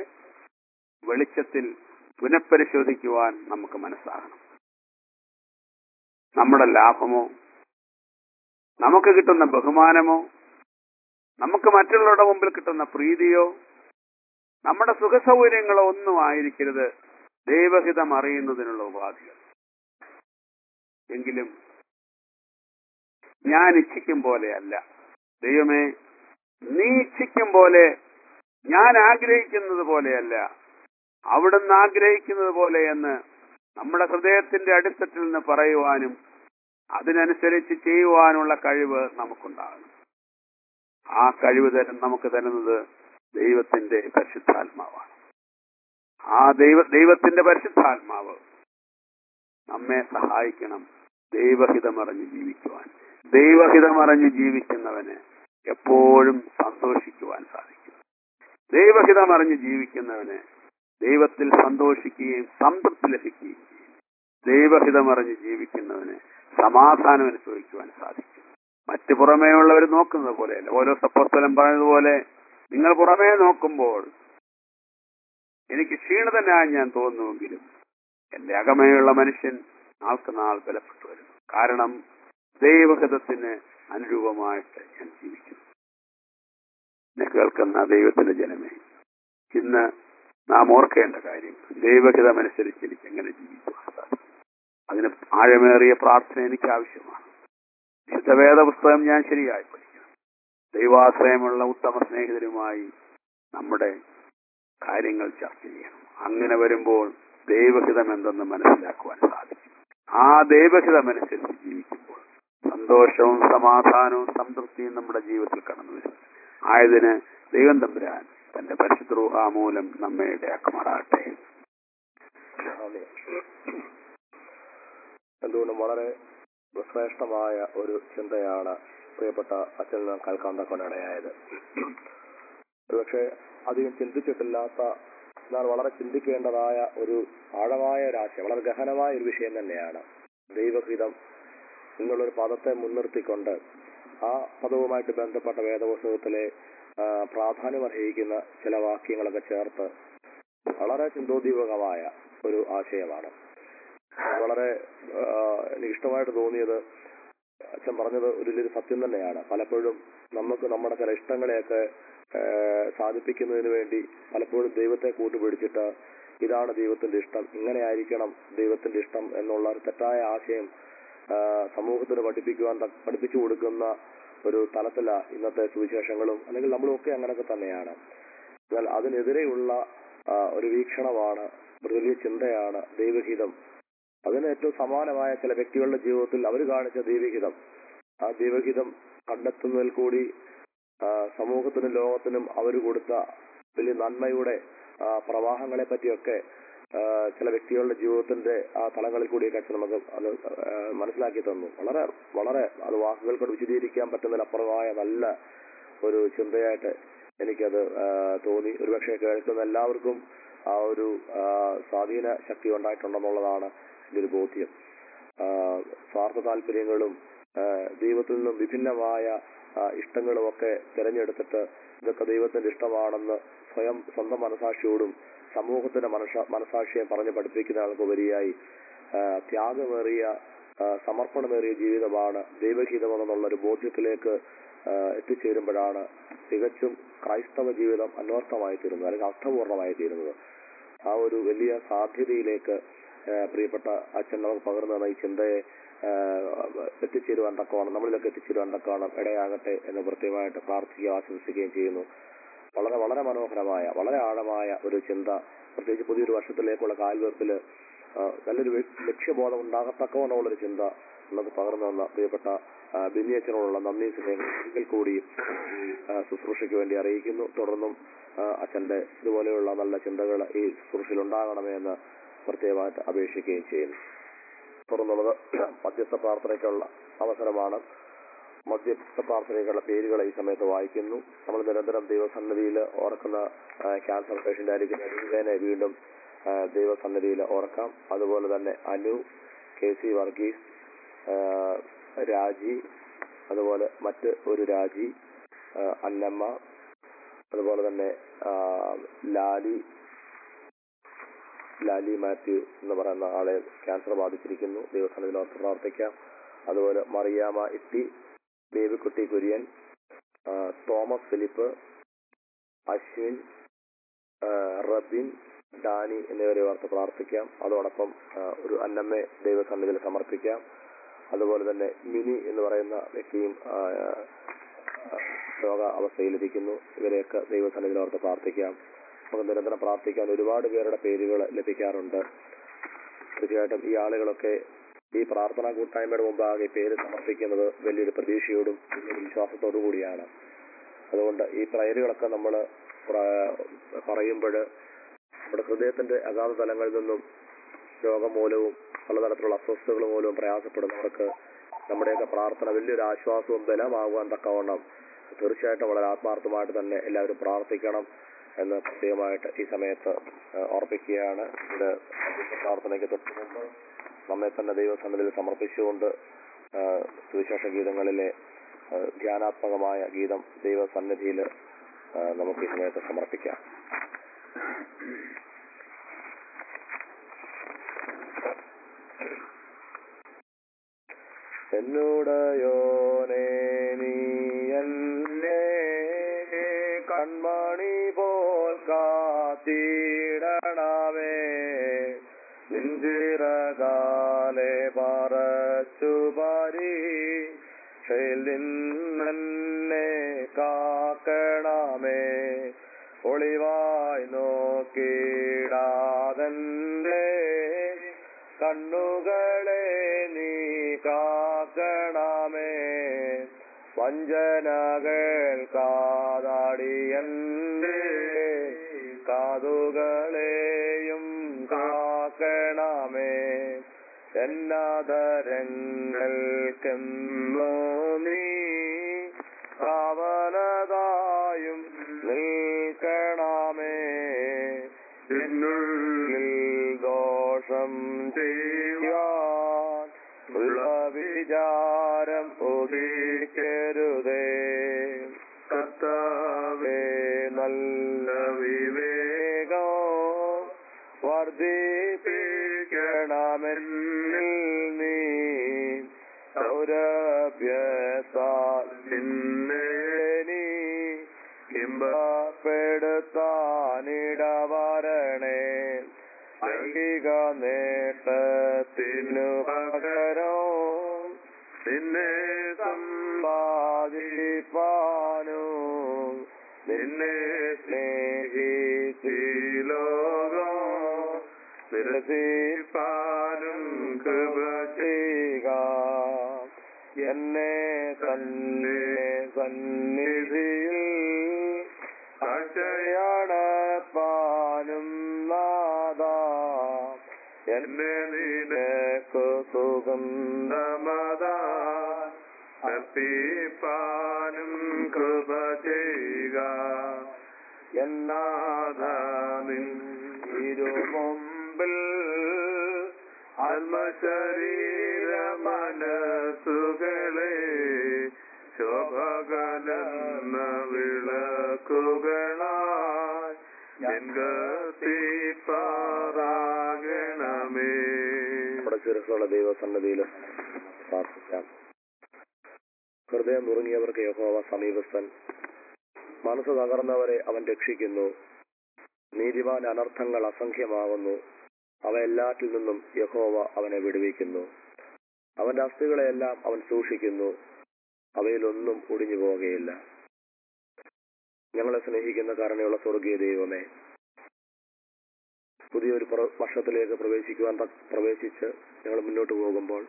വെളിച്ചത്തിൽ പുനഃപരിശോധിക്കുവാൻ നമുക്ക് മനസ്സാകണം നമ്മുടെ ലാഭമോ നമുക്ക് കിട്ടുന്ന ബഹുമാനമോ നമുക്ക് മറ്റുള്ളവരുടെ മുമ്പിൽ കിട്ടുന്ന പ്രീതിയോ നമ്മുടെ സുഖസൗകര്യങ്ങളോ ഒന്നും ആയിരിക്കരുത് ദൈവഹിതം അറിയുന്നതിനുള്ള ഉപാധികൾ എങ്കിലും ഞാൻ ഇച്ഛിക്കും പോലെയല്ല ദൈവമേ നീ ഇച്ഛിക്കും പോലെ ഞാൻ ആഗ്രഹിക്കുന്നത് പോലെയല്ല അവിടുന്ന് ആഗ്രഹിക്കുന്നത് പോലെ എന്ന് നമ്മുടെ ഹൃദയത്തിന്റെ അടിത്തട്ടിൽ നിന്ന് പറയുവാനും അതിനനുസരിച്ച് ചെയ്യുവാനുള്ള കഴിവ് നമുക്കുണ്ടാകണം ആ കഴിവ് തരും നമുക്ക് തരുന്നത് ദൈവത്തിന്റെ പരിശുദ്ധാത്മാവാണ് ആ ദൈവ ദൈവത്തിന്റെ പരിശുദ്ധാത്മാവ് നമ്മെ സഹായിക്കണം ദൈവഹിതമറിഞ്ഞ് ജീവിക്കുവാൻ ദൈവഹിതമറിഞ്ഞ് ജീവിക്കുന്നവന് എപ്പോഴും സന്തോഷിക്കുവാൻ സാധിക്കും ദൈവഹിതമറിഞ്ഞ് ജീവിക്കുന്നവന് ദൈവത്തിൽ സന്തോഷിക്കുകയും സംതൃപ്തി ലഭിക്കുകയും ചെയ്യും ദൈവഹിതമറിഞ്ഞ് ജീവിക്കുന്നവന് സമാധാനം അനുഭവിക്കുവാൻ സാധിക്കും മറ്റ് പുറമേയുള്ളവർ നോക്കുന്നത് പോലെയല്ല ഓരോ സപ്പോർത്തലം പറഞ്ഞതുപോലെ നിങ്ങൾ പുറമേ നോക്കുമ്പോൾ എനിക്ക് ക്ഷീണിതനായി ഞാൻ തോന്നുമെങ്കിലും എന്റെ അകമയുള്ള മനുഷ്യൻ നാൾക്ക് നാൾ ബലപ്പെട്ടു വരുന്നു കാരണം ദൈവഹിതത്തിന് അനുരൂപമായിട്ട് ഞാൻ ജീവിക്കുന്നു എന്നെ കേൾക്കുന്ന ദൈവത്തിന്റെ ജനമേ ഇന്ന് നാം ഓർക്കേണ്ട കാര്യം ദൈവഹിതമനുസരിച്ച് എനിക്ക് എങ്ങനെ ജീവിക്കുവാൻ സാധിക്കും അതിന് ആഴമേറിയ പ്രാർത്ഥന എനിക്ക് ആവശ്യമാണ് വിശുദ്ധ വേദ പുസ്തകം ഞാൻ ശരിയായി പഠിക്കണം ദൈവാശ്രയമുള്ള ഉത്തമ സ്നേഹിതരുമായി നമ്മുടെ കാര്യങ്ങൾ ചർച്ച ചെയ്യണം അങ്ങനെ വരുമ്പോൾ ദൈവഹിതം എന്തെന്ന് മനസ്സിലാക്കുവാൻ സാധിക്കും ആ ദൈവഹിതമനുസരിച്ച് ജീവിക്കുമ്പോൾ സന്തോഷവും സമാധാനവും സംതൃപ്തിയും നമ്മുടെ ജീവിതത്തിൽ കടന്നു വരും ആയതിന് ദൈവം തമ്പുരാൻ തന്റെ പരിശുദ്ധ മൂലം നമ്മെ ഇടയാക്കുമാറാട്ടെ എന്തുകൊണ്ടും വളരെ ശ്രേഷ്ഠമായ ഒരു ചിന്തയാണ് പ്രിയപ്പെട്ട അച്ഛൻ നാം കേൾക്കാൻ തക്കൊണ്ടിടയായത് ഒരുപക്ഷെ അധികം ചിന്തിച്ചിട്ടില്ലാത്ത എന്നാൽ വളരെ ചിന്തിക്കേണ്ടതായ ഒരു ആഴമായ ഒരു ആശയം വളരെ ഗഹനമായ ഒരു വിഷയം തന്നെയാണ് ദൈവഹിതം എന്നുള്ളൊരു പദത്തെ മുൻനിർത്തിക്കൊണ്ട് ആ പദവുമായിട്ട് ബന്ധപ്പെട്ട വേദപുസ്തകത്തിലെ ആ, പ്രാധാന്യം അർഹിക്കുന്ന ചില വാക്യങ്ങളൊക്കെ ചേർത്ത് വളരെ ചിന്തോദ്ദീപകമായ ഒരു ആശയമാണ് വളരെ ആ, എനിക്ക് ഇഷ്ടമായിട്ട് തോന്നിയത് അച്ഛൻ പറഞ്ഞത് ഒരു വലിയൊരു സത്യം തന്നെയാണ് പലപ്പോഴും നമുക്ക് നമ്മുടെ ചില ഇഷ്ടങ്ങളെയൊക്കെ ആ, സാധിപ്പിക്കുന്നതിന് വേണ്ടി പലപ്പോഴും ദൈവത്തെ കൂട്ടുപിടിച്ചിട്ട് ഇതാണ് ദൈവത്തിന്റെ ഇഷ്ടം ഇങ്ങനെ ആയിരിക്കണം ദൈവത്തിന്റെ ഇഷ്ടം എന്നുള്ള ഒരു തെറ്റായ ആശയം ആ, സമൂഹത്തിന് പഠിപ്പിക്കുവാൻ ത- പഠിപ്പിച്ചു കൊടുക്കുന്ന ഒരു തലത്തില ഇന്നത്തെ സുവിശേഷങ്ങളും അല്ലെങ്കിൽ നമ്മളും ഒക്കെ അങ്ങനെയൊക്കെ തന്നെയാണ് എന്നാൽ അതിനെതിരെയുള്ള ആ, ഒരു വീക്ഷണമാണ് ഒരു വലിയ ചിന്തയാണ് ദൈവഹിതം അതിന് ഏറ്റവും സമാനമായ ചില വ്യക്തികളുടെ ജീവിതത്തിൽ അവർ കാണിച്ച ദൈവഹിതം ആ ദൈവഹിതം കണ്ടെത്തുന്നതിൽ കൂടി ആ, സമൂഹത്തിനും ലോകത്തിനും അവർ കൊടുത്ത വലിയ നന്മയുടെ ആ, പ്രവാഹങ്ങളെ പറ്റിയൊക്കെ ആ, ചില വ്യക്തികളുടെ ജീവിതത്തിന്റെ ആ തലങ്ങളിൽ കൂടിയൊക്കെ അച്ഛൻ നമുക്ക് അത് ആ, മനസ്സിലാക്കി തന്നു വളരെ വളരെ അത് വാക്കുകൾ കൊണ്ട് വിശദീകരിക്കാൻ പറ്റുന്നതിലപ്പുറമായ നല്ല ഒരു ചിന്തയായിട്ട് എനിക്കത് ആ, തോന്നി ഒരുപക്ഷെ കേൾക്കുന്ന എല്ലാവർക്കും ആ ഒരു ആ, സ്വാധീന ശക്തി ഉണ്ടായിട്ടുണ്ടെന്നുള്ളതാണ് എൻ്റെ ഒരു ബോധ്യം ആ, സ്വാർത്ഥ താല്പര്യങ്ങളും ആ, ദൈവത്തിൽ നിന്നും വിഭിന്നമായ ആ, ഇഷ്ടങ്ങളും ഒക്കെ തിരഞ്ഞെടുത്തിട്ട് ഇതൊക്കെ ദൈവത്തിന്റെ ഇഷ്ടമാണെന്ന് സ്വയം സ്വന്തം മനസാക്ഷിയോടും സമൂഹത്തിന്റെ മനസ മനസാക്ഷിയെ പറഞ്ഞ് പഠിപ്പിക്കുന്ന ആൾക്കുപരിയായി ആ, ത്യാഗമേറിയ ആ, സമർപ്പണമേറിയ ജീവിതമാണ് ദൈവഹിതമെന്നുള്ള ഒരു ബോധ്യത്തിലേക്ക് ആ, എത്തിച്ചേരുമ്പോഴാണ് തികച്ചും ക്രൈസ്തവ ജീവിതം അന്വർത്ഥമായി തീരുന്നത് അല്ലെങ്കിൽ അർത്ഥപൂർണമായി തീരുന്നത് ആ ഒരു വലിയ സാധ്യതയിലേക്ക് ആ, പ്രിയപ്പെട്ട അച്ഛൻ നമുക്ക് പകർന്നു തന്ന ഈ ചിന്തയെ ആ, എത്തിച്ചേരുവാൻ തക്കവണ്ണം നമ്മളിലൊക്കെ എത്തിച്ചേരുവാൻ തക്കവണ്ണം ഇടയാകട്ടെ എന്ന് കൃത്യമായിട്ട് പ്രാർത്ഥിക്കുകയും ആശംസിക്കുകയും ചെയ്യുന്നു വളരെ വളരെ മനോഹരമായ വളരെ ആഴമായ ഒരു ചിന്ത പ്രത്യേകിച്ച് പുതിയൊരു വർഷത്തിലേക്കുള്ള കാൽവെപ്പില് ആ, നല്ലൊരു വ്യ- ലക്ഷ്യബോധം ഉണ്ടാകത്തക്കവണ്ണമുള്ള ഒരു ചിന്ത നമുക്ക് പകർന്നു തന്ന പ്രിയപ്പെട്ട ആ, ബിന്നി അച്ഛനോടുള്ള നന്ദി സ്നേഹം ഒരിക്കൽ കൂടി ഈ ആ, ശുശ്രൂഷയ്ക്ക് വേണ്ടി അറിയിക്കുന്നു തുടർന്നും ആ, അച്ഛന്റെ ഇതുപോലെയുള്ള നല്ല ചിന്തകൾ ഈ ശുശ്രൂഷയിൽ ഉണ്ടാകണമേ എന്ന് പ്രത്യേകമായിട്ട് അപേക്ഷിക്കുകയും ചെയ്യുന്നു തുടർന്നുള്ളത് മധ്യസ്ഥ പ്രാർത്ഥനയ്ക്കുള്ള അവസരമാണ് മധ്യസ്ഥ പ്രാർത്ഥനയ്ക്കുള്ള പേരുകൾ ഈ സമയത്ത് വായിക്കുന്നു നമ്മൾ നിരന്തരം ദൈവസന്നിധിയിൽ ഓർക്കുന്ന ആ, ക്യാൻസർ പേഷ്യന്റ് ആയിരിക്കുന്ന രൂപേനെ വീണ്ടും ആ, ദൈവസന്നിധിയിൽ ഓർക്കാം അതുപോലെ തന്നെ അനു കെ സി വർഗീസ് ആ, രാജി അതുപോലെ മറ്റ് ഒരു രാജി ആ, അന്നമ്മ അതുപോലെ തന്നെ ആ, ലാലി ലാലി മാത്യു എന്ന് പറയുന്ന ആളെ ക്യാൻസർ ബാധിച്ചിരിക്കുന്നു ദൈവസ്ഥാനത്തിൽ ഓർത്ത് പ്രാർത്ഥിക്കാം അതുപോലെ മറിയാമ ഇട്ടി ബേബിക്കുട്ടി കുര്യൻ ആ, തോമസ് ഫിലിപ്പ് അശ്വിൻ ആ, റബിൻ ഡാനി എന്നിവരെ ഓർത്ത് പ്രാർത്ഥിക്കാം അതോടൊപ്പം ആ, ഒരു അന്നമ്മയെ ദൈവസന്നിധിയിൽ സമർപ്പിക്കാം അതുപോലെ തന്നെ മിനി എന്ന് പറയുന്ന വ്യക്തിയും ആ, ആ, രോഗ അവസ്ഥയിലിരിക്കുന്നു ഇവരെയൊക്കെ ദൈവസന്നിധിയിൽ ഓർത്ത് പ്രാർത്ഥിക്കാം നമുക്ക് നിരന്തരം പ്രാർത്ഥിക്കാൻ ഒരുപാട് പേരുടെ പേരുകൾ ലഭിക്കാറുണ്ട് തീർച്ചയായിട്ടും ഈ ആളുകളൊക്കെ ഈ പ്രാർത്ഥനാ കൂട്ടായ്മയുടെ മുമ്പാകെ ഈ പേര് സമർപ്പിക്കുന്നത് വലിയൊരു പ്രതീക്ഷയോടും വലിയൊരു വിശ്വാസത്തോടു കൂടിയാണ് അതുകൊണ്ട് ഈ പ്രയലുകളൊക്കെ നമ്മൾ പറയുമ്പോൾ നമ്മുടെ ഹൃദയത്തിന്റെ അഗാധ തലങ്ങളിൽ നിന്നും രോഗം മൂലവും പലതരത്തിലുള്ള അസ്വസ്ഥതകൾ മൂലവും പ്രയാസപ്പെടുന്നവർക്ക് നമ്മുടെയൊക്കെ പ്രാർത്ഥന വലിയൊരു ആശ്വാസവും ബലമാകുവാൻ തക്കവണ്ണം തീർച്ചയായിട്ടും വളരെ ആത്മാർത്ഥമായിട്ട് തന്നെ എല്ലാവരും പ്രാർത്ഥിക്കണം എന്ന് പ്രത്യേകമായിട്ട് ഈ സമയത്ത് ആ, ഓർപ്പിക്കുകയാണ് ഇത് പ്രാർത്ഥനയ്ക്ക് തൊട്ട് മുമ്പ് നമ്മെ തന്നെ ദൈവസന്നിധിയിൽ സമർപ്പിച്ചുകൊണ്ട് ആ, സുവിശേഷ ഗീതങ്ങളിലെ ആ, ധ്യാനാത്മകമായ ഗീതം ദൈവസന്നിധിയിൽ ആ, നമുക്ക് ഈ സമയത്ത് സമർപ്പിക്കാം എന്നോടയോനേ നീ എന്നെ കൺമണി പോൽ കാത്തിടണമേ നിഞ്ചിറകാലെ പറച്ചു പരി നിന്നെ കാക്കണമേ ഒളിവായി നോക്കിടാതന്റെ കണ്ണുകളെ നീ കാക്കണമേ വഞ്ചനകൾ കാതാടിയന്റെ കാതുകളെയും കാക്കണമേ എന്നാദരങ്ങൾക്കെന്നോ നീ കാവലതായും നിൽക്കണമേ എന്നുള്ളിൽ ദോഷം ചെയ്യാൻ ഉള്ള വിചാരം ഉദിക്കരുതേ കർത്താവേ നല്ല വിവേകം വർദ്ധിപ്പിക്കണമെന്നിൽ നീ സൗരഭ്യസാൽ നിന്നെ നീ ഇമ്പപ്പെടുത്താനിടവരണേ ലൈംഗിക നേട്ടത്തിനു പകരം നിന്നെ സമ്പാദിപ്പാനും നിന്നെ സ്നേഹിച്ചി ലോകം നിരസിപ്പാനും കൃപ ചെയ്യുക എന്നെ തന്നെ സന്നിധിയിൽ കാഴ്ചയടപ്പാനും നാദാ എന്നെ നിനക്കു സുഗന്ധമത അർപ്പിപ്പാനും കൃപ ചെയ്യുക എന്നാഥ നിൻ ഇരുമുമ്പിൽ ആത്മശരീര മനസ്സുകളെ ശോഭകലന്ന വിളക്കുകളായി എൻകത്തിപ്പാറാകണമേ നമ്മുടെ ശിരസുള്ള ദൈവസന്നതിയിൽ പ്രാർത്ഥിക്കാം ഹൃദയം നുറുങ്ങിയവർക്ക് യഹോവ സമീപസ്ഥൻ മനസ്സ് തകർന്നവരെ അവൻ രക്ഷിക്കുന്നു നീതിമാൻ അനർത്ഥങ്ങൾ അസംഖ്യമാകുന്നു അവ എല്ലാറ്റിൽ നിന്നും യഹോവ അവനെ വിടുവിക്കുന്നു അവന്റെ അസ്ഥികളെയെല്ലാം അവൻ സൂക്ഷിക്കുന്നു അവയിലൊന്നും ഒടിഞ്ഞു പോകുകയില്ല ഞങ്ങളെ സ്നേഹിക്കുന്ന കാരണയുള്ള സ്വർഗീയ ദൈവമേ പുതിയൊരു പ്ര- വർഷത്തിലേക്ക് പ്രവേശിക്കുവാൻ ത- പ്രവേശിച്ച് ഞങ്ങൾ മുന്നോട്ട് പോകുമ്പോൾ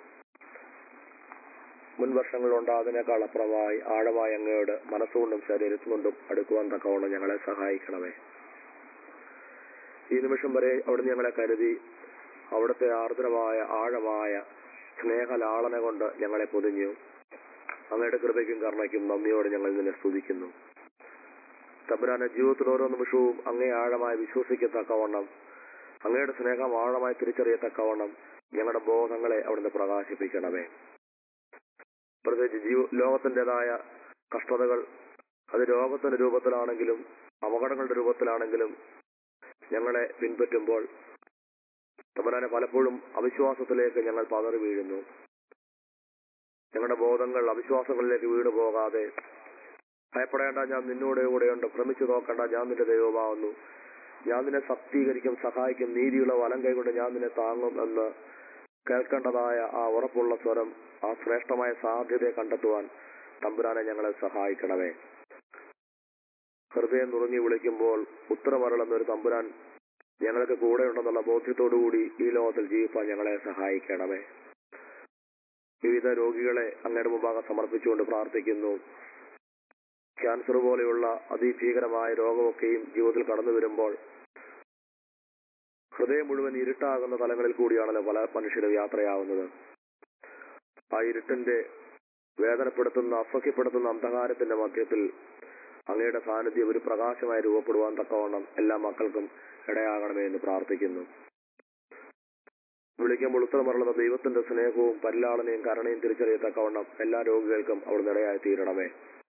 മുൻ വർഷങ്ങളുണ്ട് അതിനേക്കാൾ അപ്പുറമായി ആഴമായി അങ്ങയോട് മനസ്സുകൊണ്ടും ശരീരത്തുകൊണ്ടും അടുക്കുവാൻ തക്കവണ്ണം ഞങ്ങളെ സഹായിക്കണമേ ഈ നിമിഷം വരെ അവിടുന്ന് ഞങ്ങളെ കരുതി അവിടുത്തെ ആർദ്രമായ ആഴമായ സ്നേഹലാളന കൊണ്ട് ഞങ്ങളെ പൊതിഞ്ഞു അങ്ങയുടെ കൃപയ്ക്കും കരുണയ്ക്കും നന്ദിയോടെ ഞങ്ങൾ നിന്നെ സ്തുതിക്കുന്നു തമ്പുരാന്റെ ജീവിതത്തിൽ ഓരോ നിമിഷവും അങ്ങേ ആഴമായി വിശ്വസിക്കത്തക്കവണ്ണം അങ്ങയുടെ സ്നേഹം ആഴമായി തിരിച്ചറിയത്തക്കവണ്ണം ഞങ്ങളുടെ ബോധങ്ങളെ അവിടുന്ന് പ്രകാശിപ്പിക്കണമേ പ്രത്യേകിച്ച് ജീവ ലോകത്തിൻ്റെതായ കഷ്ടതകൾ അത് രോഗത്തിന്റെ രൂപത്തിലാണെങ്കിലും അപകടങ്ങളുടെ രൂപത്തിലാണെങ്കിലും ഞങ്ങളെ പിൻപറ്റുമ്പോൾ തമ്പുരാനെ പലപ്പോഴും അവിശ്വാസത്തിലേക്ക് ഞങ്ങൾ പതറി വീഴുന്നു ഞങ്ങളുടെ ബോധങ്ങൾ അവിശ്വാസങ്ങളിലേക്ക് വീണു പോകാതെ ഭയപ്പെടേണ്ട ഞാൻ നിന്നോട് കൂടെയുണ്ട് ഭ്രമിച്ചു നോക്കണ്ട ഞാൻ നിന്റെ ദൈവമാവുന്നു ഞാൻ നിന്നെ ശക്തീകരിക്കും സഹായിക്കും നീതിയുള്ള വലം കൈകൊണ്ട് ഞാൻ നിന്നെ താങ്ങും എന്ന് കേൾക്കേണ്ടതായ ആ ഉറപ്പുള്ള സ്വരം ആ ശ്രേഷ്ഠമായ സാധ്യതയെ കണ്ടെത്തുവാൻ തമ്പുരാനെ ഞങ്ങളെ സഹായിക്കണമേ ഹൃദയം നുറുങ്ങി വിളിക്കുമ്പോൾ ഉത്തരമരളെന്നൊരു തമ്പുരാൻ ഞങ്ങൾക്ക് കൂടെയുണ്ടെന്നുള്ള ബോധ്യത്തോടുകൂടി ഈ ലോകത്തിൽ ജീവിപ്പാൻ ഞങ്ങളെ സഹായിക്കണമേ വിവിധ രോഗികളെ അങ്ങയുടെ മുമ്പാകെ സമർപ്പിച്ചുകൊണ്ട് പ്രാർത്ഥിക്കുന്നു ക്യാൻസർ പോലെയുള്ള അതിഭീകരമായ രോഗമൊക്കെയും ജീവിതത്തിൽ കടന്നു വരുമ്പോൾ ഹൃദയം മുഴുവൻ ഇരുട്ടാകുന്ന തലങ്ങളിൽ കൂടിയാണല്ലോ പല മനുഷ്യരും യാത്രയാവുന്നത് ആ ഇരുട്ടിന്റെ വേദനപ്പെടുത്തുന്ന അസഹ്യപ്പെടുത്തുന്ന അന്ധകാരത്തിന്റെ മധ്യത്തിൽ അങ്ങയുടെ സാന്നിധ്യം ഒരു പ്രകാശമായി രൂപപ്പെടുവാൻ തക്കവണ്ണം എല്ലാ മക്കൾക്കും ഇടയാകണമേ എന്ന് പ്രാർത്ഥിക്കുന്നു വിളിക്കുമ്പോൾ ഉത്തരമറുള്ള ദൈവത്തിന്റെ സ്നേഹവും പരിലാളനയും കരുണയും തിരിച്ചറിയത്തക്കവണ്ണം എല്ലാ രോഗികൾക്കും അവിടെ ഇടയായി തീരണമേ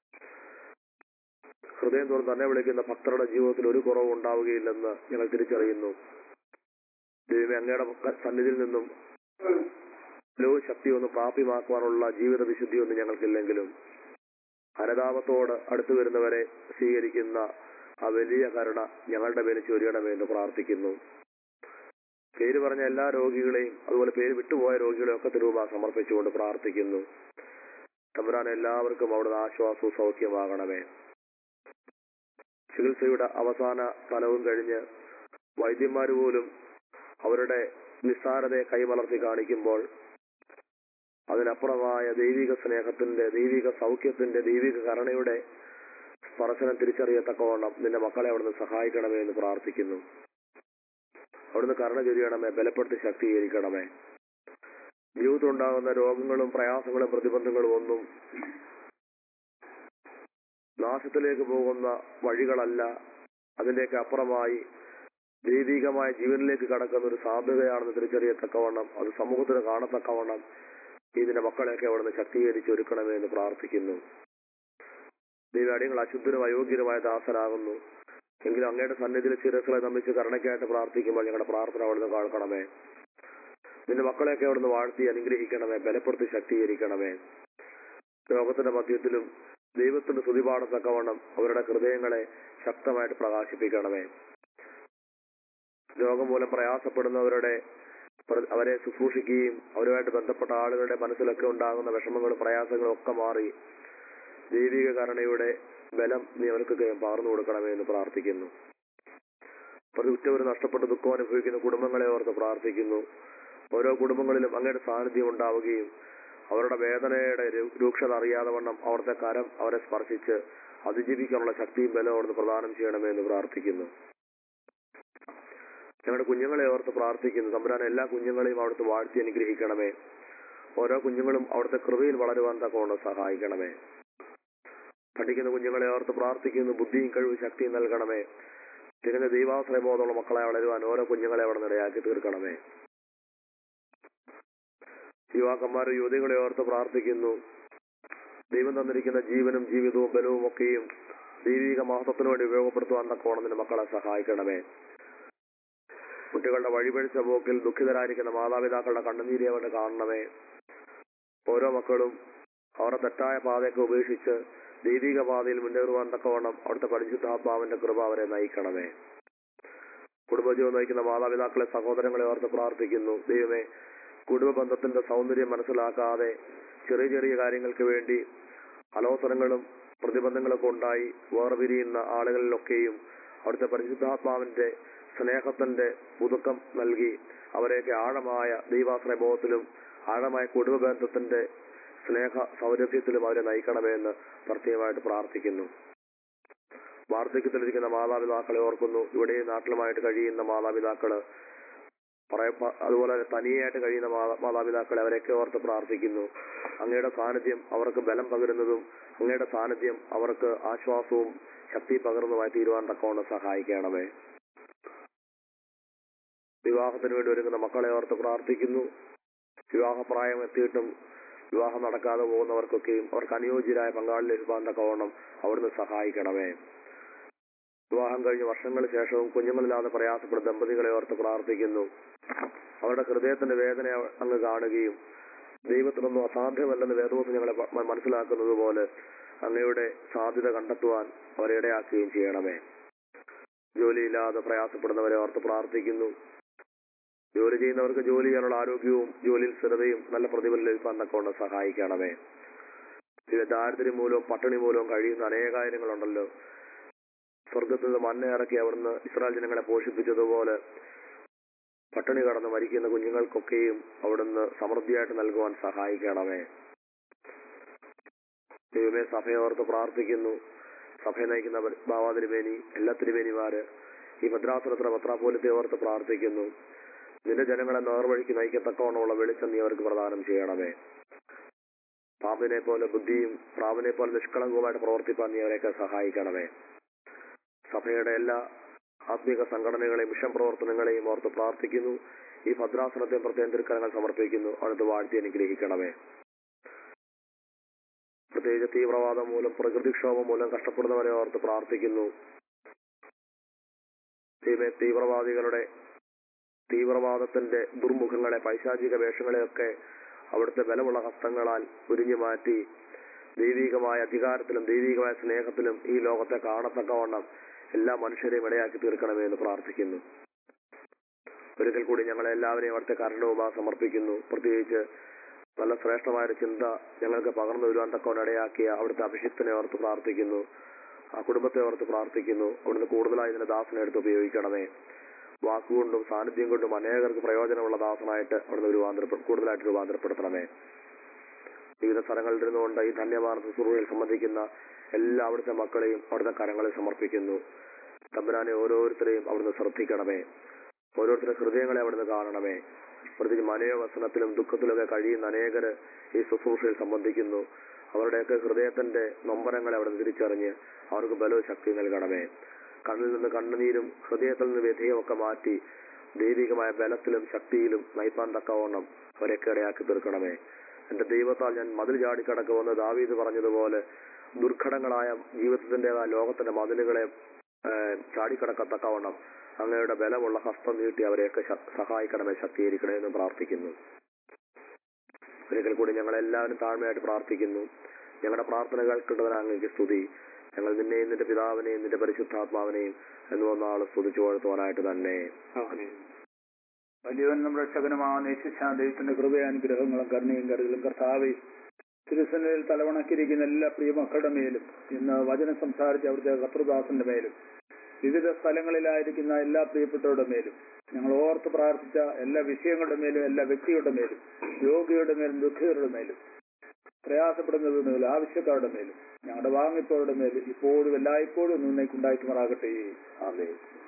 ഹൃദയം തുറന്ന് തന്നെ വിളിക്കുന്ന ഭക്തരുടെ ജീവിതത്തിൽ ഒരു കുറവും ഉണ്ടാവുകയില്ലെന്ന് ഞങ്ങൾ തിരിച്ചറിയുന്നു ദൈവമേ അങ്ങയുടെ സന്നിധിയിൽ നിന്നും ലോ ശക്തി ഒന്ന് പ്രാപ്യമാക്കുവാനുള്ള ജീവിത വിശുദ്ധി ഒന്നും ഞങ്ങൾക്കില്ലെങ്കിലും അനുതാപത്തോട് അടുത്തു വരുന്നവരെ സ്വീകരിക്കുന്ന ആ വലിയ കരുണ ഞങ്ങളുടെ പേര് ചൊരിയണമേ എന്ന് പ്രാർത്ഥിക്കുന്നു പേര് പറഞ്ഞ എല്ലാ രോഗികളെയും അതുപോലെ പേര് വിട്ടുപോയ രോഗികളെയും ഒക്കെ തിരുവ സമർപ്പിച്ചുകൊണ്ട് പ്രാർത്ഥിക്കുന്നു തമ്പുരാൻ എല്ലാവർക്കും അവിടുന്ന് ആശ്വാസവും സൗഖ്യമാകണമേ ചികിത്സയുടെ അവസാന ഫലവും കഴിഞ്ഞ് വൈദ്യന്മാർ പോലും അവരുടെ നിസ്സാരതയെ കൈമലർത്തി കാണിക്കുമ്പോൾ അതിനപ്പുറമായ ദൈവിക സ്നേഹത്തിന്റെ ദൈവിക സൗഖ്യത്തിന്റെ ദൈവിക കരുണയുടെ സ്പർശനം തിരിച്ചറിയത്തക്കവണ്ണം നിന്റെ മക്കളെ അവിടുന്ന് സഹായിക്കണമേ എന്ന് പ്രാർത്ഥിക്കുന്നു അവിടുന്ന് കരുണ ചൊരിയണമേ ബലപ്പെടുത്തി ശക്തീകരിക്കണമേ ജീവിതത്തിലുണ്ടാകുന്ന രോഗങ്ങളും പ്രയാസങ്ങളും പ്രതിബന്ധങ്ങളും ഒന്നും നാശത്തിലേക്ക് പോകുന്ന വഴികളല്ല അതിന്റെയൊക്കെ അപ്പുറമായി ദൈവികമായ ജീവനിലേക്ക് കടക്കുന്ന ഒരു സാധ്യതയാണെന്ന് തിരിച്ചറിയത്തക്കവണ്ണം അത് സമൂഹത്തിന് കാണത്തക്കവണ്ണം ഇതിന്റെ മക്കളെയൊക്കെ അവിടുന്ന് ശക്തീകരിച്ച് ഒരുക്കണമേ എന്ന് പ്രാർത്ഥിക്കുന്നു ദൈവാടികൾ അശുദ്ധനും അയോഗ്യനുമായ ദാസനാകുന്നു എങ്കിലും അങ്ങയുടെ സന്നിധിയിൽ ശിരസുകളെ നമിച്ച് കരുണയ്ക്കായിട്ട് പ്രാർത്ഥിക്കുമ്പോൾ ഞങ്ങളുടെ പ്രാർത്ഥന അവിടുന്ന് കേൾക്കണമേ നിന്റെ മക്കളെയൊക്കെ അവിടുന്ന് വാഴ്ത്തി അനുഗ്രഹിക്കണമേ ബലപ്പെടുത്തി ശക്തീകരിക്കണമേ ലോകത്തിന്റെ മധ്യത്തിലും ദൈവത്തിന്റെ സ്തുതിപാടത്തക്കവണ്ണം അവരുടെ ഹൃദയങ്ങളെ ശക്തമായിട്ട് പ്രകാശിപ്പിക്കണമേ രോഗം മൂലം പ്രയാസപ്പെടുന്നവരുടെ പ്ര- അവരെ ശുശ്രൂഷിക്കുകയും അവരുമായിട്ട് ബന്ധപ്പെട്ട ആളുകളുടെ മനസ്സിലൊക്കെ ഉണ്ടാകുന്ന വിഷമങ്ങളും പ്രയാസങ്ങളും ഒക്കെ മാറി ദൈവിക കരുണയുടെ ബലം നീ അവർക്ക് പകർന്നു കൊടുക്കണമേ എന്ന് പ്രാർത്ഥിക്കുന്നു പ്രതികുറ്റവർ നഷ്ടപ്പെട്ട് ദുഃഖം അനുഭവിക്കുന്ന കുടുംബങ്ങളെ ഓർത്ത് പ്രാർത്ഥിക്കുന്നു ഓരോ കുടുംബങ്ങളിലും അങ്ങയുടെ സാന്നിധ്യം ഉണ്ടാവുകയും അവരുടെ വേദനയുടെ രു- രൂക്ഷത അറിയാതെ വണ്ണം അവിടുത്തെ കരം അവരെ സ്പർശിച്ച് അതിജീവിക്കാനുള്ള ശക്തിയും ബലവും അവിടുന്ന് പ്രദാനം ചെയ്യണമേ എന്ന് പ്രാർത്ഥിക്കുന്നു ഞങ്ങളുടെ കുഞ്ഞുങ്ങളെ ഓർത്ത് പ്രാർത്ഥിക്കുന്നു തമ്പുരാൻ എല്ലാ കുഞ്ഞുങ്ങളെയും അവിടുത്തെ വാഴ്ത്തി അനുഗ്രഹിക്കണമേ ഓരോ കുഞ്ഞുങ്ങളും അവിടുത്തെ കൃപയിൽ വളരുവാൻ തക്കവണ്ണം സഹായിക്കണമേ പഠിക്കുന്ന കുഞ്ഞുങ്ങളെ ഓർത്ത് പ്രാർത്ഥിക്കുന്നു ബുദ്ധിയും കഴിവും ശക്തിയും നൽകണമേ തികഞ്ഞ ദൈവാശ്രയബോധമുള്ള മക്കളെ വളരുവാൻ ഓരോ കുഞ്ഞുങ്ങളെ അവിടെ നിടയാക്കി തീർക്കണമേ യുവാക്കന്മാരും യുവതികളെ ഓർത്ത് പ്രാർത്ഥിക്കുന്നു ദൈവം തന്നിരിക്കുന്ന ജീവനും ജീവിതവും ബലവും ഒക്കെയും ദൈവിക മഹത്വത്തിനു വേണ്ടി ഉപയോഗപ്പെടുത്തുവാൻ തക്കോണം നിന്റെ മക്കളെ സഹായിക്കണമേ കുട്ടികളുടെ വഴിപഴിച്ച പോക്കിൽ ദുഃഖിതരായിരിക്കുന്ന മാതാപിതാക്കളുടെ കണ്ണുനീരി അവരുടെ കാണണമേ ഓരോ മക്കളും അവരുടെ തെറ്റായ പാതയൊക്കെ ഉപേക്ഷിച്ച് ദൈവിക പാതയിൽ മുന്നേറുവാൻ തക്കവണ്ണം അവിടുത്തെ പരിശുദ്ധാത്മാവിന്റെ കൃപ അവരെ നയിക്കണമേ കുടുംബജീവൻ നയിക്കുന്ന മാതാപിതാക്കളെ സഹോദരങ്ങളെ ഓർത്ത് പ്രാർത്ഥിക്കുന്നു ദൈവമേ കുടുംബ ബന്ധത്തിന്റെ സൗന്ദര്യം മനസ്സിലാക്കാതെ ചെറിയ ചെറിയ കാര്യങ്ങൾക്ക് വേണ്ടി അലോസരങ്ങളും പ്രതിബന്ധങ്ങളൊക്കെ ഉണ്ടായി വേർപിരിയുന്ന ആളുകളിലൊക്കെയും അവിടുത്തെ പരിശുദ്ധാത്മാവിന്റെ സ്നേഹത്തിന്റെ പുതുക്കം നൽകി അവരെയൊക്കെ ആഴമായ ദൈവാശ്രയ ബോധത്തിലും ആഴമായ കുടുംബ ബന്ധത്തിന്റെ സ്നേഹ സൗരഭ്യത്തിലും അവരെ നയിക്കണമേ എന്ന് പ്രത്യേകമായിട്ട് പ്രാർത്ഥിക്കുന്നു വാർദ്ധക്യത്തിലിരിക്കുന്ന മാതാപിതാക്കളെ ഓർക്കുന്നു ഇവിടെ നാട്ടിലുമായിട്ട് കഴിയുന്ന മാതാപിതാക്കള് പറയപ്പ- അതുപോലെ തന്നെ തനിയായിട്ട് കഴിയുന്ന മാതാ- മാതാപിതാക്കളെ അവരെയൊക്കെ ഓർത്ത് പ്രാർത്ഥിക്കുന്നു അങ്ങയുടെ സാന്നിധ്യം അവർക്ക് ബലം പകരുന്നതും അങ്ങയുടെ സാന്നിധ്യം അവർക്ക് ആശ്വാസവും ശക്തി പകർന്നതുമായി തീരുവാൻ തക്കവണ്ണം സഹായിക്കണമേ വിവാഹത്തിന് വേണ്ടി ഒരുങ്ങുന്ന മക്കളെ ഓർത്ത് പ്രാർത്ഥിക്കുന്നു വിവാഹപ്രായം എത്തിയിട്ടും വിവാഹം നടക്കാതെ പോകുന്നവർക്കൊക്കെയും അവർക്ക് അനുയോജ്യരായ പങ്കാളി ലഭിക്കാൻ തക്കവണ്ണം അവിടുന്ന് സഹായിക്കണമേ വിവാഹം കഴിഞ്ഞ് വർഷങ്ങൾക്ക് ശേഷവും കുഞ്ഞുങ്ങളില്ലാതെ പ്രയാസപ്പെടുന്ന ദമ്പതികളെ ഓർത്ത് പ്രാർത്ഥിക്കുന്നു അവരുടെ ഹൃദയത്തിന്റെ വേദന അങ്ങ് കാണുകയും ദൈവത്തിനൊന്നും അസാധ്യമല്ലെന്ന് വേദവസം ഞങ്ങളെ പ- മനസ്സിലാക്കുന്നത് പോലെ അങ്ങയുടെ സാധ്യത കണ്ടെത്തുവാൻ അവരെ ഇടയാക്കുകയും ചെയ്യണമേ ജോലിയില്ലാതെ പ്രയാസപ്പെടുന്നവരെ ഓർത്ത് പ്രാർത്ഥിക്കുന്നു ജോലി ചെയ്യുന്നവർക്ക് ജോലി ചെയ്യാനുള്ള ആരോഗ്യവും ജോലിയിൽ സ്ഥിരതയും നല്ല പ്രതിഫലം ലഭിക്കാൻ തക്കവണ്ണം സഹായിക്കണമേ ഇത് ദാരിദ്ര്യം മൂലവും പട്ടിണി മൂലവും കഴിയുന്ന അനേകാര്യങ്ങളുണ്ടല്ലോ സ്വർഗത്തിൽ നിന്ന് മണ്ണ ഇറക്കി അവിടുന്ന് ഇസ്രായേൽ ജനങ്ങളെ പോഷിപ്പിച്ചതുപോലെ പട്ടിണി കടന്ന് മരിക്കുന്ന കുഞ്ഞുങ്ങൾക്കൊക്കെയും അവിടുന്ന് സമൃദ്ധിയായിട്ട് നൽകുവാൻ സഹായിക്കണമേ ദൈവമേ സഭയോർത്ത് പ്രാർത്ഥിക്കുന്നു സഭയെ നയിക്കുന്ന ബാബാ തിരുമേനി എല്ലാ തിരുമേനിമാര് ഈ ഭദ്രാസുരത്ര പത്രാപോലത്തെ ഓർത്ത് പ്രാർത്ഥിക്കുന്നു നിന്റെ ജനങ്ങളെ നേർവഴിക്ക് നയിക്കത്തക്കവണ്ണമുള്ള വെളിച്ചം നീ അവർക്ക് പ്രദാനം ചെയ്യണമേ പാമ്പിനെ പോലെ ബുദ്ധിയും പ്രാവിനെ പോലെ നിഷ്കളങ്കവുമായിട്ട് പ്രവർത്തിപ്പാൻ നീ അവരെയൊക്കെ സഹായിക്കണമേ സഭയുടെ എല്ലാ ആത്മീക സംഘടനകളെയും മിഷൻ പ്രവർത്തനങ്ങളെയും ഓർത്ത് പ്രാർത്ഥിക്കുന്നു ഈ ഭദ്രാസനത്തെ പ്രത്യേകം തിരുക്കരങ്ങൾ സമർപ്പിക്കുന്നു അടുത്ത് വാഴ്ത്തി അനുഗ്രഹിക്കണമേ പ്രത്യേകിച്ച് തീവ്രവാദം മൂലം പ്രകൃതിക്ഷോഭം മൂലം കഷ്ടപ്പെടുന്നവരെ ഓർത്ത് പ്രാർത്ഥിക്കുന്നു ദൈവമേ, തീവ്രവാദികളുടെ തീവ്രവാദത്തിന്റെ ദുർമുഖങ്ങളെ പൈശാചിക വേഷങ്ങളെയൊക്കെ അവിടുത്തെ ബലമുള്ള ഹസ്തങ്ങളാൽ ഉരിഞ്ഞു മാറ്റി ദൈവികമായ അധികാരത്തിലും ദൈവികമായ സ്നേഹത്തിലും ഈ ലോകത്തെ കാണത്തക്കവണ്ണം എല്ലാ മനുഷ്യരെയും ഇടയാക്കി തീർക്കണമേ എന്ന് പ്രാർത്ഥിക്കുന്നു ഒരിക്കൽ കൂടി ഞങ്ങളെ എല്ലാവരെയും അവിടുത്തെ കാരണവുമാ സമർപ്പിക്കുന്നു പ്രത്യേകിച്ച് നല്ല ശ്രേഷ്ഠമായ ഒരു ചിന്ത ഞങ്ങൾക്ക് പകർന്നു വരുവാൻ തക്കവണ്ണം ഇടയാക്കിയ അവിടുത്തെ അഭിഷിക്തനെ ഓർത്ത് പ്രാർത്ഥിക്കുന്നു ആ കുടുംബത്തെ ഓർത്ത് പ്രാർത്ഥിക്കുന്നു അവിടുന്ന് കൂടുതലായി ഇതിന്റെ ദാസനെ എടുത്ത് ഉപയോഗിക്കണമേ വാക്കുകൊണ്ടും സാന്നിധ്യം കൊണ്ടും അനേകർക്ക് പ്രയോജനമുള്ള ദാസനായിട്ട് അവിടുന്ന് രൂപാന്തരപ്പെ കൂടുതലായിട്ട് രൂപാന്തരപ്പെടുത്തണമേ വിവിധ സ്ഥലങ്ങളിൽ ഇരുന്നുകൊണ്ട് ഈ ധന്യവാന ശുശ്രൂഷയിൽ സംബന്ധിക്കുന്ന എല്ലാ അവിടുത്തെ മക്കളെയും അവിടുത്തെ കരങ്ങളിൽ സമർപ്പിക്കുന്നു തമ്പുരാനെ ഓരോരുത്തരെയും അവിടുന്ന് ശ്രദ്ധിക്കണമേ ഓരോരുത്തരുടെ ഹൃദയങ്ങളെ അവിടുന്ന് കാണണമേ പ്രത്യേകിച്ച് മനോവസനത്തിലും ദുഃഖത്തിലൊക്കെ കഴിയുന്ന അനേകര് ഈ ശുശ്രൂഷയിൽ സംബന്ധിക്കുന്നു അവരുടെയൊക്കെ ഹൃദയത്തിന്റെ നൊമ്പരങ്ങളെ അവിടെ തിരിച്ചറിഞ്ഞ് അവർക്ക് ബലവും ശക്തി നൽകണമേ കണ്ണിൽ നിന്ന് കണ്ണുനീരും ഹൃദയത്തിൽ നിന്ന് വ്യഥയും ഒക്കെ മാറ്റി ദൈവികമായ ബലത്തിലും ശക്തിയിലും നയിപ്പാൻ തക്കവണ്ണം അവരെയൊക്കെ ഇടയാക്കി തീർക്കണമേ എന്റെ ദൈവത്താൽ ഞാൻ മതിൽ ചാടിക്കടക്കുമെന്ന് ദാവീദ് പറഞ്ഞതുപോലെ ദുർഘടങ്ങളായ ജീവിതത്തിന്റെ ആ ലോകത്തിന്റെ മതിലുകളെ ഏഹ്, ചാടിക്കടക്കത്തക്കവണ്ണം അങ്ങയുടെ ബലമുള്ള ഹസ്തം നീട്ടി അവരെയൊക്കെ ശ- സഹായിക്കണമേ ശക്തീകരിക്കണമേ എന്ന് പ്രാർത്ഥിക്കുന്നു ഒരിക്കൽ കൂടി ഞങ്ങളെല്ലാവരും താഴ്മയായിട്ട് പ്രാർത്ഥിക്കുന്നു ഞങ്ങളുടെ പ്രാർത്ഥന കേൾക്കേണ്ടതിന് അങ്ങേക്ക് സ്തുതി ഞങ്ങൾ നിന്നെയും നിന്റെ പിതാവിനെയും നിന്റെ പരിശുദ്ധാത്മാവിനെയും എന്ന് വന്നാൾ സ്തുതിച്ചു വളർത്തുവാനായിട്ട് തന്നെ വലിയവനും രക്ഷകനുമാണ് യേശുശാ ദൈവത്തിന്റെ കൃപയാനുഗ്രഹങ്ങളും കരുണയും കരുതലും കർത്താവെ തിരുസനയിൽ തലവണക്കിരിക്കുന്ന എല്ലാ പ്രിയ മക്കളുടെ മേലും ഇന്ന് വചനം സംസാരിച്ച അവിടുത്തെ കർത്തൃദാസന്റെ മേലും വിവിധ സ്ഥലങ്ങളിലായിരിക്കുന്ന എല്ലാ പ്രിയപ്പെട്ടവരുടെ മേലും ഞങ്ങൾ ഓർത്ത് പ്രാർത്ഥിച്ച എല്ലാ വിഷയങ്ങളുടെ മേലും എല്ലാ വ്യക്തികളുടെ മേലും രോഗിയുടെ മേലും ദുഃഖിതരുടെ മേലും പ്രയാസപ്പെടുന്നവരുടെ മേലും ആവശ്യക്കാരുടെ മേലും ഞങ്ങളുടെ വാങ്ങിപ്പവരുടെ മേലും ഇപ്പോഴും എല്ലായ്പ്പോഴും നിന്നേക്കുണ്ടായിട്ടുമാറാകട്ടെ ആമേ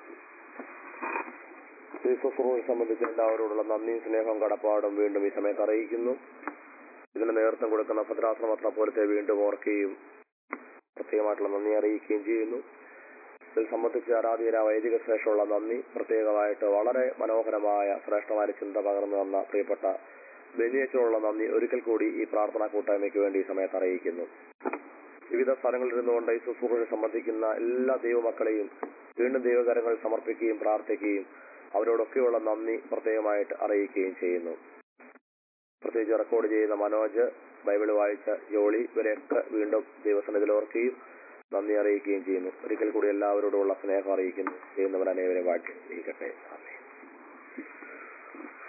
ഈ ശുശ്രൂഷ സംബന്ധിച്ച് എല്ലാവരോടുള്ള നന്ദിയും സ്നേഹവും കടപ്പാടും വീണ്ടും ഈ സമയത്ത് അറിയിക്കുന്നു ഇതിന് നേതൃത്വം കൊടുക്കുന്ന ഭദ്രാശ്രമത്ര പോലത്തെ വീണ്ടും ഓർക്കുകയും പ്രത്യേകമായിട്ടുള്ള നന്ദി അറിയിക്കുകയും ചെയ്യുന്നു ഇതിൽ സംബന്ധിച്ച് ആരാധീന വൈദിക ശ്രേഷ്ഠമുള്ള നന്ദി പ്രത്യേകമായിട്ട് വളരെ മനോഹരമായ ശ്രേഷ്ഠമായ ഒരു ചിന്ത പകർന്നു തന്ന പ്രിയപ്പെട്ട ബെനിയച്ചോടുള്ള നന്ദി ഒരിക്കൽ കൂടി ഈ പ്രാർത്ഥനാ കൂട്ടായ്മയ്ക്ക് വേണ്ടി ഈ സമയത്ത് അറിയിക്കുന്നു വിവിധ സ്ഥലങ്ങളിൽ നിന്നുകൊണ്ട് ഈ ശുശ്രൂഷ സംബന്ധിക്കുന്ന എല്ലാ ദൈവമക്കളെയും വീണ്ടും ദൈവകരങ്ങൾ സമർപ്പിക്കുകയും പ്രാർത്ഥിക്കുകയും അവരോടൊക്കെയുള്ള നന്ദി പ്രത്യേകമായിട്ട് അറിയിക്കുകയും ചെയ്യുന്നു പ്രത്യേകിച്ച് റെക്കോർഡ് ചെയ്യുന്ന മനോജ് ബൈബിൾ വായിച്ച ജോളി ഇവരെയൊക്കെ വീണ്ടും ദൈവസന്നിധിയിൽ ഓർക്കുകയും നന്ദി അറിയിക്കുകയും ചെയ്യുന്നു ഒരിക്കൽ കൂടി എല്ലാവരോടുമുള്ള സ്നേഹം അറിയിക്കുന്നു ചെയ്യുന്നവർ അനേവരെ വാഴ്ച ചെയ്യിക്കട്ടെ ആമേൻ